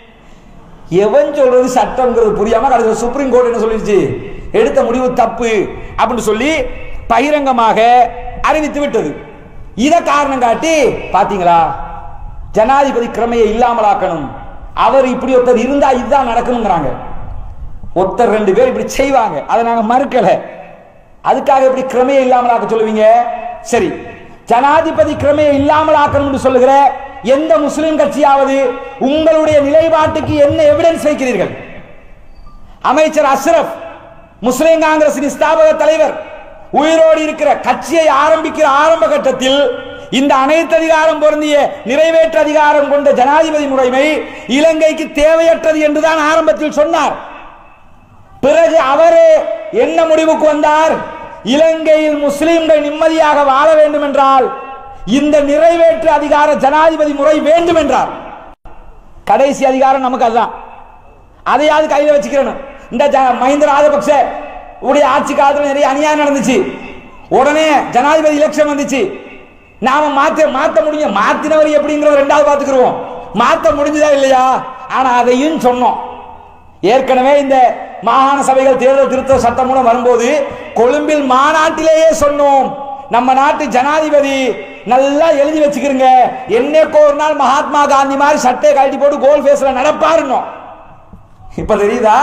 B: எவன் சொல்றது சட்டம்ங்கிறது புரியாம கடைசியில் சுப்ரீம் கோர்ட் என்ன சொல்லிருச்சு எடுத்த முடிவு தப்பு அப்படின்னு சொல்லி பகிரங்கமாக அறிவித்து விட்டது இத காரணம் காட்டி பாத்தீங்களா ஜனாதிபதி கிரமையை இல்லாமலாக்கணும் அவர் இப்படி ஒருத்தர் இருந்தா இதுதான் நடக்கணுங்கிறாங்க ஒருத்தர் ரெண்டு பேர் இப்படி செய்வாங்க அதை நாங்க மறுக்கல அதுக்காக இப்படி கிரமையை இல்லாமலாக்க சொல்லுவீங்க சரி ஜனாதிபதி கிரமையை இல்லாமலாக்கணும்னு சொல்லுகிற எந்த முஸ்லிம் கட்சியாவது உங்களுடைய நிலைப்பாட்டுக்கு என்ன எவிடன்ஸ் வைக்கிறீர்கள் அமைச்சர் அஸ்ரப் முஸ்லிம் காங்கிரசின் ஸ்தாபக தலைவர் உயிரோடு இருக்கிற கட்சியை ஆரம்பிக்கிற ஆரம்ப கட்டத்தில் இந்த அனைத்து அதிகாரம் பொருந்திய நிறைவேற்று அதிகாரம் கொண்ட ஜனாதிபதி முறைமை இலங்கைக்கு தேவையற்றது என்றுதான் ஆரம்பத்தில் சொன்னார் பிறகு அவரே என்ன முடிவுக்கு வந்தார் இலங்கையில் முஸ்லிம்கள் நிம்மதியாக வாழ வேண்டும் என்றால் இந்த நிறைவேற்று அதிகார ஜனாதிபதி முறை வேண்டும் என்றார் கடைசி அதிகாரம் நமக்கு அதுதான் அதையாவது கையில வச்சுக்கிறணும் இந்த ஜ- மஹிந்த ராஜபக்ச உடைய ஆட்சி காலத்துல நிறைய அநியாயம் நடந்துச்சு உடனே ஜனாதிபதி எலெக்ஷன் வந்துச்சு நாம மாத்த மாத்த முடிஞ்ச மாத்தினவர் எப்படிங்கிறத ரெண்டாவது பார்த்துக்கிறோம் மாத்த முடிஞ்சதா இல்லையா ஆனா அதையும் சொன்னோம் ஏற்கனவே இந்த மாகாண சபைகள் தேர்தல் திருத்த சட்டம் மூலம் வரும்போது கொழும்பில் மாநாட்டிலேயே சொன்னோம் நம்ம நாட்டு ஜனாதிபதி நல்லா எழுதி வச்சுக்கிறங்க என்னைக்கோ ஒரு நாள் மகாத்மா காந்தி மாதிரி சட்டையை கழட்டி போட்டு கோல் ஃபேஸ்ல நடப்பாருன்னோம் இப்ப தெரியுதா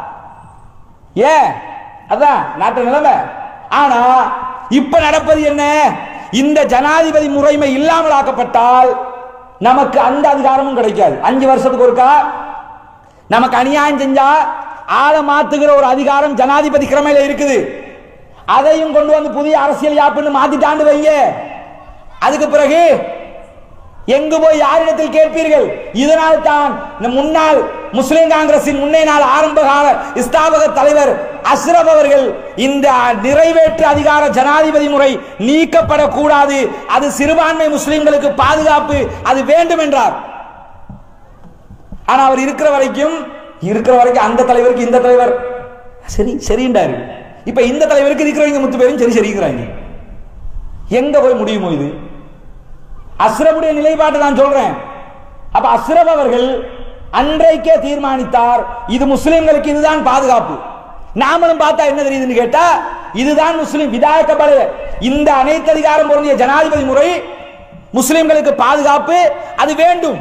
B: ஏன் அதான் நாட்டு நிலைமை ஆனா இப்ப நடப்பது என்ன இந்த ஜனாதிபதி முறைமை இல்லாமல் ஆக்கப்பட்டால் நமக்கு அந்த அதிகாரமும் கிடைக்காது அஞ்சு வருஷத்துக்கு ஒருக்கா நமக்கு அநியாயம் செஞ்சா ஆளை மாத்துகிற ஒரு அதிகாரம் ஜனாதிபதி கிரமையில இருக்குது அதையும் கொண்டு வந்து புதிய அரசியல் யாப்புன்னு மாத்திட்டாண்டு வைங்க அதுக்கு பிறகு எங்கு போய் யாரிடத்தில் கேட்பீர்கள் இதனால் தான் இந்த முன்னாள் முஸ்லிம் காங்கிரசின் முன்னே நாள் ஆரம்ப கால ஸ்தாபக தலைவர் அஸ்ரப் அவர்கள் இந்த நிறைவேற்று அதிகார ஜனாதிபதி முறை நீக்கப்படக்கூடாது அது சிறுபான்மை முஸ்லிம்களுக்கு பாதுகாப்பு அது வேண்டும் என்றார் ஆனா அவர் இருக்கிற வரைக்கும் இருக்கிற வரைக்கும் அந்த தலைவருக்கு இந்த தலைவர் சரி சரின்றாரு இப்ப இந்த தலைவருக்கு இருக்கிறவங்க முத்து பேரும் சரி சரிங்கிறாங்க எங்க போய் முடியுமோ இது அஸ்ரபுடைய நிலைப்பாட்டை நான் சொல்றேன் அப்ப அஸ்ரப் அவர்கள் அன்றைக்கே தீர்மானித்தார் இது முஸ்லிம்களுக்கு இதுதான் பாதுகாப்பு நாமளும் பார்த்தா என்ன தெரியுதுன்னு கேட்டா இதுதான் முஸ்லிம் விதாயக்கப்பட இந்த அனைத்து அதிகாரம் பொருந்திய ஜனாதிபதி முறை முஸ்லிம்களுக்கு பாதுகாப்பு அது வேண்டும்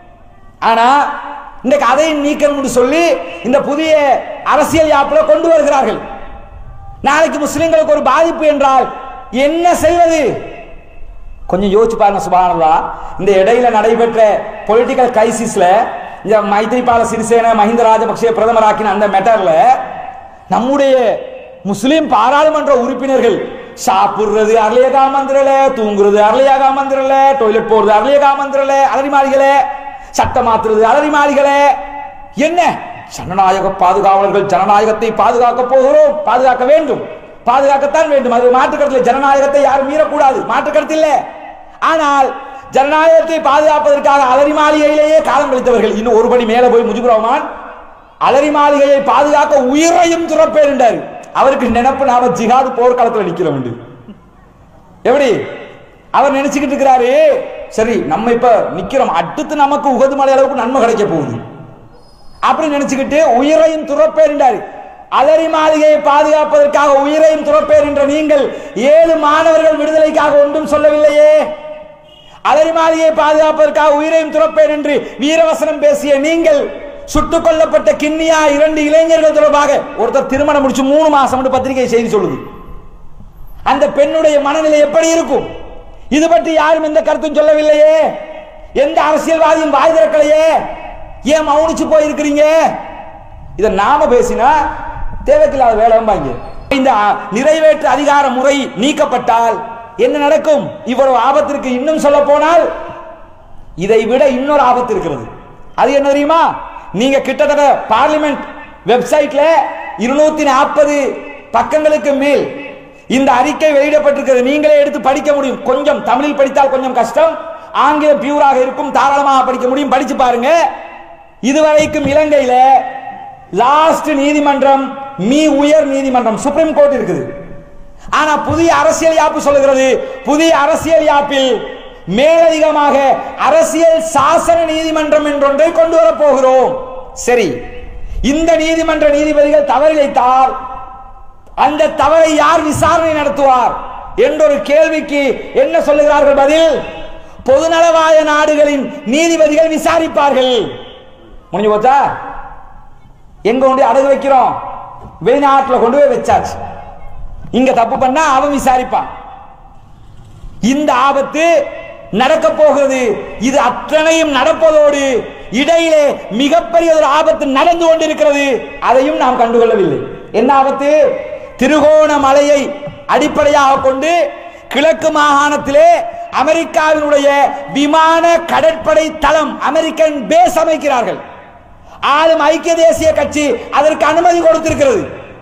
B: ஆனா இன்றைக்கு அதை நீக்கணும்னு சொல்லி இந்த புதிய அரசியல் யாப்புல கொண்டு வருகிறார்கள் நாளைக்கு முஸ்லிம்களுக்கு ஒரு பாதிப்பு என்றால் என்ன செய்வது கொஞ்சம் யோசிச்சு பாருங்க சுபானல்லா இந்த இடையில நடைபெற்ற பொலிட்டிக்கல் கிரைசிஸ்ல இந்த மைத்ரிபால சிறிசேன மஹிந்த ராஜபக்சே பிரதமராக்கின அந்த மேட்டர்ல நம்முடைய முஸ்லிம் பாராளுமன்ற உறுப்பினர்கள் சாப்பிடுறது அர்லியகா மந்திரல தூங்குறது அர்லியகா மந்திரல டாய்லெட் போறது அர்லியகா மந்திரல அலரி மாளிகளே சட்டம் மாத்துறது அலரி மாளிகளே என்ன ஜனநாயக பாதுகாவலர்கள் ஜனநாயகத்தை பாதுகாக்க போகிறோம் பாதுகாக்க வேண்டும் பாதுகாக்கத்தான் வேண்டும் அது மாற்று கருத்தில் ஜனநாயகத்தை யாரும் மீறக்கூடாது மாற்று கருத்து இல்ல ஆனால் ஜனநாயகத்தை பாதுகாப்பதற்காக அலரி மாளிகையிலேயே காலம் கழித்தவர்கள் இன்னும் ஒரு படி மேல போய் முஜிபுர் ரஹ்மான் அலரி மாளிகையை பாதுகாக்க உயிரையும் துறப்பேன் என்றார் அவருக்கு நினைப்பு நாம ஜிகாது போர்க்காலத்தில் நிக்கிறோம் உண்டு. எப்படி அவர் நினைச்சுக்கிட்டு இருக்கிறாரு சரி நம்ம இப்ப நிக்கிறோம் அடுத்து நமக்கு உகது மலை அளவுக்கு நன்மை கிடைக்க போகுது அப்படி நினைச்சுக்கிட்டு உயிரையும் துறப்பேர் என்றார் அலரி மாளிகையை பாதுகாப்பதற்காக உயிரையும் துறப்பேர் என்ற நீங்கள் ஏழு மாணவர்கள் விடுதலைக்காக ஒன்றும் சொல்லவில்லையே அலரி மாளிகையை பாதுகாப்பதற்காக உயிரையும் துறப்பேன் என்று வீரவசனம் பேசிய நீங்கள் சுட்டுக் கொல்லப்பட்ட கிண்ணியா இரண்டு இளைஞர்கள் தொடர்பாக ஒருத்தர் திருமணம் முடிச்சு மூணு மாசம் என்று பத்திரிகை செய்தி சொல்லுது அந்த பெண்ணுடைய மனநிலை எப்படி இருக்கும் இது பற்றி யாரும் எந்த கருத்தும் சொல்லவில்லையே எந்த அரசியல்வாதியும் வாய் திறக்கலையே ஏன் மௌனிச்சு போயிருக்கிறீங்க இதை நாம பேசினா தேவைக்கில்லாத வேலை வாங்க இந்த அ- நிறைவேற்று அதிகார முறை நீக்கப்பட்டால் என்ன நடக்கும் இவ்வளவு ஆபத்திற்கு இன்னும் சொல்ல போனால் இதை விட இன்னொரு ஆபத்து இருக்கிறது அது என்ன தெரியுமா நீங்க கிட்டத்தட்ட பார்லிமெண்ட் வெப்சைட்ல இருநூத்தி நாற்பது பக்கங்களுக்கு மேல் இந்த அறிக்கை வெளியிடப்பட்டிருக்கிறது நீங்களே எடுத்து படிக்க முடியும் கொஞ்சம் தமிழில் படித்தால் கொஞ்சம் கஷ்டம் ஆங்கிலம் பியூராக இருக்கும் தாராளமாக படிக்க முடியும் படிச்சு பாருங்க இதுவரைக்கும் இலங்கையில லாஸ்ட் நீதிமன்றம் மீ உயர் நீதிமன்றம் சுப்ரீம் கோர்ட் இருக்குது ஆனா புதிய அரசியல் யாப்பு சொல்லுகிறது புதிய அரசியல் யாப்பில் மேலதிகமாக அரசியல் சாசன நீதிமன்றம் என்றொன்றை கொண்டு வரப் போகிறோம் சரி இந்த நீதிமன்ற நீதிபதிகள் தவறிழைத்தால் அந்த தவறை யார் விசாரணை நடத்துவார் என்றொரு கேள்விக்கு என்ன சொல்லுகிறார்கள் பதில் பொதுநலவாய நாடுகளின் நீதிபதிகள் விசாரிப்பார்கள் முடிஞ்சு போச்சா எங்க கொண்டு போய் அடகு வைக்கிறோம் வெளிநாட்டுல கொண்டு போய் வச்சாச்சு இங்க தப்பு பண்ணா அவன் விசாரிப்பான் இந்த ஆபத்து நடக்க போகிறது இது அத்தனையும் நடப்பதோடு இடையிலே மிகப்பெரிய ஒரு ஆபத்து நடந்து கொண்டிருக்கிறது அதையும் நாம் கண்டுகொள்ளவில்லை என்ன ஆபத்து திருகோணமலையை அடிப்படையாக கொண்டு கிழக்கு மாகாணத்திலே அமெரிக்காவினுடைய விமான கடற்படை தளம் அமெரிக்கன் பேஸ் அமைக்கிறார்கள் ஆளும் ஐக்கிய தேசிய கட்சி அதற்கு அனுமதி கொடுத்திருக்கிறது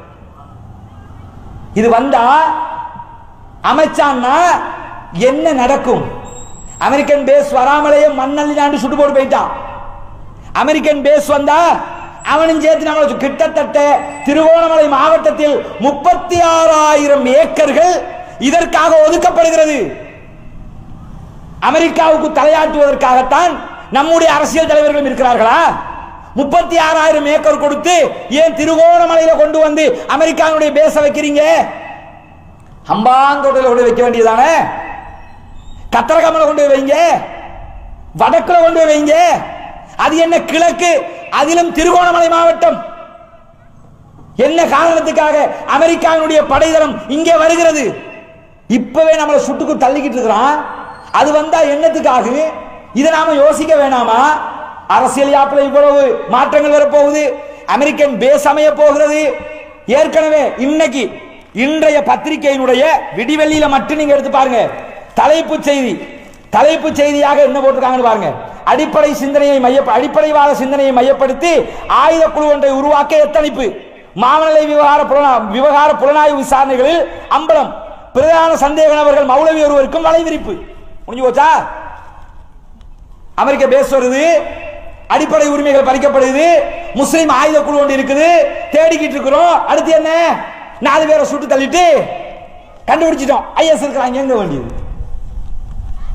B: இது வந்தா அமைச்சான்னா என்ன நடக்கும் அமெரிக்கன் பேஸ் வராமலேயே மண்ணள்ளினாண்டு சுட்டு போட்டு போயிட்டான் அமெரிக்கன் பேஸ் வந்தா அவனும் சேர்த்து நம்மளை சு- கிட்டத்தட்ட திருவோணமலை மாவட்டத்தில் முப்பத்தி ஆறாயிரம் ஏக்கர்கள் இதற்காக ஒதுக்கப்படுகிறது அமெரிக்காவுக்கு தலையாட்டுவதற்காகத்தான் நம்முடைய அரசியல் தலைவர்களும் இருக்கிறார்களா முப்பத்தி ஆறாயிரம் ஏக்கர் கொடுத்து ஏன் திருகோணமலையில கொண்டு வந்து அமெரிக்காவுடைய பேச வைக்கிறீங்க ஹம்பாந்தோட்டையில கொண்டு போய் வைக்க வேண்டியதானே கத்தரகமல கொண்டு போய் வைங்க வடக்குல கொண்டு போய் வைங்க அது என்ன கிழக்கு அதிலும் திருகோணமலை மாவட்டம் என்ன காரணத்துக்காக அமெரிக்காவினுடைய படைதளம் இங்கே வருகிறது இப்பவே நம்மளை சுட்டுக்கு தள்ளிக்கிட்டு இருக்கிறான் அது வந்தா என்னத்துக்காக இதை நாம யோசிக்க வேணாமா அரசியல் யாப்பில் இவ்வளவு மாற்றங்கள் வரப்போகுது அமெரிக்கன் பேஸ் அமைய போகிறது ஏற்கனவே இன்னைக்கு இன்றைய பத்திரிகையினுடைய விடிவெள்ளியில மட்டும் நீங்க எடுத்து பாருங்க தலைப்பு செய்தி தலைப்பு செய்தியாக என்ன போட்டிருக்காங்கன்னு பாருங்க அடிப்படை சிந்தனையை மைய அடிப்படைவாத சிந்தனையை மையப்படுத்தி ஆயுத குழு ஒன்றை உருவாக்க எத்தனைப்பு மாமநிலை விவகார புலனா- விவகார புலனாய்வு விசாரணைகளில் அம்பலம் பிரதான சந்தேக நபர்கள் மௌலவி ஒருவருக்கும் வலைவிரிப்பு முடிஞ்சு போச்சா அமெரிக்க பேஸ் வருது அடிப்படை உரிமைகள் பறிக்கப்படுது முஸ்லிம் ஆயுத குழு ஒன்று இருக்குது தேடிக்கிட்டு இருக்கிறோம் அடுத்து என்ன நாலு பேரை சுட்டு தள்ளிட்டு கண்டுபிடிச்சிட்டோம் ஐஎஸ் இருக்கிறாங்க எங்க வேண்டியது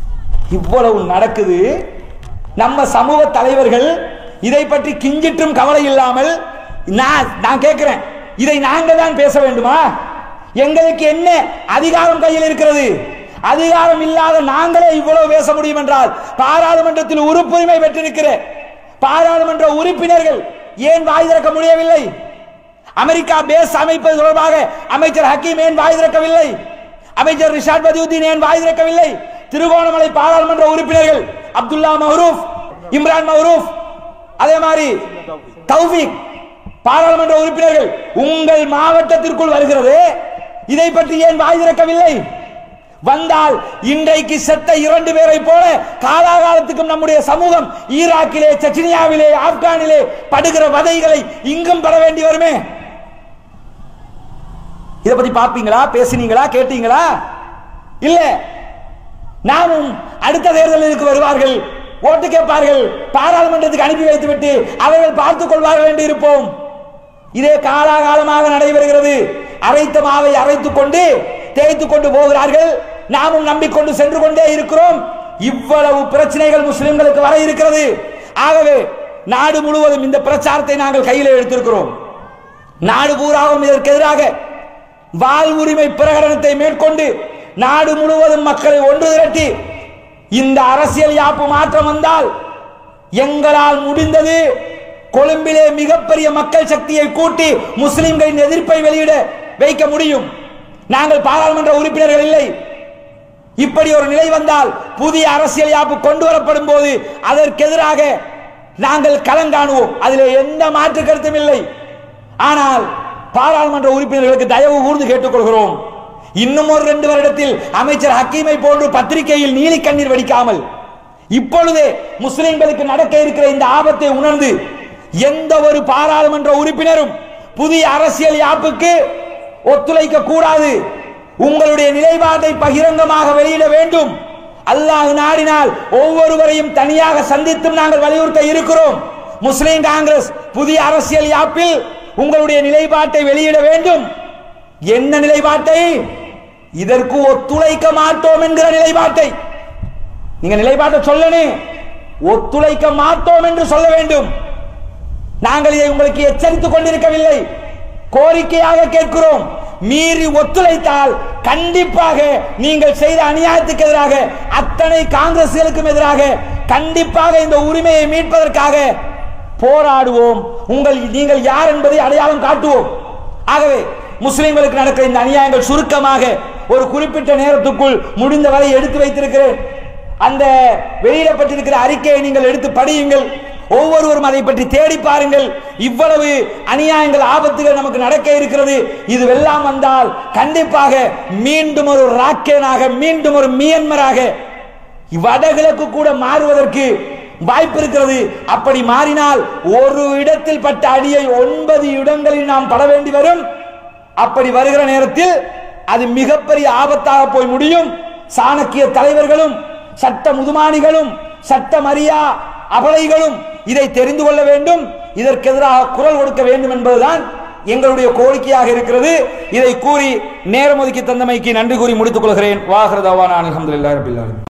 B: இவ்வளவு நடக்குது நம்ம சமூக தலைவர்கள் இதை பற்றி கிஞ்சிற்றும் கவலை இல்லாமல் நான் நான் கேட்கிறேன் இதை நாங்கள் தான் பேச வேண்டுமா எங்களுக்கு என்ன அதிகாரம் கையில் இருக்கிறது அதிகாரம் இல்லாத நாங்களே இவ்வளவு பேச முடியும் என்றால் பாராளுமன்றத்தில் உறுப்புரிமை பெற்றிருக்கிற பாராளுமன்ற உறுப்பினர்கள் ஏன் வாய் திறக்க முடியவில்லை அமெரிக்கா பேஸ் அமைப்பது தொடர்பாக அமைச்சர் ஹக்கீம் ஏன் வாய் திறக்கவில்லை அமைச்சர் ரிஷாட் பதியுத்தீன் ஏன் வாய் திறக்கவில்லை திருகோணமலை பாராளுமன்ற உறுப்பினர்கள் அப்துல்லா மஹரூப் இம்ரான் மஹரூப் அதே மாதிரி தௌஃபிக் பாராளுமன்ற உறுப்பினர்கள் உங்கள் மாவட்டத்திற்குள் வருகிறது இதை பற்றி ஏன் வாய் திறக்கவில்லை வந்தால் இன்றைக்கு செத்த இரண்டு பேரை போல காலாகாலத்துக்கும் நம்முடைய சமூகம் ஈராக்கிலே செச்சினியாவிலே ஆப்கானிலே படுகிற வதைகளை இங்கும் பட வேண்டி வருமே இதை பத்தி பாப்பீங்களா பேசினீங்களா கேட்டீங்களா இல்ல நாமும் அடுத்த தேர்தலுக்கு வருவார்கள் ஓட்டு கேட்பார்கள் பாராளுமன்றத்துக்கு அனுப்பி வைத்துவிட்டு அவர்கள் பார்த்துக் கொள்வார்கள் என்று இருப்போம் இதே காலாகாலமாக நடைபெறுகிறது அரைத்த மாவை அரைத்துக் கொண்டு தேய்த்துக் கொண்டு போகிறார்கள் நாமும் நம்பிக்கொண்டு சென்று கொண்டே இருக்கிறோம் இவ்வளவு பிரச்சனைகள் முஸ்லிம்களுக்கு வர இருக்கிறது ஆகவே நாடு முழுவதும் இந்த பிரச்சாரத்தை நாங்கள் கையில் எடுத்திருக்கிறோம் நாடு பூராவும் இதற்கு எதிராக வாழ்வுரிமை பிரகடனத்தை மேற்கொண்டு நாடு முழுவதும் மக்களை ஒன்று திரட்டி இந்த அரசியல் யாப்பு மாற்றம் வந்தால் எங்களால் முடிந்தது கொழும்பிலே மிகப்பெரிய மக்கள் சக்தியை கூட்டி முஸ்லிம்களின் எதிர்ப்பை வெளியிட வைக்க முடியும் நாங்கள் பாராளுமன்ற உறுப்பினர்கள் இல்லை இப்படி ஒரு நிலை வந்தால் புதிய அரசியல் யாப்பு கொண்டு வரப்படும் போது அதற்கு எதிராக நாங்கள் களங்காணுவோம் அதில் எந்த மாற்று கருத்தும் இல்லை ஆனால் பாராளுமன்ற உறுப்பினர்களுக்கு தயவு கூர்ந்து கேட்டுக்கொள்கிறோம் இன்னும் ஒரு ரெண்டு வருடத்தில் அமைச்சர் ஹக்கீமை போன்று பத்திரிகையில் நீலி கண்ணீர் வடிக்காமல் இப்பொழுதே முஸ்லிம்களுக்கு நடக்க இருக்கிற இந்த ஆபத்தை உணர்ந்து எந்த ஒரு பாராளுமன்ற உறுப்பினரும் புதிய அரசியல் யாப்புக்கு ஒத்துழைக்க கூடாது உங்களுடைய நிலைப்பாட்டை பகிரங்கமாக வெளியிட வேண்டும் அல்லாஹ் நாடினால் ஒவ்வொருவரையும் தனியாக சந்தித்தும் நாங்கள் வலியுறுத்த இருக்கிறோம் முஸ்லிம் காங்கிரஸ் புதிய அரசியல் யாப்பில் உங்களுடைய நிலைப்பாட்டை வெளியிட வேண்டும் என்ன நிலைப்பாட்டை இதற்கு ஒத்துழைக்க மாட்டோம் என்கிற நிலைப்பாட்டை நீங்க நிலைப்பாட்டை சொல்லணும் ஒத்துழைக்க மாட்டோம் என்று சொல்ல வேண்டும் நாங்கள் இதை உங்களுக்கு எச்சரித்துக் கொண்டிருக்கவில்லை கோரிக்கையாக கேட்கிறோம் மீறி ஒத்துழைத்தால் கண்டிப்பாக நீங்கள் செய்த அநியாயத்துக்கு எதிராக அத்தனை காங்கிரஸ்களுக்கும் எதிராக கண்டிப்பாக இந்த உரிமையை மீட்பதற்காக போராடுவோம் உங்கள் நீங்கள் யார் என்பதை அடையாளம் காட்டுவோம் ஆகவே முஸ்லிம்களுக்கு நடக்கிற இந்த அநியாயங்கள் சுருக்கமாக ஒரு குறிப்பிட்ட நேரத்துக்குள் முடிந்தவரை எடுத்து வைத்திருக்கிறேன் அந்த வெளியிடப்பட்டிருக்கிற அறிக்கையை நீங்கள் எடுத்து படியுங்கள் ஒவ்வொருவரும் அதை பற்றி தேடி பாருங்கள் இவ்வளவு அநியாயங்கள் ஆபத்துகள் நமக்கு நடக்க இருக்கிறது இது வெல்லாம் வந்தால் கண்டிப்பாக மீண்டும் ஒரு ராக்கேனாக மீண்டும் ஒரு மியன்மராக வடகிழக்கு கூட மாறுவதற்கு வாய்ப்பு இருக்கிறது அப்படி மாறினால் ஒரு இடத்தில் பட்ட அடியை ஒன்பது இடங்களில் நாம் பட வேண்டி வரும் அப்படி வருகிற நேரத்தில் அது மிகப்பெரிய ஆபத்தாக போய் முடியும் சாணக்கிய தலைவர்களும் சட்ட முதுமானிகளும் சட்ட மரியா அபலைகளும் இதை தெரிந்து கொள்ள வேண்டும் இதற்கு எதிராக குரல் கொடுக்க வேண்டும் என்பதுதான் எங்களுடைய கோரிக்கையாக இருக்கிறது இதை கூறி நேரம் ஒதுக்கி தந்தமைக்கு நன்றி கூறி முடித்துக் கொள்கிறேன் வாகரதாவான் அலமதுல்லாஹ் ரபில் ஆலமீன்